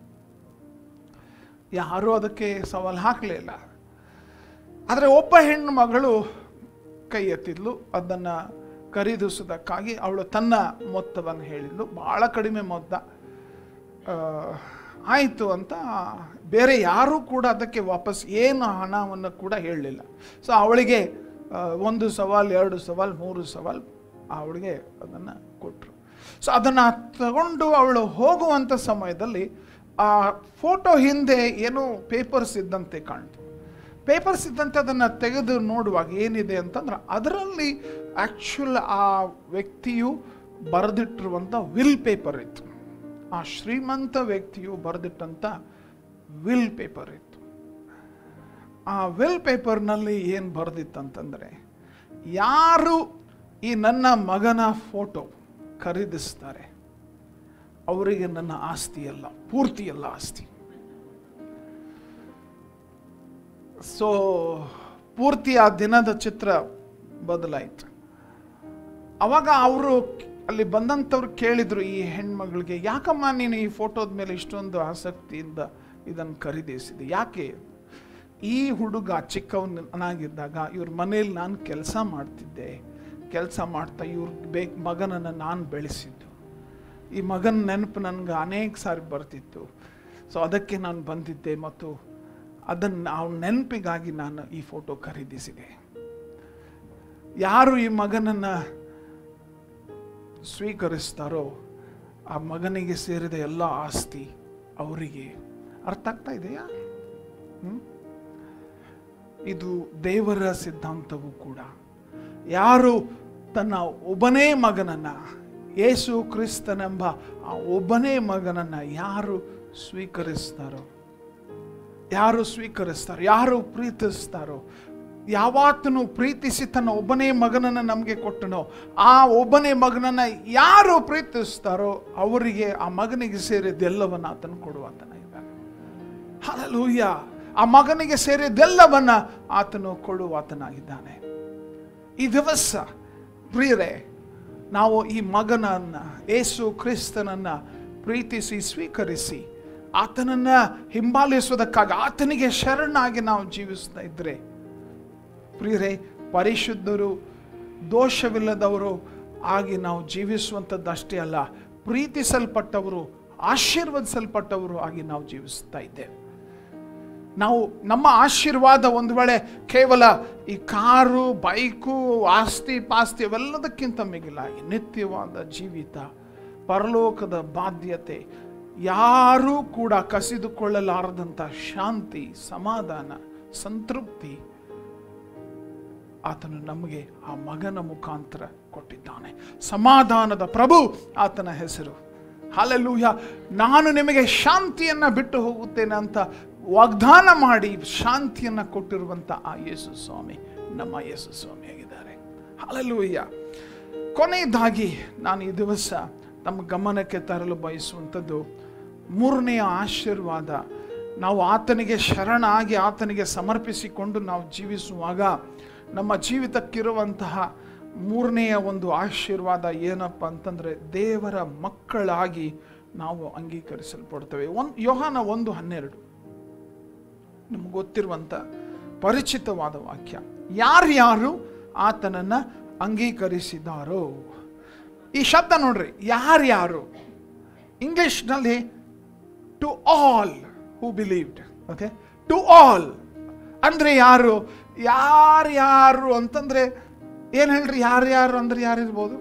S1: ಯಾರೂ ಅದಕ್ಕೆ ಸವಾಲು ಹಾಕಲಿಲ್ಲ ಆದರೆ ಒಬ್ಬ ಹೆಣ್ಣು ಮಗಳು ಕೈ ಎತ್ತಿದ್ಲು ಅದನ್ನು ಖರೀದಿಸೋದಕ್ಕಾಗಿ ಅವಳು ತನ್ನ ಮೊತ್ತವನ್ನು ಹೇಳಿದ್ಲು ಭಾಳ ಕಡಿಮೆ ಮೊತ್ತ ಆ, ಆಯಿತು ಅಂತ ಬೇರೆ ಯಾರೂ ಕೂಡ ಅದಕ್ಕೆ ವಾಪಸ್ ಏನು ಹಣವನ್ನು ಕೂಡ ಹೇಳಲಿಲ್ಲ ಸೊ ಅವಳಿಗೆ ಆ, ಒಂದು ಸವಾಲ್ ಎರಡು ಸವಾಲ್ ಮೂರು ಸವಾಲ್ ಅವಳಿಗೆ ಅದನ್ನು ಕೊಟ್ಟರು ಸೊ ಅದನ್ನು ತಗೊಂಡು ಅವಳು ಹೋಗುವಂಥ ಸಮಯದಲ್ಲಿ ಆ ಫೋಟೋ ಹಿಂದೆ ಏನೋ ಪೇಪರ್ಸ್ ಇದ್ದಂತೆ ಕಾಣ್ತು ಪೇಪರ್ಸ್ ಇದ್ದಂತೆ ಅದನ್ನು ತೆಗೆದು ನೋಡುವಾಗ ಏನಿದೆ ಅಂತಂದ್ರೆ ಅದರಲ್ಲಿ ಆ್ಯಕ್ಚುಲ್ ಆ ವ್ಯಕ್ತಿಯು ಬರೆದಿಟ್ಟಿರುವಂಥ ವಿಲ್ ಪೇಪರ್ ಇತ್ತು ಆ ಶ್ರೀಮಂತ ವ್ಯಕ್ತಿಯು ಬರೆದಿಟ್ಟಂಥ ವಿಲ್ ಪೇಪರ್ ಇತ್ತು ಆ ವಿಲ್ ಪೇಪರ್ನಲ್ಲಿ ಏನು ಬರೆದಿತ್ತಂತಂದರೆ ಯಾರು ಈ ನನ್ನ ಮಗನ ಫೋಟೋ ಖರೀದಿಸ್ತಾರೆ ಅವರಿಗೆ ನನ್ನ ಆಸ್ತಿ ಅಲ್ಲ ಪೂರ್ತಿ ಎಲ್ಲ ಆಸ್ತಿ ಸೊ ಪೂರ್ತಿ ಆ ದಿನದ ಚಿತ್ರ ಬದಲಾಯಿತು ಅವಾಗ ಅವರು ಅಲ್ಲಿ ಬಂದಂಥವ್ರು ಕೇಳಿದ್ರು ಈ ಹೆಣ್ಮಗಳಿಗೆ ಯಾಕಮ್ಮ ನೀನು ಈ ಫೋಟೋದ ಮೇಲೆ ಇಷ್ಟೊಂದು ಆಸಕ್ತಿಯಿಂದ ಇದನ್ನು ಖರೀದಿಸಿದೆ ಯಾಕೆ ಈ ಹುಡುಗ ಚಿಕ್ಕವನಾಗಿದ್ದಾಗ ಇವ್ರ ಮನೇಲಿ ನಾನು ಕೆಲಸ ಮಾಡ್ತಿದ್ದೆ ಕೆಲಸ ಮಾಡ್ತಾ ಇವ್ರ ಬೇಕ್ ಮಗನನ್ನು ನಾನು ಬೆಳೆಸಿದ್ದು ಈ ಮಗನ ನೆನಪು ನನಗೆ ಅನೇಕ ಸಾರಿ ಬರ್ತಿತ್ತು ಸೊ ಅದಕ್ಕೆ ನಾನು ಬಂದಿದ್ದೆ ಮತ್ತು ಅದನ್ನು ಅವನ ನೆನಪಿಗಾಗಿ ನಾನು ಈ ಫೋಟೋ ಖರೀದಿಸಿದೆ ಯಾರು ಈ ಮಗನನ್ನು ಸ್ವೀಕರಿಸ್ತಾರೋ ಆ ಮಗನಿಗೆ ಸೇರಿದ ಎಲ್ಲ ಆಸ್ತಿ ಅವರಿಗೆ ಅರ್ಥ ಆಗ್ತಾ ಇದೆಯಾ ಹ್ಮ್? ಇದು ದೇವರ ಸಿದ್ಧಾಂತವೂ ಕೂಡ ಯಾರು ತನ್ನ ಒಬ್ಬನೇ ಮಗನನ್ನ ಯೇಸು ಕ್ರಿಸ್ತನೆಂಬ ಆ ಒಬ್ಬನೇ ಮಗನನ್ನ ಯಾರು ಸ್ವೀಕರಿಸ್ತಾರೋ ಯಾರು ಸ್ವೀಕರಿಸ್ತಾರೋ ಯಾರು ಪ್ರೀತಿಸ್ತಾರೋ ಯಾವಾತನು ಪ್ರೀತಿಸಿ ತನ್ನ ಒಬ್ಬನೇ ಮಗನನ್ನು ನಮಗೆ ಕೊಟ್ಟನೋ ಆ ಒಬ್ಬನೇ ಮಗನನ್ನ ಯಾರು ಪ್ರೀತಿಸ್ತಾರೋ ಅವರಿಗೆ ಆ ಮಗನಿಗೆ ಸೇರಿದ್ದೆಲ್ಲವನ್ನ ಆತನು ಕೊಡುವಾತನ ಇದ್ದಾನೆ ಹಲಲೂಯ ಆ ಮಗನಿಗೆ ಸೇರಿದ್ದೆಲ್ಲವನ್ನ ಆತನು ಕೊಡುವಾತನಾಗಿದ್ದಾನೆ ಈ ದಿವಸ ಪ್ರಿಯರೇ ನಾವು ಈ ಮಗನನ್ನ ಏಸು ಕ್ರಿಸ್ತನನ್ನ ಪ್ರೀತಿಸಿ ಸ್ವೀಕರಿಸಿ ಆತನನ್ನ ಹಿಂಬಾಲಿಸುವುದಕ್ಕಾಗಿ ಆತನಿಗೆ ಶರಣಾಗಿ ನಾವು ಜೀವಿಸ್ತಾ ಇದ್ರೆ ಪ್ರಿಯರೇ ಪರಿಶುದ್ಧರು ದೋಷವಿಲ್ಲದವರು ಆಗಿ ನಾವು ಜೀವಿಸುವಂಥದ್ದು ಅಷ್ಟೇ ಅಲ್ಲ ಪ್ರೀತಿಸಲ್ಪಟ್ಟವರು ಆಶೀರ್ವದಿಸಲ್ಪಟ್ಟವರು ಆಗಿ ನಾವು ಜೀವಿಸ್ತಾ ಇದ್ದೇವೆ ನಾವು ನಮ್ಮ ಆಶೀರ್ವಾದ ಒಂದು ವೇಳೆ ಕೇವಲ ಈ ಕಾರು ಬೈಕು ಆಸ್ತಿ ಪಾಸ್ತಿ ಅವೆಲ್ಲದಕ್ಕಿಂತ ಮಿಗಿಲಾಗಿ ನಿತ್ಯವಾದ ಜೀವಿತ ಪರಲೋಕದ ಬಾಧ್ಯತೆ ಯಾರೂ ಕೂಡ ಕಸಿದುಕೊಳ್ಳಲಾರದಂಥ ಶಾಂತಿ ಸಮಾಧಾನ ಸಂತೃಪ್ತಿ ಆತನು ನಮಗೆ ಆ ಮಗನ ಮುಖಾಂತರ ಕೊಟ್ಟಿದ್ದಾನೆ ಸಮಾಧಾನದ ಪ್ರಭು ಆತನ ಹೆಸರು ಹಾಲೆಲ್ಲೂಯ ನಾನು ನಿಮಗೆ ಶಾಂತಿಯನ್ನ ಬಿಟ್ಟು ಹೋಗುತ್ತೇನೆ ಅಂತ ವಾಗ್ದಾನ ಮಾಡಿ ಶಾಂತಿಯನ್ನ ಕೊಟ್ಟಿರುವಂತ ಆ ಯೇಸು ಸ್ವಾಮಿ ನಮ್ಮ ಯೇಸು ಸ್ವಾಮಿ ಆಗಿದ್ದಾರೆ ಹಾಲೆಲ್ಲೂಯ್ಯ ಕೊನೆಯದಾಗಿ ನಾನು ಈ ದಿವಸ ತಮ್ಮ ಗಮನಕ್ಕೆ ತರಲು ಬಯಸುವಂಥದ್ದು ಮೂರನೆಯ ಆಶೀರ್ವಾದ ನಾವು ಆತನಿಗೆ ಶರಣಾಗಿ ಆತನಿಗೆ ಸಮರ್ಪಿಸಿಕೊಂಡು ನಾವು ಜೀವಿಸುವಾಗ ನಮ್ಮ ಜೀವಿತಕ್ಕಿರುವಂತಹ ಮೂರನೆಯ ಒಂದು ಆಶೀರ್ವಾದ ಏನಪ್ಪ ಅಂತಂದ್ರೆ ದೇವರ ಮಕ್ಕಳಾಗಿ ನಾವು ಅಂಗೀಕರಿಸಲ್ಪಡ್ತೇವೆ ಒಂದು ಯೋಹಾನ ಒಂದು ಹನ್ನೆರಡು ನಿಮ್ಗೆ ಗೊತ್ತಿರುವಂತ ಪರಿಚಿತವಾದ ವಾಕ್ಯ ಯಾರ್ಯಾರು ಆತನನ್ನ ಅಂಗೀಕರಿಸಿದಾರೋ ಈ ಶಬ್ದ ನೋಡ್ರಿ ಯಾರ್ಯಾರು ಇಂಗ್ಲಿಷ್ನಲ್ಲಿ to all who believed okay to all ಅಂದ್ರೆ ಯಾರು ಯಾರ್ಯಾರು ಅಂತಂದ್ರೆ ಏನ್ ಹೇಳ್ರಿ ಯಾರ್ಯಾರು ಅಂದ್ರೆ ಯಾರಿರ್ಬೋದು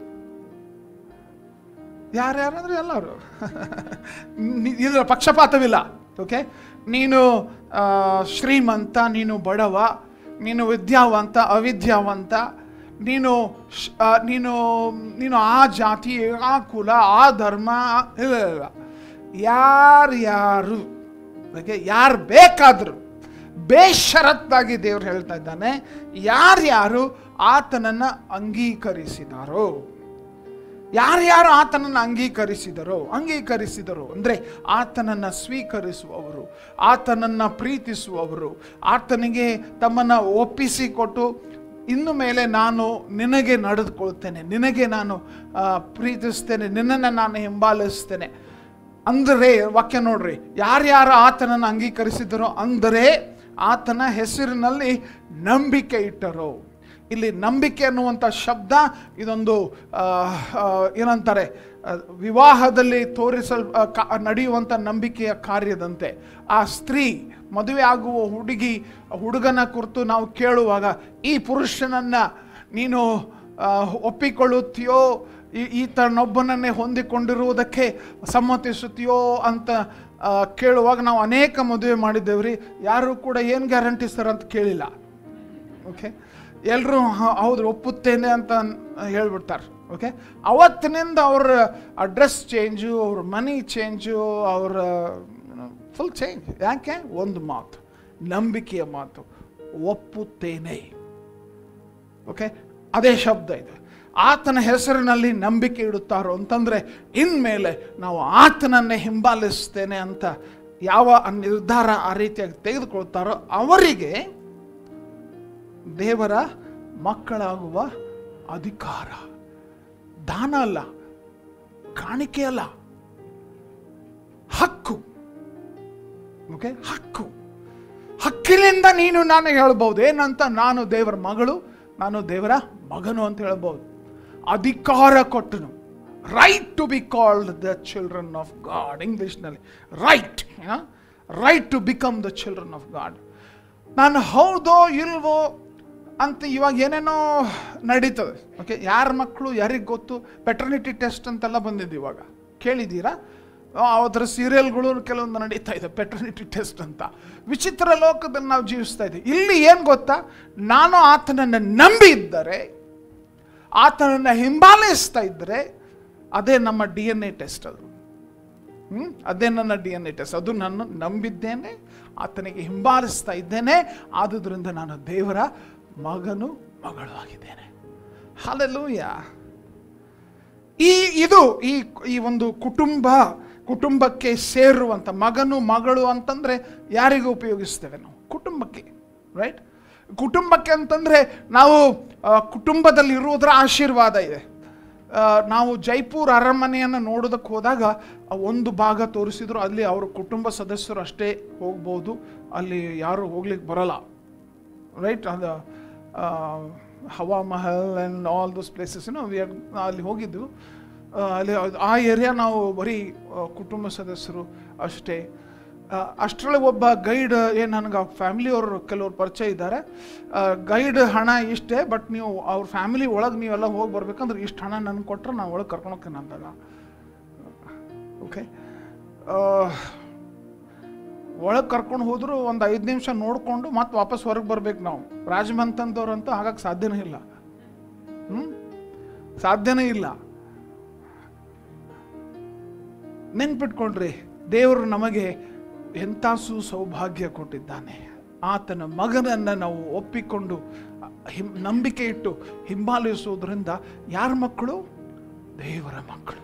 S1: ಯಾರ್ಯಾರು ಅಂದ್ರೆ ಎಲ್ಲರೂ ನಿ- ಇದರ ಪಕ್ಷಪಾತವಿಲ್ಲ ಓಕೆ ನೀನು ಆ, ಶ್ರೀಮಂತ ನೀನು ಬಡವ ನೀನು ವಿದ್ಯಾವಂತ ಅವಿದ್ಯಾವಂತ ನೀನು ಶ್- ಆ, ನೀನು ನೀನು ಆ ಜಾತಿ ಆ ಕುಲ ಆ ಧರ್ಮ ಆ- ಇಲ್ಲ ಇಲ್ಲ ಯಾರ್ಯಾರು ಓಕೆ ಯಾರು ಬೇಕಾದ್ರು ಬೇಷರತ್ತಾಗಿ ದೇವ್ರು ಹೇಳ್ತಾ ಇದ್ದಾನೆ ಯಾರ್ಯಾರು ಆತನನ್ನ ಅಂಗೀಕರಿಸಿದಾರೋ ಯಾರ್ಯಾರು ಆತನನ್ನು ಅಂಗೀಕರಿಸಿದರೋ ಅಂಗೀಕರಿಸಿದರೋ ಅಂದರೆ ಆತನನ್ನು ಸ್ವೀಕರಿಸುವವರು ಆತನನ್ನ ಪ್ರೀತಿಸುವವರು ಆತನಿಗೆ ತಮ್ಮನ್ನು ಒಪ್ಪಿಸಿಕೊಟ್ಟು ಇನ್ನು ಮೇಲೆ ನಾನು ನಿನಗೆ ನಡೆದುಕೊಳ್ತೇನೆ ನಿನಗೆ ನಾನು ಆ, ಪ್ರೀತಿಸ್ತೇನೆ ನಿನ್ನನ್ನು ನಾನು ಹಿಂಬಾಲಿಸ್ತೇನೆ ಅಂದರೆ ವಾಕ್ಯ ನೋಡ್ರಿ ಯಾರ್ಯಾರು ಆತನನ್ನು ಅಂಗೀಕರಿಸಿದರೋ ಅಂದರೆ ಆತನ ಹೆಸರಿನಲ್ಲಿ ನಂಬಿಕೆ ಇಟ್ಟರೋ ಇಲ್ಲಿ ನಂಬಿಕೆ ಅನ್ನುವಂಥ ಶಬ್ದ ಇದೊಂದು ಆ, ಆ, ಏನಂತಾರೆ ಆ, ವಿವಾಹದಲ್ಲಿ ತೋರಿಸಲ್ ಆ, ಕ- ನಡೆಯುವಂಥ ನಂಬಿಕೆಯ ಕಾರ್ಯದಂತೆ ಆ ಸ್ತ್ರೀ ಮದುವೆ ಆಗುವ ಹುಡುಗಿ ಹುಡುಗನ ಕುರಿತು ನಾವು ಕೇಳುವಾಗ ಈ ಪುರುಷನನ್ನ ನೀನು ಆ, ಒಪ್ಪಿಕೊಳ್ಳುತ್ತೀಯೋ ಈ ಈತನೊಬ್ಬನನ್ನೇ ಹೊಂದಿಕೊಂಡಿರುವುದಕ್ಕೆ ಸಮ್ಮತಿಸುತ್ತೀಯೋ ಅಂತ ಆ, ಕೇಳುವಾಗ ನಾವು ಅನೇಕ ಮದುವೆ ಮಾಡಿದ್ದೇವ್ರಿ ಯಾರು ಕೂಡ ಏನು ಗ್ಯಾರಂಟಿ ಸರ್ ಅಂತ ಕೇಳಿಲ್ಲ ಓಕೆ ಎಲ್ಲರೂ ಹೌದು ಒಪ್ಪುತ್ತೇನೆ ಅಂತ ಅನ್- ಹೇಳ್ಬಿಡ್ತಾರೆ ಓಕೆ ಅವತ್ತಿನಿಂದ ಅವ್ರ ಅಡ್ರೆಸ್ ಚೇಂಜು ಅವ್ರ ಮನಿ ಚೇಂಜು ಅವ್ರ ಫುಲ್ ಚೇಂಜ್ ಯಾಕೆ ಒಂದು ಮಾತು ನಂಬಿಕೆಯ ಮಾತು ಒಪ್ಪುತ್ತೇನೆ ಓಕೆ ಅದೇ ಶಬ್ದ ಇದೆ ಆತನ ಹೆಸರಿನಲ್ಲಿ ನಂಬಿಕೆ ಇಡುತ್ತಾರೋ ಅಂತಂದ್ರೆ ಇನ್ಮೇಲೆ ನಾವು ಆತನನ್ನೇ ಹಿಂಬಾಲಿಸ್ತೇನೆ ಅಂತ ಯಾವ ನಿರ್ಧಾರ ಆ ರೀತಿಯಾಗಿ ತೆಗೆದುಕೊಳ್ತಾರೋ ಅವರಿಗೆ ದೇವರ ಮಕ್ಕಳಾಗುವ ಅಧಿಕಾರ ದಾನ ಅಲ್ಲ ಕಾಣಿಕೆ ಅಲ್ಲ ಹಕ್ಕು ಓಕೆ ಹಕ್ಕು ಹಕ್ಕಿನಿಂದ ನೀನು ನಾನು ಹೇಳ್ಬೋದು ಏನಂತ ನಾನು ದೇವರ ಮಗಳು ನಾನು ದೇವರ ಮಗನು ಅಂತ ಹೇಳ್ಬೋದು ಅಧಿಕಾರ ಕೊಟ್ಟನು right to be called the children of God ಇಂಗ್ಲಿಷ್ನಲ್ಲಿ right right to become the children of God ನಾನು ಹೌದೋ ಇಲ್ವೋ ಅಂತ ಇವಾಗ ಏನೇನೋ ನಡೀತದೆ ಓಕೆ ಯಾರ ಮಕ್ಕಳು ಯಾರಿಗೆ ಗೊತ್ತು ಪೆಟರ್ನಿಟಿ ಟೆಸ್ಟ್ ಅಂತೆಲ್ಲ ಬಂದಿದ್ದು ಇವಾಗ ಕೇಳಿದ್ದೀರಾ ಆ, ಅದರ ಸೀರಿಯಲ್ಗಳು ಕೆಲವೊಂದು ನಡೀತಾ ಇದೆ ಪೆಟ್ರನಿಟಿ ಟೆಸ್ಟ್ ಅಂತ ವಿಚಿತ್ರ ಲೋಕದಲ್ಲಿ ನಾವು ಜೀವಿಸ್ತಾ ಇದ್ದೀವಿ ಇಲ್ಲಿ ಏನು ಗೊತ್ತಾ ನಾನು ಆತನನ್ನು ನಂಬಿ ಇದ್ದರೆ ಆತನನ್ನು ಹಿಂಬಾಲಿಸ್ತಾ ಇದ್ದರೆ ಅದೇ ನಮ್ಮ ಡಿ ಎನ್ ಎ ಟೆಸ್ಟ್ ಅದು ಹ್ಮ್? ಅದೇ ನನ್ನ ಡಿ ಎನ್ ಎ ಟೆಸ್ಟ್ ಅದು ನಾನು ನಂಬಿದ್ದೇನೆ ಆತನಿಗೆ ಹಿಂಬಾಲಿಸ್ತಾ ಇದ್ದೇನೆ ಆದುದರಿಂದ ನಾನು ದೇವರ ಮಗನು ಮಗಳು ಆಗಿದ್ದೇನೆ ಹಾಲೆಲೂಯ ಈ ಇದು ಈ ಈ ಒಂದು ಕುಟುಂಬ ಕುಟುಂಬಕ್ಕೆ ಸೇರುವಂಥ ಮಗನು ಮಗಳು ಅಂತಂದ್ರೆ ಯಾರಿಗೆ ಉಪಯೋಗಿಸ್ತೇವೆ ನಾವು ಕುಟುಂಬಕ್ಕೆ ರೈಟ್ ಕುಟುಂಬಕ್ಕೆ ಅಂತಂದ್ರೆ ನಾವು ಆ, ಕುಟುಂಬದಲ್ಲಿ ಇರುವುದರ ಆಶೀರ್ವಾದ ಇದೆ ಆ, ನಾವು ಜೈಪುರ್ ಅರಮನೆಯನ್ನು ನೋಡೋದಕ್ಕೆ ಹೋದಾಗ ಆ ಒಂದು ಭಾಗ ತೋರಿಸಿದ್ರು ಅಲ್ಲಿ ಅವರ ಕುಟುಂಬ ಸದಸ್ಯರು ಅಷ್ಟೇ ಹೋಗ್ಬೋದು ಅಲ್ಲಿ ಯಾರು ಹೋಗ್ಲಿಕ್ಕೆ ಬರಲ್ಲ ರೈಟ್ ಅದು Hawa Mahal and all those places we ಅಲ್ಲಿ ಹೋಗಿದ್ದು ಆ, ಅಲ್ಲಿ ಅದು- ಆ ಏರಿಯಾ ನಾವು ಬರೀ ಆ, ಕುಟುಂಬ ಸದಸ್ಯರು ಅಷ್ಟೇ ಆ, ಅಷ್ಟರೊಳಗೆ ಒಬ್ಬ ಗೈಡ್ ಏನು ನನಗೆ ಫ್ಯಾಮಿಲಿಯವರು ಕೆಲವ್ರು ಪರಿಚಯ ಇದ್ದಾರೆ ಗೈಡ್ ಹಣ ಇಷ್ಟೇ ಬಟ್ ನೀವು ಅವ್ರ ಫ್ಯಾಮಿಲಿ ಒಳಗೆ ನೀವೆಲ್ಲ ಹೋಗಿ ಬರ್ಬೇಕಂದ್ರೆ ಇಷ್ಟು ಹಣ ನನಗೆ ಕೊಟ್ಟರೆ ನಾನು ಒಳಗೆ ಕರ್ಕೊಂಡು ಹೋಗ್ತೇನೆ ಅಂದಾಗ ಓಕೆ ಒಳಗೆ ಕರ್ಕೊಂಡು ಹೋದ್ರು ಒಂದು ಐದು ನಿಮಿಷ ನೋಡಿಕೊಂಡು ಮತ್ತೆ ವಾಪಸ್ ಹೊರಗೆ ಬರ್ಬೇಕು ನಾವು ರಾಜಮಂತಂದವ್ರಂತೂ ಆಗಕ್ಕೆ ಸಾಧ್ಯನೇ ಇಲ್ಲ ಹ್ಞೂ ಸಾಧ್ಯನೇ ಇಲ್ಲ ನೆನ್ಪಿಟ್ಕೊಂಡ್ರಿ ದೇವರು ನಮಗೆ ಎಂಥ ಸುಸೌಭಾಗ್ಯ ಕೊಟ್ಟಿದ್ದಾನೆ ಆತನ ಮಗನನ್ನು ನಾವು ಒಪ್ಪಿಕೊಂಡು ಹಿಂ ನಂಬಿಕೆ ಇಟ್ಟು ಹಿಂಬಾಲಿಸುವುದರಿಂದ ಯಾರ ಮಕ್ಕಳು ದೇವರ ಮಕ್ಕಳು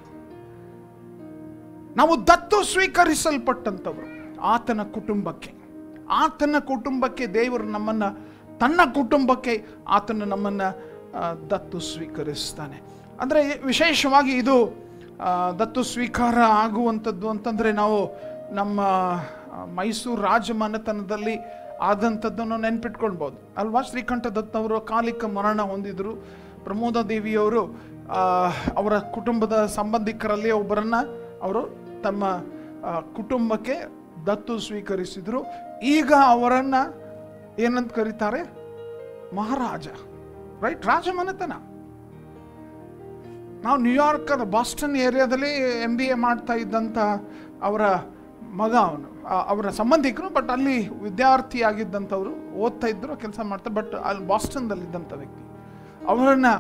S1: ನಾವು ದತ್ತು ಸ್ವೀಕರಿಸಲ್ಪಟ್ಟಂಥವರು ಆತನ ಕುಟುಂಬಕ್ಕೆ ಆತನ ಕುಟುಂಬಕ್ಕೆ ದೇವರು ನಮ್ಮನ್ನು ತನ್ನ ಕುಟುಂಬಕ್ಕೆ ಆತನು ನಮ್ಮನ್ನು ಆ, ದತ್ತು ಸ್ವೀಕರಿಸ್ತಾನೆ ಅಂದರೆ ವಿಶೇಷವಾಗಿ ಇದು ಆ, ದತ್ತು ಸ್ವೀಕಾರ ಆಗುವಂಥದ್ದು ಅಂತಂದರೆ ನಾವು ನಮ್ಮ ಆ, ಮೈಸೂರು ರಾಜಮನೆತನದಲ್ಲಿ ಆದಂಥದ್ದನ್ನು ನೆನ್ಪಿಟ್ಕೊಳ್ಬೋದು ಅಲ್ವಾ ಶ್ರೀಕಂಠ ದತ್ತವರು ಕಾಲಿಕ ಮರಣ ಹೊಂದಿದ್ರು ಪ್ರಮೋದ ದೇವಿಯವರು ಆ, ಅವರ ಕುಟುಂಬದ ಸಂಬಂಧಿಕರಲ್ಲಿ ಒಬ್ಬರನ್ನ ಅವರು ತಮ್ಮ ಆ, ಕುಟುಂಬಕ್ಕೆ ದತ್ತು ಸ್ವೀಕರಿಸಿದ್ರು ಈಗ ಅವರನ್ನ ಏನಂತ ಕರೀತಾರೆ ಮಹಾರಾಜ ರೈಟ್ ರಾಜಮನೆತನ ನಾವು ನ್ಯೂಯಾರ್ಕ್ ಬಾಸ್ಟನ್ ಏರಿಯಾದಲ್ಲಿ ಎಂ ಬಿ ಎ ಮಾಡ್ತಾ ಇದ್ದಂಥ ಅವರ ಮಗ ಅವನು ಆ- ಅವರ ಸಂಬಂಧಿಕರು ಬಟ್ ಅಲ್ಲಿ ವಿದ್ಯಾರ್ಥಿಯಾಗಿದ್ದಂಥವ್ರು ಓದ್ತಾ ಇದ್ರು ಕೆಲಸ ಮಾಡ್ತಾರೆ ಬಟ್ ಅಲ್ಲಿ ಬಾಸ್ಟನ್ದಲ್ಲಿದ್ದಂಥ ವ್ಯಕ್ತಿ ಅವರನ್ನು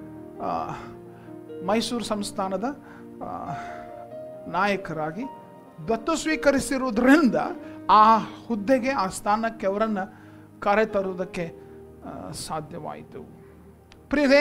S1: ಮೈಸೂರು ಸಂಸ್ಥಾನದ ಆ, ನಾಯಕರಾಗಿ ದತ್ತು ಸ್ವೀಕರಿಸಿರುವುದರಿಂದ ಆ ಹುದ್ದೆಗೆ ಆ ಸ್ಥಾನಕ್ಕೆ ಅವರನ್ನು ಕರೆತರುವುದಕ್ಕೆ ಆ, ಸಾಧ್ಯವಾಯಿತು ಪ್ರಿಯರೇ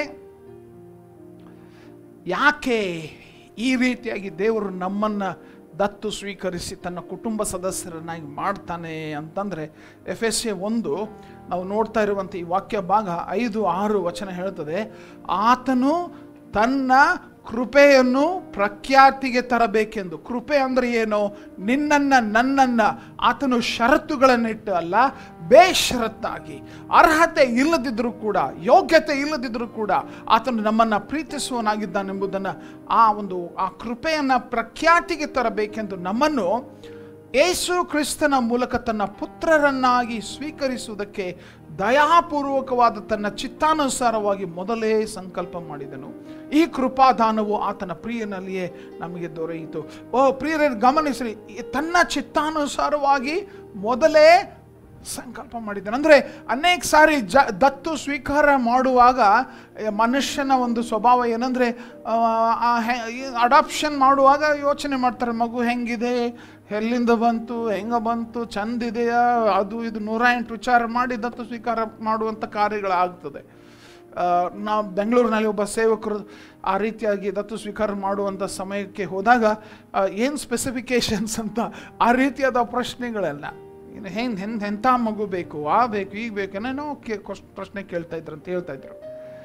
S1: ಯಾಕೆ ಈ ರೀತಿಯಾಗಿ ದೇವರು ನಮ್ಮನ್ನು ದತ್ತು ಸ್ವೀಕರಿಸಿ ತನ್ನ ಕುಟುಂಬ ಸದಸ್ಯರನ್ನಾಗಿ ಮಾಡ್ತಾನೆ ಅಂತಂದರೆ ಎಫ್ ಎಸ್ ಎ ಒಂದು ನಾವು ನೋಡ್ತಾ ಇರುವಂಥ ಈ ವಾಕ್ಯ ಭಾಗ ಐದು ಆರು ವಚನ ಹೇಳ್ತದೆ ಆತನು ತನ್ನ ಕೃಪೆಯನ್ನು ಪ್ರಖ್ಯಾತಿಗೆ ತರಬೇಕೆಂದು ಕೃಪೆ ಅಂದರೆ ಏನು ನಿನ್ನನ್ನು ನನ್ನನ್ನು ಆತನು ಷರತ್ತುಗಳನ್ನಿಟ್ಟು ಅಲ್ಲ ಬೇಷರತ್ತಾಗಿ ಅರ್ಹತೆ ಇಲ್ಲದಿದ್ದರೂ ಕೂಡ ಯೋಗ್ಯತೆ ಇಲ್ಲದಿದ್ದರೂ ಕೂಡ ಆತನು ನಮ್ಮನ್ನು ಪ್ರೀತಿಸುವನಾಗಿದ್ದಾನೆಂಬುದನ್ನು ಆ ಒಂದು ಆ ಕೃಪೆಯನ್ನು ಪ್ರಖ್ಯಾತಿಗೆ ತರಬೇಕೆಂದು ನಮ್ಮನ್ನು ಯೇಸು ಕ್ರಿಸ್ತನ ಮೂಲಕ ತನ್ನ ಪುತ್ರರನ್ನಾಗಿ ಸ್ವೀಕರಿಸುವುದಕ್ಕೆ ದಯಾಪೂರ್ವಕವಾದ ತನ್ನ ಚಿತ್ತಾನುಸಾರವಾಗಿ ಮೊದಲೇ ಸಂಕಲ್ಪ ಮಾಡಿದನು ಈ ಕೃಪಾದಾನವು ಆತನ ಪ್ರಿಯನಲ್ಲಿಯೇ ನಮಗೆ ದೊರೆಯಿತು ಓ ಪ್ರಿಯರ ಗಮನಿಸ್ರಿ ಈ ತನ್ನ ಚಿತ್ತಾನುಸಾರವಾಗಿ ಮೊದಲೇ ಸಂಕಲ್ಪ ಮಾಡಿದ್ದಾನೆ ಅಂದರೆ ಅನೇಕ ಸಾರಿ ಜ ದತ್ತು ಸ್ವೀಕಾರ ಮಾಡುವಾಗ ಎ, ಮನುಷ್ಯನ ಒಂದು ಸ್ವಭಾವ ಏನಂದರೆ ಅಡಾಪ್ಷನ್ ಮಾಡುವಾಗ ಯೋಚನೆ ಮಾಡ್ತಾರೆ ಮಗು ಹೆಂಗಿದೆ ಎಲ್ಲಿಂದ ಬಂತು ಹೆಂಗೆ ಬಂತು ಚಂದಿದೆಯಾ ಅದು ಇದು ನೂರ ಎಂಟು ವಿಚಾರ ಮಾಡಿ ದತ್ತು ಸ್ವೀಕಾರ ಮಾಡುವಂಥ ಕಾರ್ಯಗಳಾಗ್ತದೆ ಆ, ನಾವು ಬೆಂಗಳೂರಿನಲ್ಲಿ ಒಬ್ಬ ಸೇವಕರು ಆ ರೀತಿಯಾಗಿ ದತ್ತು ಸ್ವೀಕಾರ ಮಾಡುವಂಥ ಸಮಯಕ್ಕೆ ಹೋದಾಗ ಏನು ಸ್ಪೆಸಿಫಿಕೇಶನ್ಸ್ ಅಂತ ಆ ರೀತಿಯಾದ ಪ್ರಶ್ನೆಗಳೆಲ್ಲ ಏನು ಹೆಂಗೆ ಹೆಂಗೆ ಎಂಥ ಮಗು ಬೇಕು ಆ ಬೇಕು ಈಗ ಬೇಕು ಏನೇನೋ ಕೇ ಕ್ವಶ್- ಪ್ರಶ್ನೆ ಕೇಳ್ತಾ ಇದ್ರು ಅಂತ ಹೇಳ್ತಾ ಇದ್ರು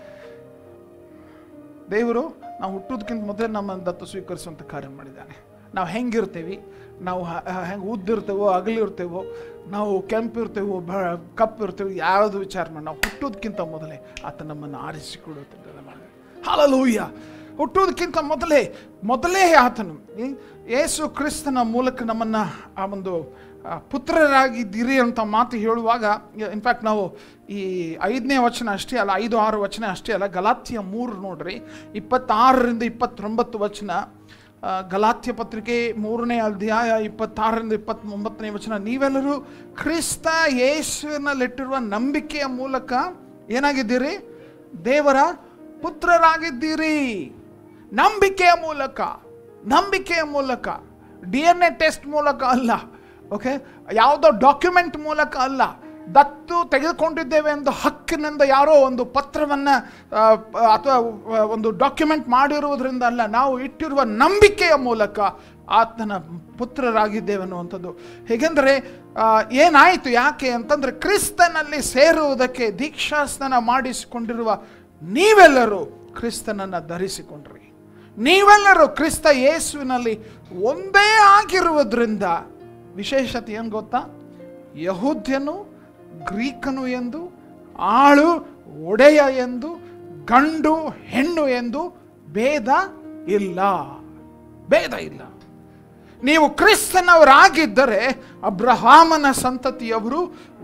S1: ದೇವರು ನಾವು ಹುಟ್ಟೋದಕ್ಕಿಂತ ಮೊದಲೇ ನಮ್ಮನ್ನು ದತ್ತು ಸ್ವೀಕರಿಸುವಂಥ ಕಾರ್ಯ ಮಾಡಿದ್ದಾನೆ ನಾವು ಹೆಂಗಿರ್ತೀವಿ ನಾವು ಹೆಂಗೆ ಉದ್ದಿರ್ತೇವೋ ಅಗಲಿರ್ತೇವೋ ನಾವು ಕೆಂಪಿರ್ತೇವೋ ಬ ಕಪ್ಪು ಇರ್ತೇವೆ ಯಾವುದು ವಿಚಾರ ಮಾಡಿ ನಾವು ಹುಟ್ಟೋದಕ್ಕಿಂತ ಮೊದಲೇ ಆತ ನಮ್ಮನ್ನು ಆರಿಸಿಕೊಡುತ್ತಿದ್ದ ಮಾಡಿದೆ ಹಾಲಲೂಯ್ಯ ಹುಟ್ಟುವುದಕ್ಕಿಂತ ಮೊದಲೇ ಮೊದಲೇ ಆತನು ಈ ಯೇಸು ಕ್ರಿಸ್ತನ ಮೂಲಕ ನಮ್ಮನ್ನು ಆ ಒಂದು ಆ, ಪುತ್ರರಾಗಿದ್ದೀರಿ ಅಂತ ಮಾತು ಹೇಳುವಾಗ ಇನ್ಫ್ಯಾಕ್ಟ್ ನಾವು ಈ ಐದನೇ ವಚನ ಅಷ್ಟೇ ಅಲ್ಲ ಐದು ಆರು ವಚನ ಅಷ್ಟೇ ಅಲ್ಲ ಗಲಾತ್ಯ ಮೂರು ನೋಡ್ರಿ ಇಪ್ಪತ್ತಾರರಿಂದ ಇಪ್ಪತ್ತೊಂಬತ್ತು ವಚನ ಆ, ಗಲಾತ್ಯ ಪತ್ರಿಕೆ ಮೂರನೇ ಅಧ್ಯಾಯ ಇಪ್ಪತ್ತಾರರಿಂದ ಇಪ್ಪತ್ತೊಂಬತ್ತನೇ ವಚನ ನೀವೆಲ್ಲರೂ ಕ್ರಿಸ್ತ ಯೇಸುವಿನಲ್ಲಿಟ್ಟಿರುವ ನಂಬಿಕೆಯ ಮೂಲಕ ಏನಾಗಿದ್ದೀರಿ ದೇವರ ಪುತ್ರರಾಗಿದ್ದೀರಿ ನಂಬಿಕೆಯ ಮೂಲಕ ನಂಬಿಕೆಯ ಮೂಲಕ ಡಿ ಎನ್ ಎ ಟೆಸ್ಟ್ ಮೂಲಕ ಅಲ್ಲ ಓಕೆ ಯಾವುದೋ ಡಾಕ್ಯುಮೆಂಟ್ ಮೂಲಕ ಅಲ್ಲ ದತ್ತು ತೆಗೆದುಕೊಂಡಿದ್ದೇವೆ ಎಂದು ಹಕ್ಕಿನಿಂದ ಯಾರೋ ಒಂದು ಪತ್ರವನ್ನು ಅಥವಾ ಒಂದು ಡಾಕ್ಯುಮೆಂಟ್ ಮಾಡಿರುವುದರಿಂದ ಅಲ್ಲ ನಾವು ಇಟ್ಟಿರುವ ನಂಬಿಕೆಯ ಮೂಲಕ ಆತನ ಪುತ್ರರಾಗಿದ್ದೇವೆ ಅನ್ನುವಂಥದ್ದು ಹೇಗೆಂದರೆ ಆ, ಏನಾಯಿತು ಯಾಕೆ ಅಂತಂದರೆ ಕ್ರಿಸ್ತನಲ್ಲಿ ಸೇರುವುದಕ್ಕೆ ದೀಕ್ಷಾಸ್ನಾನ ಮಾಡಿಸಿಕೊಂಡಿರುವ ನೀವೆಲ್ಲರೂ ಕ್ರಿಸ್ತನನ್ನು ಧರಿಸಿಕೊಂಡ್ರಿ ನೀವೆಲ್ಲರೂ ಕ್ರಿಸ್ತ ಯೇಸುವಿನಲ್ಲಿ ಒಂದೇ ಆಗಿರುವುದರಿಂದ ವಿಶೇಷತೆ ಏನು ಗೊತ್ತಾ ಯಹೂದ್ಯನು ಗ್ರೀಕನು ಎಂದು ಆಳು ಒಡೆಯ ಎಂದು ಗಂಡು ಹೆಣ್ಣು ಎಂದು ಭೇದ ಇಲ್ಲ ಭೇದ ಇಲ್ಲ ನೀವು ಕ್ರಿಸ್ತನವರಾಗಿದ್ದರೆ ಅಬ್ರಹಾಮನ ಸಂತತಿಯವರು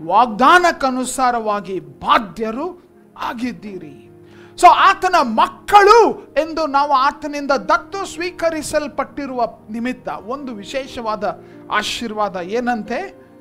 S1: ವಾಗ್ದಾನಕ್ಕನುಸಾರವಾಗಿ ಬಾಧ್ಯರು ಆಗಿದ್ದೀರಿ ಸೊ ಆತನ ಮಕ್ಕಳು ಎಂದು ನಾವು ಆತನಿಂದ ದತ್ತು ಸ್ವೀಕರಿಸಲ್ಪಟ್ಟಿರುವ ನಿಮಿತ್ತ ಒಂದು ವಿಶೇಷವಾದ ಆಶೀರ್ವಾದ ಏನಂತೆ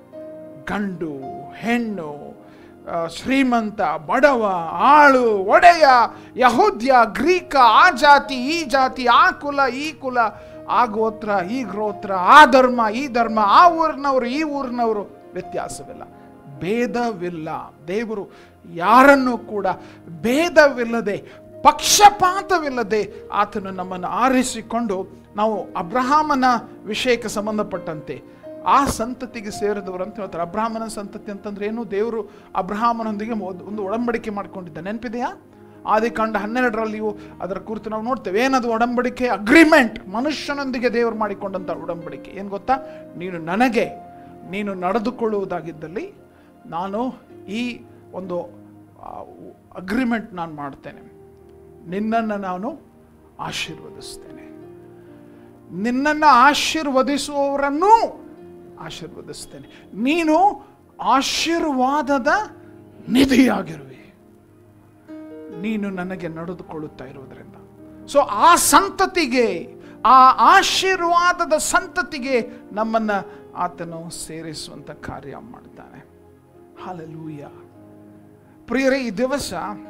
S1: ಗಂಡು ಹೆಣ್ಣು ಆ, ಶ್ರೀಮಂತ ಬಡವ ಆಳು ಒಡೆಯ ಯಹೂದ್ಯ ಗ್ರೀಕ ಆ ಜಾತಿ ಈ ಜಾತಿ ಆ ಕುಲ ಈ ಕುಲ ಆ ಗೋತ್ರ ಈ ಗೋತ್ರ ಆ ಧರ್ಮ ಈ ಧರ್ಮ ಆ ಊರಿನವರು ಈ ಊರಿನವರು ವ್ಯತ್ಯಾಸವಿಲ್ಲ ಭೇದವಿಲ್ಲ ದೇವರು ಯಾರನ್ನು ಕೂಡ ಭೇದವಿಲ್ಲದೆ ಪಕ್ಷಪಾತವಿಲ್ಲದೆ ಆತನು ನಮ್ಮನ್ನು ಆರಿಸಿಕೊಂಡು ನಾವು ಅಬ್ರಹಾಮನ ವಿಷಯಕ್ಕೆ ಸಂಬಂಧಪಟ್ಟಂತೆ ಆ ಸಂತತಿಗೆ ಸೇರಿದವರು ಅಂತ ಹೇಳ್ತಾರೆ ಅಬ್ರಾಹ್ಮನ ಸಂತತಿ ಅಂತಂದ್ರೆ ಏನು ದೇವರು ಅಬ್ರಹಾಮನೊಂದಿಗೆ ಒಂದು ಒಂದು ಒಡಂಬಡಿಕೆ ಮಾಡ್ಕೊಂಡಿದ್ದ ನೆನಪಿದೆಯಾ ಆದಿಕಾಂಡ ಹನ್ನೆರಡರಲ್ಲಿಯೂ ಅದರ ಕುರಿತು ನಾವು ನೋಡ್ತೇವೆ ಏನದು ಒಡಂಬಡಿಕೆ ಅಗ್ರಿಮೆಂಟ್ ಮನುಷ್ಯನೊಂದಿಗೆ ದೇವರು ಮಾಡಿಕೊಂಡಂಥ ಒಡಂಬಡಿಕೆ ಏನು ಗೊತ್ತಾ ನೀನು ನನಗೆ ನೀನು ನಡೆದುಕೊಳ್ಳುವುದಾಗಿದ್ದಲ್ಲಿ ನಾನು ಈ ಒಂದು ಅಗ್ರಿಮೆಂಟ್ ನಾನು ಮಾಡ್ತೇನೆ ನಿನ್ನನ್ನು ನಾನು ಆಶೀರ್ವದಿಸ್ತೇನೆ ನಿನ್ನನ್ನು ಆಶೀರ್ವದಿಸುವವರನ್ನು ಆಶೀರ್ವದಿಸ್ತೇನೆ ನೀನು ಆಶೀರ್ವಾದದ ನಿಧಿಯಾಗಿರುವೆ ನೀನು ನನಗೆ ನಡೆದುಕೊಳ್ಳುತ್ತಾ ಇರುವುದರಿಂದ ಸೊ ಆ ಸಂತತಿಗೆ ಆ ಆಶೀರ್ವಾದದ ಸಂತತಿಗೆ ನಮ್ಮನ್ನ ಆತನು ಸೇರಿಸುವಂತ ಕಾರ್ಯ ಮಾಡ್ತಾನೆ ಹಾಲೆಲೂಯ ಪ್ರಿಯರೇ ಈ ದಿವಸ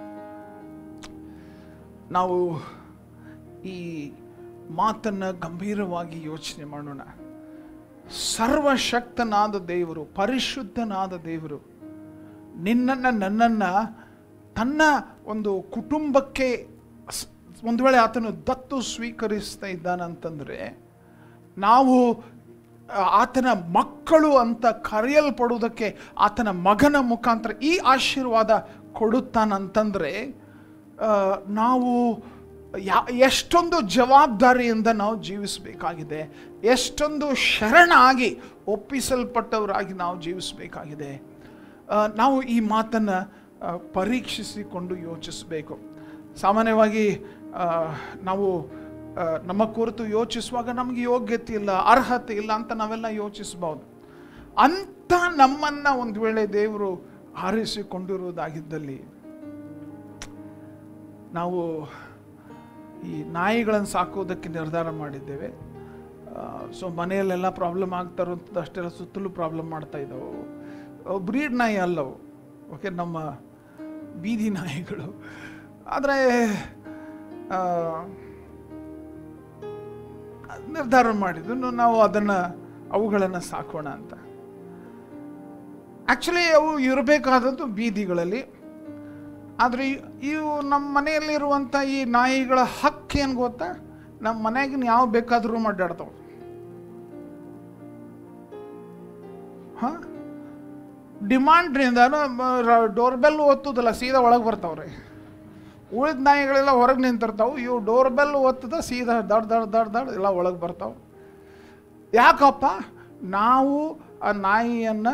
S1: ನಾವು ಈ ಮಾತನ್ನ ಗಂಭೀರವಾಗಿ ಯೋಚನೆ ಮಾಡೋಣ ಸರ್ವಶಕ್ತನಾದ ದೇವರು ಪರಿಶುದ್ಧನಾದ ದೇವರು ನಿನ್ನನ್ನು ನನ್ನನ್ನು ತನ್ನ ಒಂದು ಕುಟುಂಬಕ್ಕೆ ಸ್- ಒಂದು ವೇಳೆ ಆತನು ದತ್ತು ಸ್ವೀಕರಿಸ್ತಾ ಇದ್ದಾನಂತಂದರೆ ನಾವು ಆ, ಆತನ ಮಕ್ಕಳು ಅಂತ ಕರೆಯಲ್ಪಡುವುದಕ್ಕೆ ಆತನ ಮಗನ ಮುಖಾಂತರ ಈ ಆಶೀರ್ವಾದ ಕೊಡುತ್ತಾನಂತಂದರೆ ಆ, ನಾವು ಯಾ ಎಷ್ಟೊಂದು ಜವಾಬ್ದಾರಿಯಿಂದ ನಾವು ಜೀವಿಸಬೇಕಾಗಿದೆ ಎಷ್ಟೊಂದು ಶರಣಾಗಿ ಒಪ್ಪಿಸಲ್ಪಟ್ಟವರಾಗಿ ನಾವು ಜೀವಿಸಬೇಕಾಗಿದೆ ಆ, ನಾವು ಈ ಮಾತನ್ನು ಆ, ಪರೀಕ್ಷಿಸಿಕೊಂಡು ಯೋಚಿಸಬೇಕು ಸಾಮಾನ್ಯವಾಗಿ ಆ, ನಾವು ಆ, ನಮ್ಮ ಕುರಿತು ಯೋಚಿಸುವಾಗ ನಮಗೆ ಯೋಗ್ಯತೆ ಇಲ್ಲ ಅರ್ಹತೆ ಇಲ್ಲ ಅಂತ ನಾವೆಲ್ಲ ಯೋಚಿಸಬಹುದು ಅಂತ ನಮ್ಮನ್ನ ಒಂದು ವೇಳೆ ದೇವರು ಆರಿಸಿಕೊಂಡಿರುವುದಾಗಿದ್ದಲ್ಲಿ ನಾವು ಈ ನಾಯಿಗಳನ್ನು ಸಾಕುವುದಕ್ಕೆ ನಿರ್ಧಾರ ಮಾಡಿದ್ದೇವೆ ಸೊ ಮನೆಯಲ್ಲೆಲ್ಲ ಪ್ರಾಬ್ಲಮ್ ಆಗ್ತಾ ಇರುವಂಥದ್ದು ಅಷ್ಟೆಲ್ಲ ಸುತ್ತಲೂ ಪ್ರಾಬ್ಲಮ್ ಮಾಡ್ತಾ ಇದ್ದಾವೆ ಬ್ರೀಡ್ ನಾಯಿ ಅಲ್ಲವು ಓಕೆ ನಮ್ಮ ಬೀದಿ ನಾಯಿಗಳು ಆದರೆ ನಿರ್ಧಾರ ಮಾಡಿದ್ದು ನಾವು ಅದನ್ನು ಅವುಗಳನ್ನು ಸಾಕೋಣ ಅಂತ ಆ್ಯಕ್ಚುಲಿ ಅವು ಇರಬೇಕಾದದ್ದು ಬೀದಿಗಳಲ್ಲಿ ಆದರೆ ಇವು ನಮ್ಮ ಮನೆಯಲ್ಲಿರುವಂಥ ಈ ನಾಯಿಗಳ ಹಕ್ಕು ಏನು ಗೊತ್ತಾ ನಮ್ಮ ಮನೆಯಾಗಿನ ಯಾವ ಬೇಕಾದರೂ ಅಡ್ಡಾಡ್ತಾವೆ ಹಾಂ ಡಿಮಾಂಡ್ರಿಂದ ಡೋರ್ ಬೆಲ್ ಒತ್ತುದಲ್ಲ ಸೀದಾ ಒಳಗೆ ಬರ್ತಾವ್ರಿ ಉಳಿದ ನಾಯಿಗಳೆಲ್ಲ ಹೊರಗೆ ನಿಂತಿರ್ತಾವೆ ಇವು ಡೋರ್ ಬೆಲ್ ಒತ್ತದ ಸೀದಾ ದಡ್ ದಡ್ ದಡ್ ದಡ್ ಎಲ್ಲ ಒಳಗೆ ಬರ್ತಾವೆ ಯಾಕಪ್ಪ ನಾವು ಆ ನಾಯಿಯನ್ನು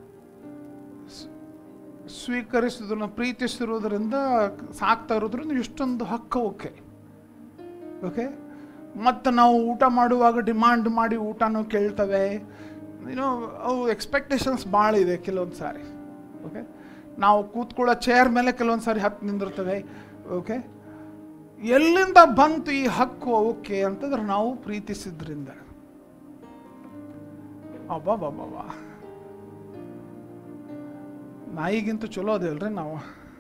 S1: ಸ್ವೀಕರಿಸಿದ್ರು ಪ್ರೀತಿಸಿರುವುದರಿಂದ ಸಾಕ್ತಾ ಇರೋದ್ರಿಂದ ಇಷ್ಟೊಂದು ಹಕ್ಕು ಓಕೆ ಓಕೆ ಮತ್ತು ನಾವು ಊಟ ಮಾಡುವಾಗ ಡಿಮಾಂಡ್ ಮಾಡಿ ಊಟನೂ ಕೇಳ್ತವೆ ಏನೋ ಅವು ಎಕ್ಸ್ಪೆಕ್ಟೇಷನ್ಸ್ ಭಾಳ ಇದೆ ಕೆಲವೊಂದು ಸಾರಿ ಓಕೆ ನಾವು ಕೂತ್ಕೊಳ್ಳೋ ಚೇರ್ ಮೇಲೆ ಕೆಲವೊಂದು ಸಾರಿ ಹತ್ತು ನಿಂದಿರ್ತವೆ ಓಕೆ ಎಲ್ಲಿಂದ ಬಂತು ಈ ಹಕ್ಕು ಅವಕ್ಕೆ ಅಂತಂದ್ರೆ ನಾವು ಪ್ರೀತಿಸಿದ್ರಿಂದ ಅಬ್ಬಾ ನಾಯಿಗಿಂತ ಚಲೋ ಅದೇವಲ್ರಿ ನಾವು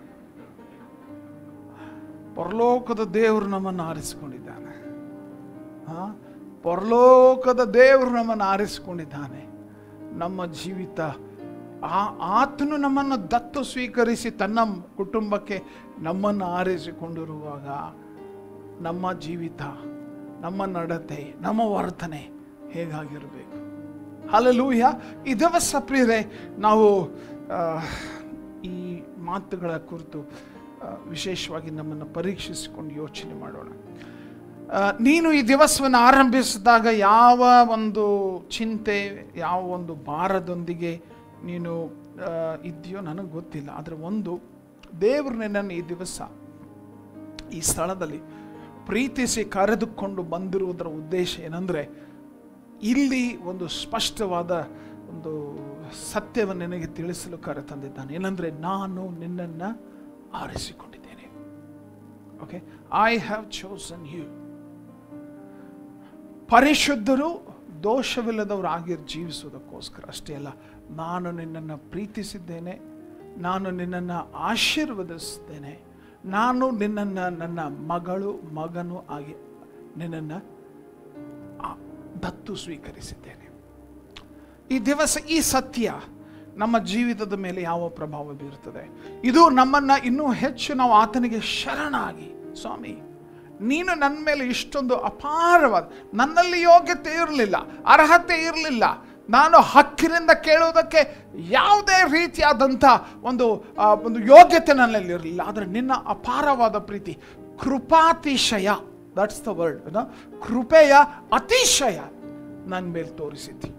S1: ಪರಲೋಕದ ದೇವರು ನಮ್ಮನ್ನು ಆರಿಸಿಕೊಂಡಿದ್ದಾನೆ ಆ? ಪರಲೋಕದ ದೇವರು ನಮ್ಮನ್ನು ಆರಿಸಿಕೊಂಡಿದ್ದಾನೆ ನಮ್ಮ ಜೀವಿತ ಆ ಆತನು ನಮ್ಮನ್ನು ದತ್ತು ಸ್ವೀಕರಿಸಿ ತನ್ನ ಕುಟುಂಬಕ್ಕೆ ನಮ್ಮನ್ನು ಆರಿಸಿಕೊಂಡಿರುವಾಗ ನಮ್ಮ ಜೀವಿತ ನಮ್ಮ ನಡತೆ ನಮ್ಮ ವರ್ತನೆ ಹೇಗಾಗಿರಬೇಕು ಹಾಲೆಲೂಯ ಈ ದಿವಸ ಪ್ರಿಯರೇ ನಾವು ಆ, ಈ ಮಾತುಗಳ ಕುರಿತು ಆ, ವಿಶೇಷವಾಗಿ ನಮ್ಮನ್ನು ಪರೀಕ್ಷಿಸಿಕೊಂಡು ಯೋಚನೆ ಮಾಡೋಣ ಆ, ನೀನು ಈ ದಿವಸವನ್ನು ಆರಂಭಿಸಿದಾಗ ಯಾವ ಒಂದು ಚಿಂತೆ ಯಾವ ಒಂದು ಭಾರದೊಂದಿಗೆ ನೀನು ಆ, ಇದೆಯೋ ನನಗೆ ಗೊತ್ತಿಲ್ಲ ಆದರೆ ಒಂದು ದೇವರು ನಿನ್ನನ್ನು ಈ ದಿವಸ ಈ ಸ್ಥಳದಲ್ಲಿ ಪ್ರೀತಿಸಿ ಕರೆದುಕೊಂಡು ಬಂದಿರುವುದರ ಉದ್ದೇಶ ಏನಂದರೆ ಇಲ್ಲಿ ಒಂದು ಸ್ಪಷ್ಟವಾದ ಒಂದು ಸತ್ಯವನ್ನು ನಿನಗೆ ತಿಳಿಸಲು ಕರೆ ತಂದಿದ್ದಾನೆ ಏನಂದರೆ ನಾನು ನಿನ್ನನ್ನು ಆರಿಸಿಕೊಂಡಿದ್ದೇನೆ okay I have chosen you ಪರಿಶುದ್ಧರು ದೋಷವಿಲ್ಲದವರಾಗಿ ಜೀವಿಸುವುದಕ್ಕೋಸ್ಕರ ಅಷ್ಟೇ ಅಲ್ಲ ನಾನು ನಿನ್ನನ್ನು ಪ್ರೀತಿಸಿದ್ದೇನೆ ನಾನು ನಿನ್ನನ್ನು ಆಶೀರ್ವದಿಸ್ತೇನೆ ನಾನು ನಿನ್ನನ್ನು ನನ್ನ ಮಗಳು ಮಗನು ಆಗಿ ನಿನ್ನನ್ನು ಆ- ದತ್ತು ಸ್ವೀಕರಿಸಿದ್ದೇನೆ ಈ ದಿವಸ ಈ ಸತ್ಯ ನಮ್ಮ ಜೀವಿತದ ಮೇಲೆ ಯಾವ ಪ್ರಭಾವ ಬೀರುತ್ತದೆ ಇದು ನಮ್ಮನ್ನ ಇನ್ನೂ ಹೆಚ್ಚು ನಾವು ಆತನಿಗೆ ಶರಣಾಗಿ ಸ್ವಾಮಿ ನೀನು ನನ್ನ ಮೇಲೆ ಇಷ್ಟೊಂದು ಅಪಾರವಾದ ನನ್ನಲ್ಲಿ ಯೋಗ್ಯತೆ ಇರಲಿಲ್ಲ ಅರ್ಹತೆ ಇರಲಿಲ್ಲ ನಾನು ಹಕ್ಕಿನಿಂದ ಕೇಳುವುದಕ್ಕೆ ಯಾವುದೇ ರೀತಿಯಾದಂಥ ಒಂದು ಆ, ಒಂದು ಯೋಗ್ಯತೆ ನನ್ನಲ್ಲಿ ಇರಲಿಲ್ಲ ಆದರೆ ನಿನ್ನ ಅಪಾರವಾದ ಪ್ರೀತಿ ಕೃಪಾತಿಶಯ ದಟ್ಸ್ ದ ವರ್ಡ್ ಕೃಪೆಯ ಅತಿಶಯ ನನ್ನ ಮೇಲೆ ತೋರಿಸಿದ್ದಿ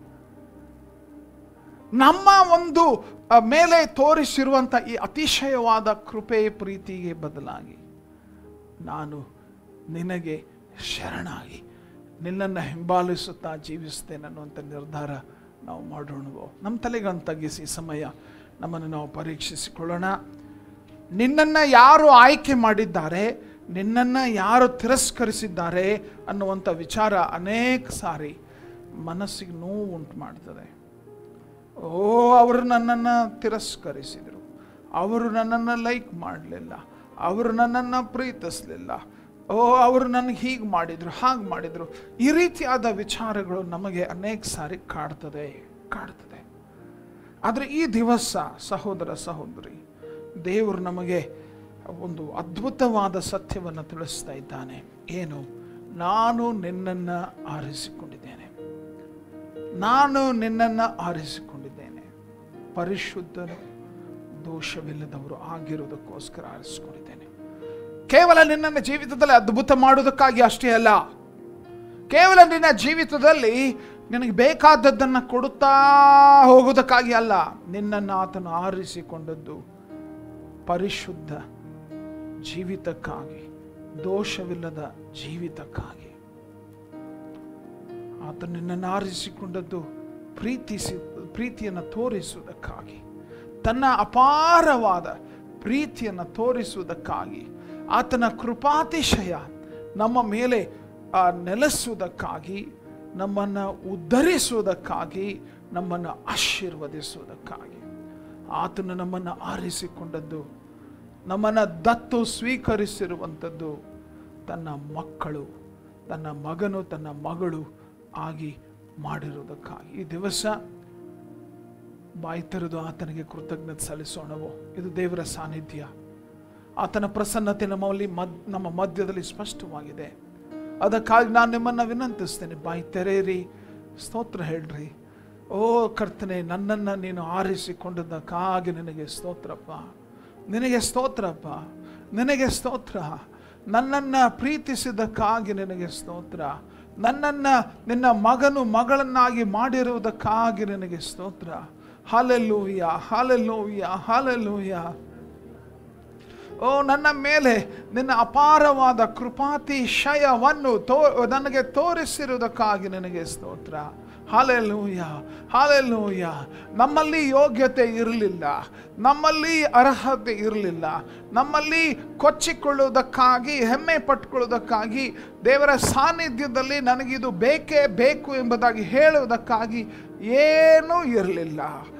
S1: ನಮ್ಮ ಒಂದು ಆ, ಮೇಲೆ ತೋರಿಸಿರುವಂಥ ಈ ಅತಿಶಯವಾದ ಕೃಪೆ ಪ್ರೀತಿಗೆ ಬದಲಾಗಿ ನಾನು ನಿನಗೆ ಶರಣಾಗಿ ನಿನ್ನನ್ನು ಹಿಂಬಾಲಿಸುತ್ತಾ ಜೀವಿಸ್ತೇನೆ ಅನ್ನುವಂಥ ನಿರ್ಧಾರ ನಾವು ಮಾಡೋಣವೋ ನಮ್ಮ ತಲೆಗಳನ್ನು ತಗ್ಗಿಸಿ ಸಮಯ ನಮ್ಮನ್ನು ನಾವು ಪರೀಕ್ಷಿಸಿಕೊಳ್ಳೋಣ ನಿನ್ನನ್ನು ಯಾರು ಆಯ್ಕೆ ಮಾಡಿದ್ದಾರೆ ನಿನ್ನನ್ನು ಯಾರು ತಿರಸ್ಕರಿಸಿದ್ದಾರೆ ಅನ್ನುವಂಥ ವಿಚಾರ ಅನೇಕ ಸಾರಿ ಮನಸ್ಸಿಗೆ ನೋವು ಉಂಟು ಮಾಡ್ತದೆ ಓ ಅವರು ನನ್ನನ್ನು ತಿರಸ್ಕರಿಸಿದರು ಅವರು ನನ್ನನ್ನು ಲೈಕ್ ಮಾಡಲಿಲ್ಲ ಅವರು ನನ್ನನ್ನು ಪ್ರೀತಿಸಲಿಲ್ಲ ಓ ಅವರು ನನಗೆ ಹೀಗೆ ಮಾಡಿದರು ಹಾಗೆ ಮಾಡಿದರು ಈ ರೀತಿಯಾದ ವಿಚಾರಗಳು ನಮಗೆ ಅನೇಕ ಸಾರಿ ಕಾಡ್ತದೆ ಕಾಡ್ತದೆ ಆದರೆ ಈ ದಿವಸ ಸಹೋದರ ಸಹೋದರಿ ದೇವರು ನಮಗೆ ಒಂದು ಅದ್ಭುತವಾದ ಸತ್ಯವನ್ನು ತಿಳಿಸ್ತಾ ಇದ್ದಾನೆ ಏನು ನಾನು ನಿನ್ನನ್ನು ಆರಿಸಿಕೊಂಡಿದ್ದೇನೆ ನಾನು ನಿನ್ನನ್ನು ಆರಿಸಿಕೊಂಡಿದ್ದೇನೆ ಪರಿಶುದ್ಧರು ದೋಷವಿಲ್ಲದವರು ಆಗಿರುವುದಕ್ಕೋಸ್ಕರ ಆರಿಸಿಕೊಂಡಿದ್ದೇನೆ ಕೇವಲ ನಿನ್ನನ್ನು ಜೀವಿತದಲ್ಲಿ ಅದ್ಭುತ ಮಾಡುವುದಕ್ಕಾಗಿ ಅಷ್ಟೇ ಅಲ್ಲ ಕೇವಲ ನಿನ್ನ ಜೀವಿತದಲ್ಲಿ ನಿನಗೆ ಬೇಕಾದದ್ದನ್ನು ಕೊಡುತ್ತಾ ಹೋಗುವುದಕ್ಕಾಗಿ ಅಲ್ಲ ನಿನ್ನನ್ನು ಆತನು ಆರಿಸಿಕೊಂಡದ್ದು ಪರಿಶುದ್ಧ ಜೀವಿತಕ್ಕಾಗಿ ದೋಷವಿಲ್ಲದ ಜೀವಿತಕ್ಕಾಗಿ ಆತ ನಿನ್ನನ್ನು ಆರಿಸಿಕೊಂಡದ್ದು ಪ್ರೀತಿಸಿ ಪ್ರೀತಿಯನ್ನು ತೋರಿಸುವುದಕ್ಕಾಗಿ ತನ್ನ ಅಪಾರವಾದ ಪ್ರೀತಿಯನ್ನು ತೋರಿಸುವುದಕ್ಕಾಗಿ ಆತನ ಕೃಪಾತಿಶಯ ನಮ್ಮ ಮೇಲೆ ಆ, ನೆಲೆಸುವುದಕ್ಕಾಗಿ ನಮ್ಮನ್ನು ಉದ್ಧರಿಸುವುದಕ್ಕಾಗಿ ನಮ್ಮನ್ನು ಆಶೀರ್ವದಿಸುವುದಕ್ಕಾಗಿ ಆತನು ನಮ್ಮನ್ನು ಆರಿಸಿಕೊಂಡದ್ದು ನಮ್ಮನ್ನು ದತ್ತು ಸ್ವೀಕರಿಸಿರುವಂಥದ್ದು ತನ್ನ ಮಕ್ಕಳು ತನ್ನ ಮಗನು ತನ್ನ ಮಗಳು ಆಗಿ ಮಾಡಿರುವುದಕ್ಕಾಗಿ ಈ ದಿವಸ ಬಾಯಿ ತೆರೆದು ಆತನಿಗೆ ಕೃತಜ್ಞತೆ ಸಲ್ಲಿಸೋಣವೋ ಇದು ದೇವರ ಸಾನ್ನಿಧ್ಯ ಆತನ ಪ್ರಸನ್ನತೆ ನಮ್ಮಲ್ಲಿ ಮದ್ ನಮ್ಮ ಮಧ್ಯದಲ್ಲಿ ಸ್ಪಷ್ಟವಾಗಿದೆ ಅದಕ್ಕಾಗಿ ನಾನು ನಿಮ್ಮನ್ನು ವಿನಂತಿಸ್ತೇನೆ ಬಾಯಿ ತೆರೆಯಿರಿ ಸ್ತೋತ್ರ ಹೇಳ್ರಿ ಓ ಕರ್ತನೆ ನನ್ನನ್ನು ನೀನು ಆರಿಸಿಕೊಂಡದ್ದಕ್ಕಾಗಿ ನಿನಗೆ ಸ್ತೋತ್ರಪ್ಪ ನಿನಗೆ ಸ್ತೋತ್ರಪ್ಪ ನಿನಗೆ ಸ್ತೋತ್ರ ನನ್ನನ್ನು ಪ್ರೀತಿಸಿದ್ದಕ್ಕಾಗಿ ನಿನಗೆ ಸ್ತೋತ್ರ ನನ್ನನ್ನು ನಿನ್ನ ಮಗನು ಮಗಳನ್ನಾಗಿ ಮಾಡಿರುವುದಕ್ಕಾಗಿ ನಿನಗೆ ಸ್ತೋತ್ರ ಹಾಲೆಲ್ಲೂಯ್ಯ ಹಾಲೆಲ್ಲೂಯ್ಯ ಹಾಲೆಲ್ಲೂಯ್ಯ ಓ ನನ್ನ ಮೇಲೆ ನಿನ್ನ ಅಪಾರವಾದ ಕೃಪಾತಿಶಯವನ್ನು ತೋ ನನಗೆ ತೋರಿಸಿರುವುದಕ್ಕಾಗಿ ನನಗೆ ಸ್ತೋತ್ರ ಹಾಲೆಲೂಯ ಹಾಲೆಲೂಯ ನಮ್ಮಲ್ಲಿ ಯೋಗ್ಯತೆ ಇರಲಿಲ್ಲ ನಮ್ಮಲ್ಲಿ ಅರ್ಹತೆ ಇರಲಿಲ್ಲ ನಮ್ಮಲ್ಲಿ ಕೊಚ್ಚಿಕೊಳ್ಳುವುದಕ್ಕಾಗಿ ಹೆಮ್ಮೆ ಪಟ್ಕೊಳ್ಳುವುದಕ್ಕಾಗಿ ದೇವರ ಸಾನ್ನಿಧ್ಯದಲ್ಲಿ ನನಗಿದು ಬೇಕೇ ಬೇಕು ಎಂಬುದಾಗಿ ಹೇಳುವುದಕ್ಕಾಗಿ ಏನೂ ಇರಲಿಲ್ಲ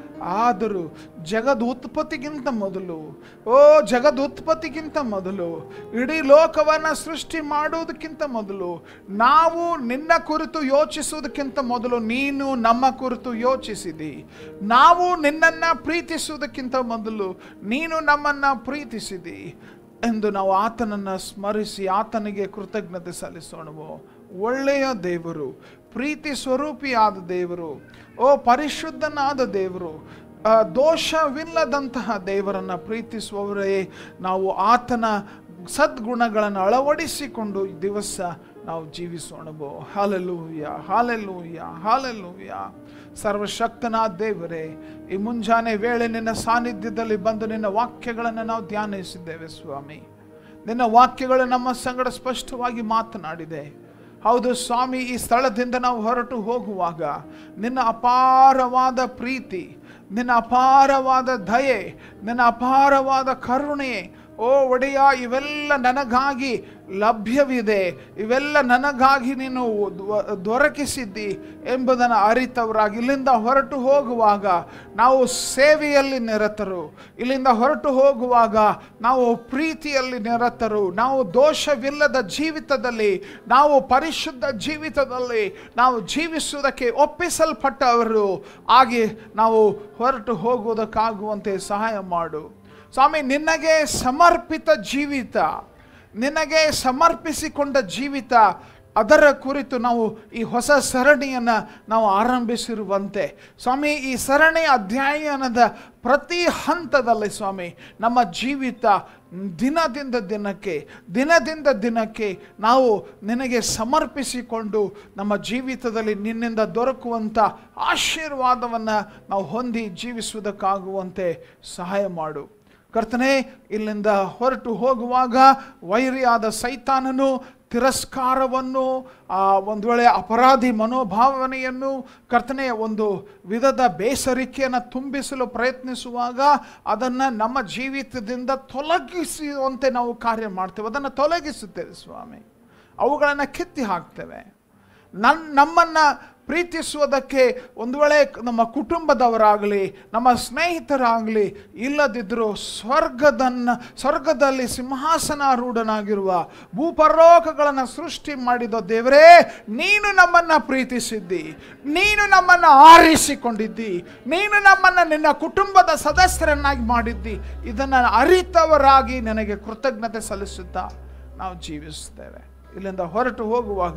S1: ಆದರೂ ಜಗದ ಉತ್ಪತ್ತಿಗಿಂತ ಮೊದಲು ಓ ಜಗದ ಉತ್ಪತ್ತಿಗಿಂತ ಮೊದಲು ಇಡೀ ಲೋಕವನ್ನು ಸೃಷ್ಟಿ ಮಾಡುವುದಕ್ಕಿಂತ ಮೊದಲು ನಾವು ನಿನ್ನ ಕುರಿತು ಯೋಚಿಸುವುದಕ್ಕಿಂತ ಮೊದಲು ನೀನು ನಮ್ಮ ಕುರಿತು ಯೋಚಿಸಿದಿ ನಾವು ನಿನ್ನನ್ನು ಪ್ರೀತಿಸುವುದಕ್ಕಿಂತ ಮೊದಲು ನೀನು ನಮ್ಮನ್ನು ಪ್ರೀತಿಸಿದಿ ಎಂದು ನಾವು ಆತನನ್ನು ಸ್ಮರಿಸಿ ಆತನಿಗೆ ಕೃತಜ್ಞತೆ ಸಲ್ಲಿಸೋಣವು ಒಳ್ಳೆಯ ದೇವರು ಪ್ರೀತಿ ಸ್ವರೂಪಿಯಾದ ದೇವರು ಓ ಪರಿಶುದ್ಧನಾದ ದೇವರು ಆ, ದೋಷವಿಲ್ಲದಂತಹ ದೇವರನ್ನು ಪ್ರೀತಿಸುವವರೇ ನಾವು ಆತನ ಸದ್ಗುಣಗಳನ್ನು ಅಳವಡಿಸಿಕೊಂಡು ಈ ದಿವಸ ನಾವು ಜೀವಿಸೋಣವು ಹಾಲೆಲೂಯ ಹಾಲೆಲೂಯ ಹಾಲೆಲೂಯ ಸರ್ವಶಕ್ತನಾದ ದೇವರೇ ಈ ಮುಂಜಾನೆ ವೇಳೆ ನಿನ್ನ ಸಾನ್ನಿಧ್ಯದಲ್ಲಿ ಬಂದು ನಿನ್ನ ವಾಕ್ಯಗಳನ್ನು ನಾವು ಧ್ಯಾನಿಸಿದ್ದೇವೆ ಸ್ವಾಮಿ ನಿನ್ನ ವಾಕ್ಯಗಳು ನಮ್ಮ ಸಂಗಡ ಸ್ಪಷ್ಟವಾಗಿ ಮಾತನಾಡಿದೆ ಹೌದು ಸ್ವಾಮಿ ಈ ಸ್ಥಳದಿಂದ ನಾವು ಹೊರಟು ಹೋಗುವಾಗ ನಿನ್ನ ಅಪಾರವಾದ ಪ್ರೀತಿ ನಿನ್ನ ಅಪಾರವಾದ ದಯೆ ನಿನ್ನ ಅಪಾರವಾದ ಕರುಣೆ ಓ ಒಡೆಯ ಇವೆಲ್ಲ ನನಗಾಗಿ ಲಭ್ಯವಿದೆ ಇವೆಲ್ಲ ನನಗಾಗಿ ನೀನು ದೊ- ದೊರಕಿಸಿದ್ದಿ ಎಂಬುದನ್ನು ಅರಿತವರಾಗಿ ಇಲ್ಲಿಂದ ಹೊರಟು ಹೋಗುವಾಗ ನಾವು ಸೇವೆಯಲ್ಲಿ ನಿರತರು ಇಲ್ಲಿಂದ ಹೊರಟು ಹೋಗುವಾಗ ನಾವು ಪ್ರೀತಿಯಲ್ಲಿ ನಿರತರು ನಾವು ದೋಷವಿಲ್ಲದ ಜೀವಿತದಲ್ಲಿ ನಾವು ಪರಿಶುದ್ಧ ಜೀವಿತದಲ್ಲಿ ನಾವು ಜೀವಿಸುವುದಕ್ಕೆ ಒಪ್ಪಿಸಲ್ಪಟ್ಟವರು ಆಗಿ ನಾವು ಹೊರಟು ಹೋಗುವುದಕ್ಕಾಗುವಂತೆ ಸಹಾಯ ಮಾಡು ಸ್ವಾಮಿ ನಿನಗೆ ಸಮರ್ಪಿತ ಜೀವಿತ ನಿನಗೆ ಸಮರ್ಪಿಸಿಕೊಂಡ ಜೀವಿತ ಅದರ ಕುರಿತು ನಾವು ಈ ಹೊಸ ಸರಣಿಯನ್ನು ನಾವು ಆರಂಭಿಸಿರುವಂತೆ ಸ್ವಾಮಿ ಈ ಸರಣಿ ಅಧ್ಯಯನದ ಪ್ರತಿ ಹಂತದಲ್ಲಿ ಸ್ವಾಮಿ ನಮ್ಮ ಜೀವಿತ ದಿನದಿಂದ ದಿನಕ್ಕೆ ದಿನದಿಂದ ದಿನಕ್ಕೆ ನಾವು ನಿನಗೆ ಸಮರ್ಪಿಸಿಕೊಂಡು ನಮ್ಮ ಜೀವಿತದಲ್ಲಿ ನಿನ್ನಿಂದ ದೊರಕುವಂಥ ಆಶೀರ್ವಾದವನ್ನು ನಾವು ಹೊಂದಿ ಜೀವಿಸುವುದಕ್ಕಾಗುವಂತೆ ಸಹಾಯ ಮಾಡು ಕರ್ತನೆ ಇಲ್ಲಿಂದ ಹೊರಟು ಹೋಗುವಾಗ ವೈರಿಯಾದ ಸೈತಾನನು ತಿರಸ್ಕಾರವನ್ನು ಆ, ಒಂದು ವೇಳೆ ಅಪರಾಧಿ ಮನೋಭಾವನೆಯನ್ನು ಕರ್ತನೆಯ ಒಂದು ವಿಧದ ಬೇಸರಿಕೆಯನ್ನು ತುಂಬಿಸಲು ಪ್ರಯತ್ನಿಸುವಾಗ ಅದನ್ನು ನಮ್ಮ ಜೀವಿತದಿಂದ ತೊಲಗಿಸುವಂತೆ ನಾವು ಕಾರ್ಯ ಮಾಡ್ತೇವೆ ಅದನ್ನು ತೊಲಗಿಸುತ್ತೇವೆ ಸ್ವಾಮಿ ಅವುಗಳನ್ನು ಕಿತ್ತಿ ಹಾಕ್ತೇವೆ ನನ್ ನಮ್ಮನ್ನು ಪ್ರೀತಿಸುವುದಕ್ಕೆ ಒಂದು ವೇಳೆ ನಮ್ಮ ಕುಟುಂಬದವರಾಗಲಿ ನಮ್ಮ ಸ್ನೇಹಿತರಾಗಲಿ ಇಲ್ಲದಿದ್ದರೂ ಸ್ವರ್ಗದನ್ನ ಸ್ವರ್ಗದಲ್ಲಿ ಸಿಂಹಾಸನಾರೂಢನಾಗಿರುವ ಭೂಪರೋಕಗಳನ್ನು ಸೃಷ್ಟಿ ಮಾಡಿದ ದೇವರೇ ನೀನು ನಮ್ಮನ್ನು ಪ್ರೀತಿಸಿದ್ದಿ ನೀನು ನಮ್ಮನ್ನು ಆರಿಸಿಕೊಂಡಿದ್ದಿ ನೀನು ನಮ್ಮನ್ನು ನಿನ್ನ ಕುಟುಂಬದ ಸದಸ್ಯರನ್ನಾಗಿ ಮಾಡಿದ್ದಿ ಇದನ್ನು ಅರಿತವರಾಗಿ ನನಗೆ ಕೃತಜ್ಞತೆ ಸಲ್ಲಿಸುತ್ತಾ ನಾವು ಜೀವಿಸ್ತೇವೆ ಇಲ್ಲಿಂದ ಹೊರಟು ಹೋಗುವಾಗ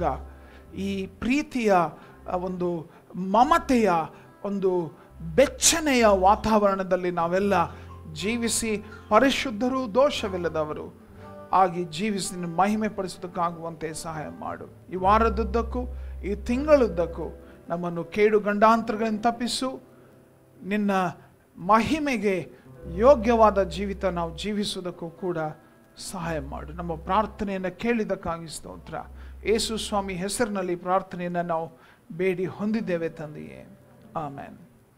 S1: ಈ ಪ್ರೀತಿಯ ಆ, ಒಂದು ಮಮತೆಯ ಒಂದು ಬೆಚ್ಚನೆಯ ವಾತಾವರಣದಲ್ಲಿ ನಾವೆಲ್ಲ ಜೀವಿಸಿ ಪರಿಶುದ್ಧರು ದೋಷವಿಲ್ಲದವರು ಆಗಿ ಜೀವಿಸಿ ನಿನ್ನ ಮಹಿಮೆ ಪಡಿಸೋದಕ್ಕಾಗುವಂತೆ ಸಹಾಯ ಮಾಡು ಈ ವಾರದುದ್ದಕ್ಕೂ ಈ ತಿಂಗಳುದ್ದಕ್ಕೂ ನಮ್ಮನ್ನು ಕೇಡು ಗಂಡಾಂತರಗಳನ್ನು ತಪ್ಪಿಸು ನಿನ್ನ ಮಹಿಮೆಗೆ ಯೋಗ್ಯವಾದ ಜೀವಿತ ನಾವು ಜೀವಿಸುವುದಕ್ಕೂ ಕೂಡ ಸಹಾಯ ಮಾಡು ನಮ್ಮ ಪ್ರಾರ್ಥನೆಯನ್ನು ಕೇಳಿದ್ದಕ್ಕಾಗಿ ಸ್ತೋತ್ರ ಯೇಸು ಸ್ವಾಮಿ ಹೆಸರಿನಲ್ಲಿ ಪ್ರಾರ್ಥನೆಯನ್ನು ನಾವು ಬೇಡಿ ಹೊಂದಿದ್ದೇವೆ ತಂದೆಯೇ ಆಮೇನ್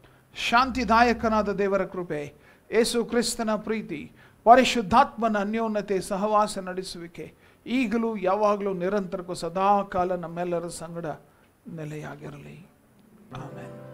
S1: ಶಾಂತಿದಾಯಕನಾದ ದೇವರ ಕೃಪೆ ಯೇಸು ಕ್ರಿಸ್ತನ ಪ್ರೀತಿ ಪರಿಶುದ್ಧಾತ್ಮನ ಅನ್ಯೋನ್ಯತೆ ಸಹವಾಸ ನಡೆಸುವಿಕೆ ಈಗಲೂ ಯಾವಾಗಲೂ ನಿರಂತರಕ್ಕೂ ಸದಾಕಾಲ ನಮ್ಮೆಲ್ಲರ ಸಂಗಡ ನೆಲೆಯಾಗಿರಲಿ ಆಮೇನ್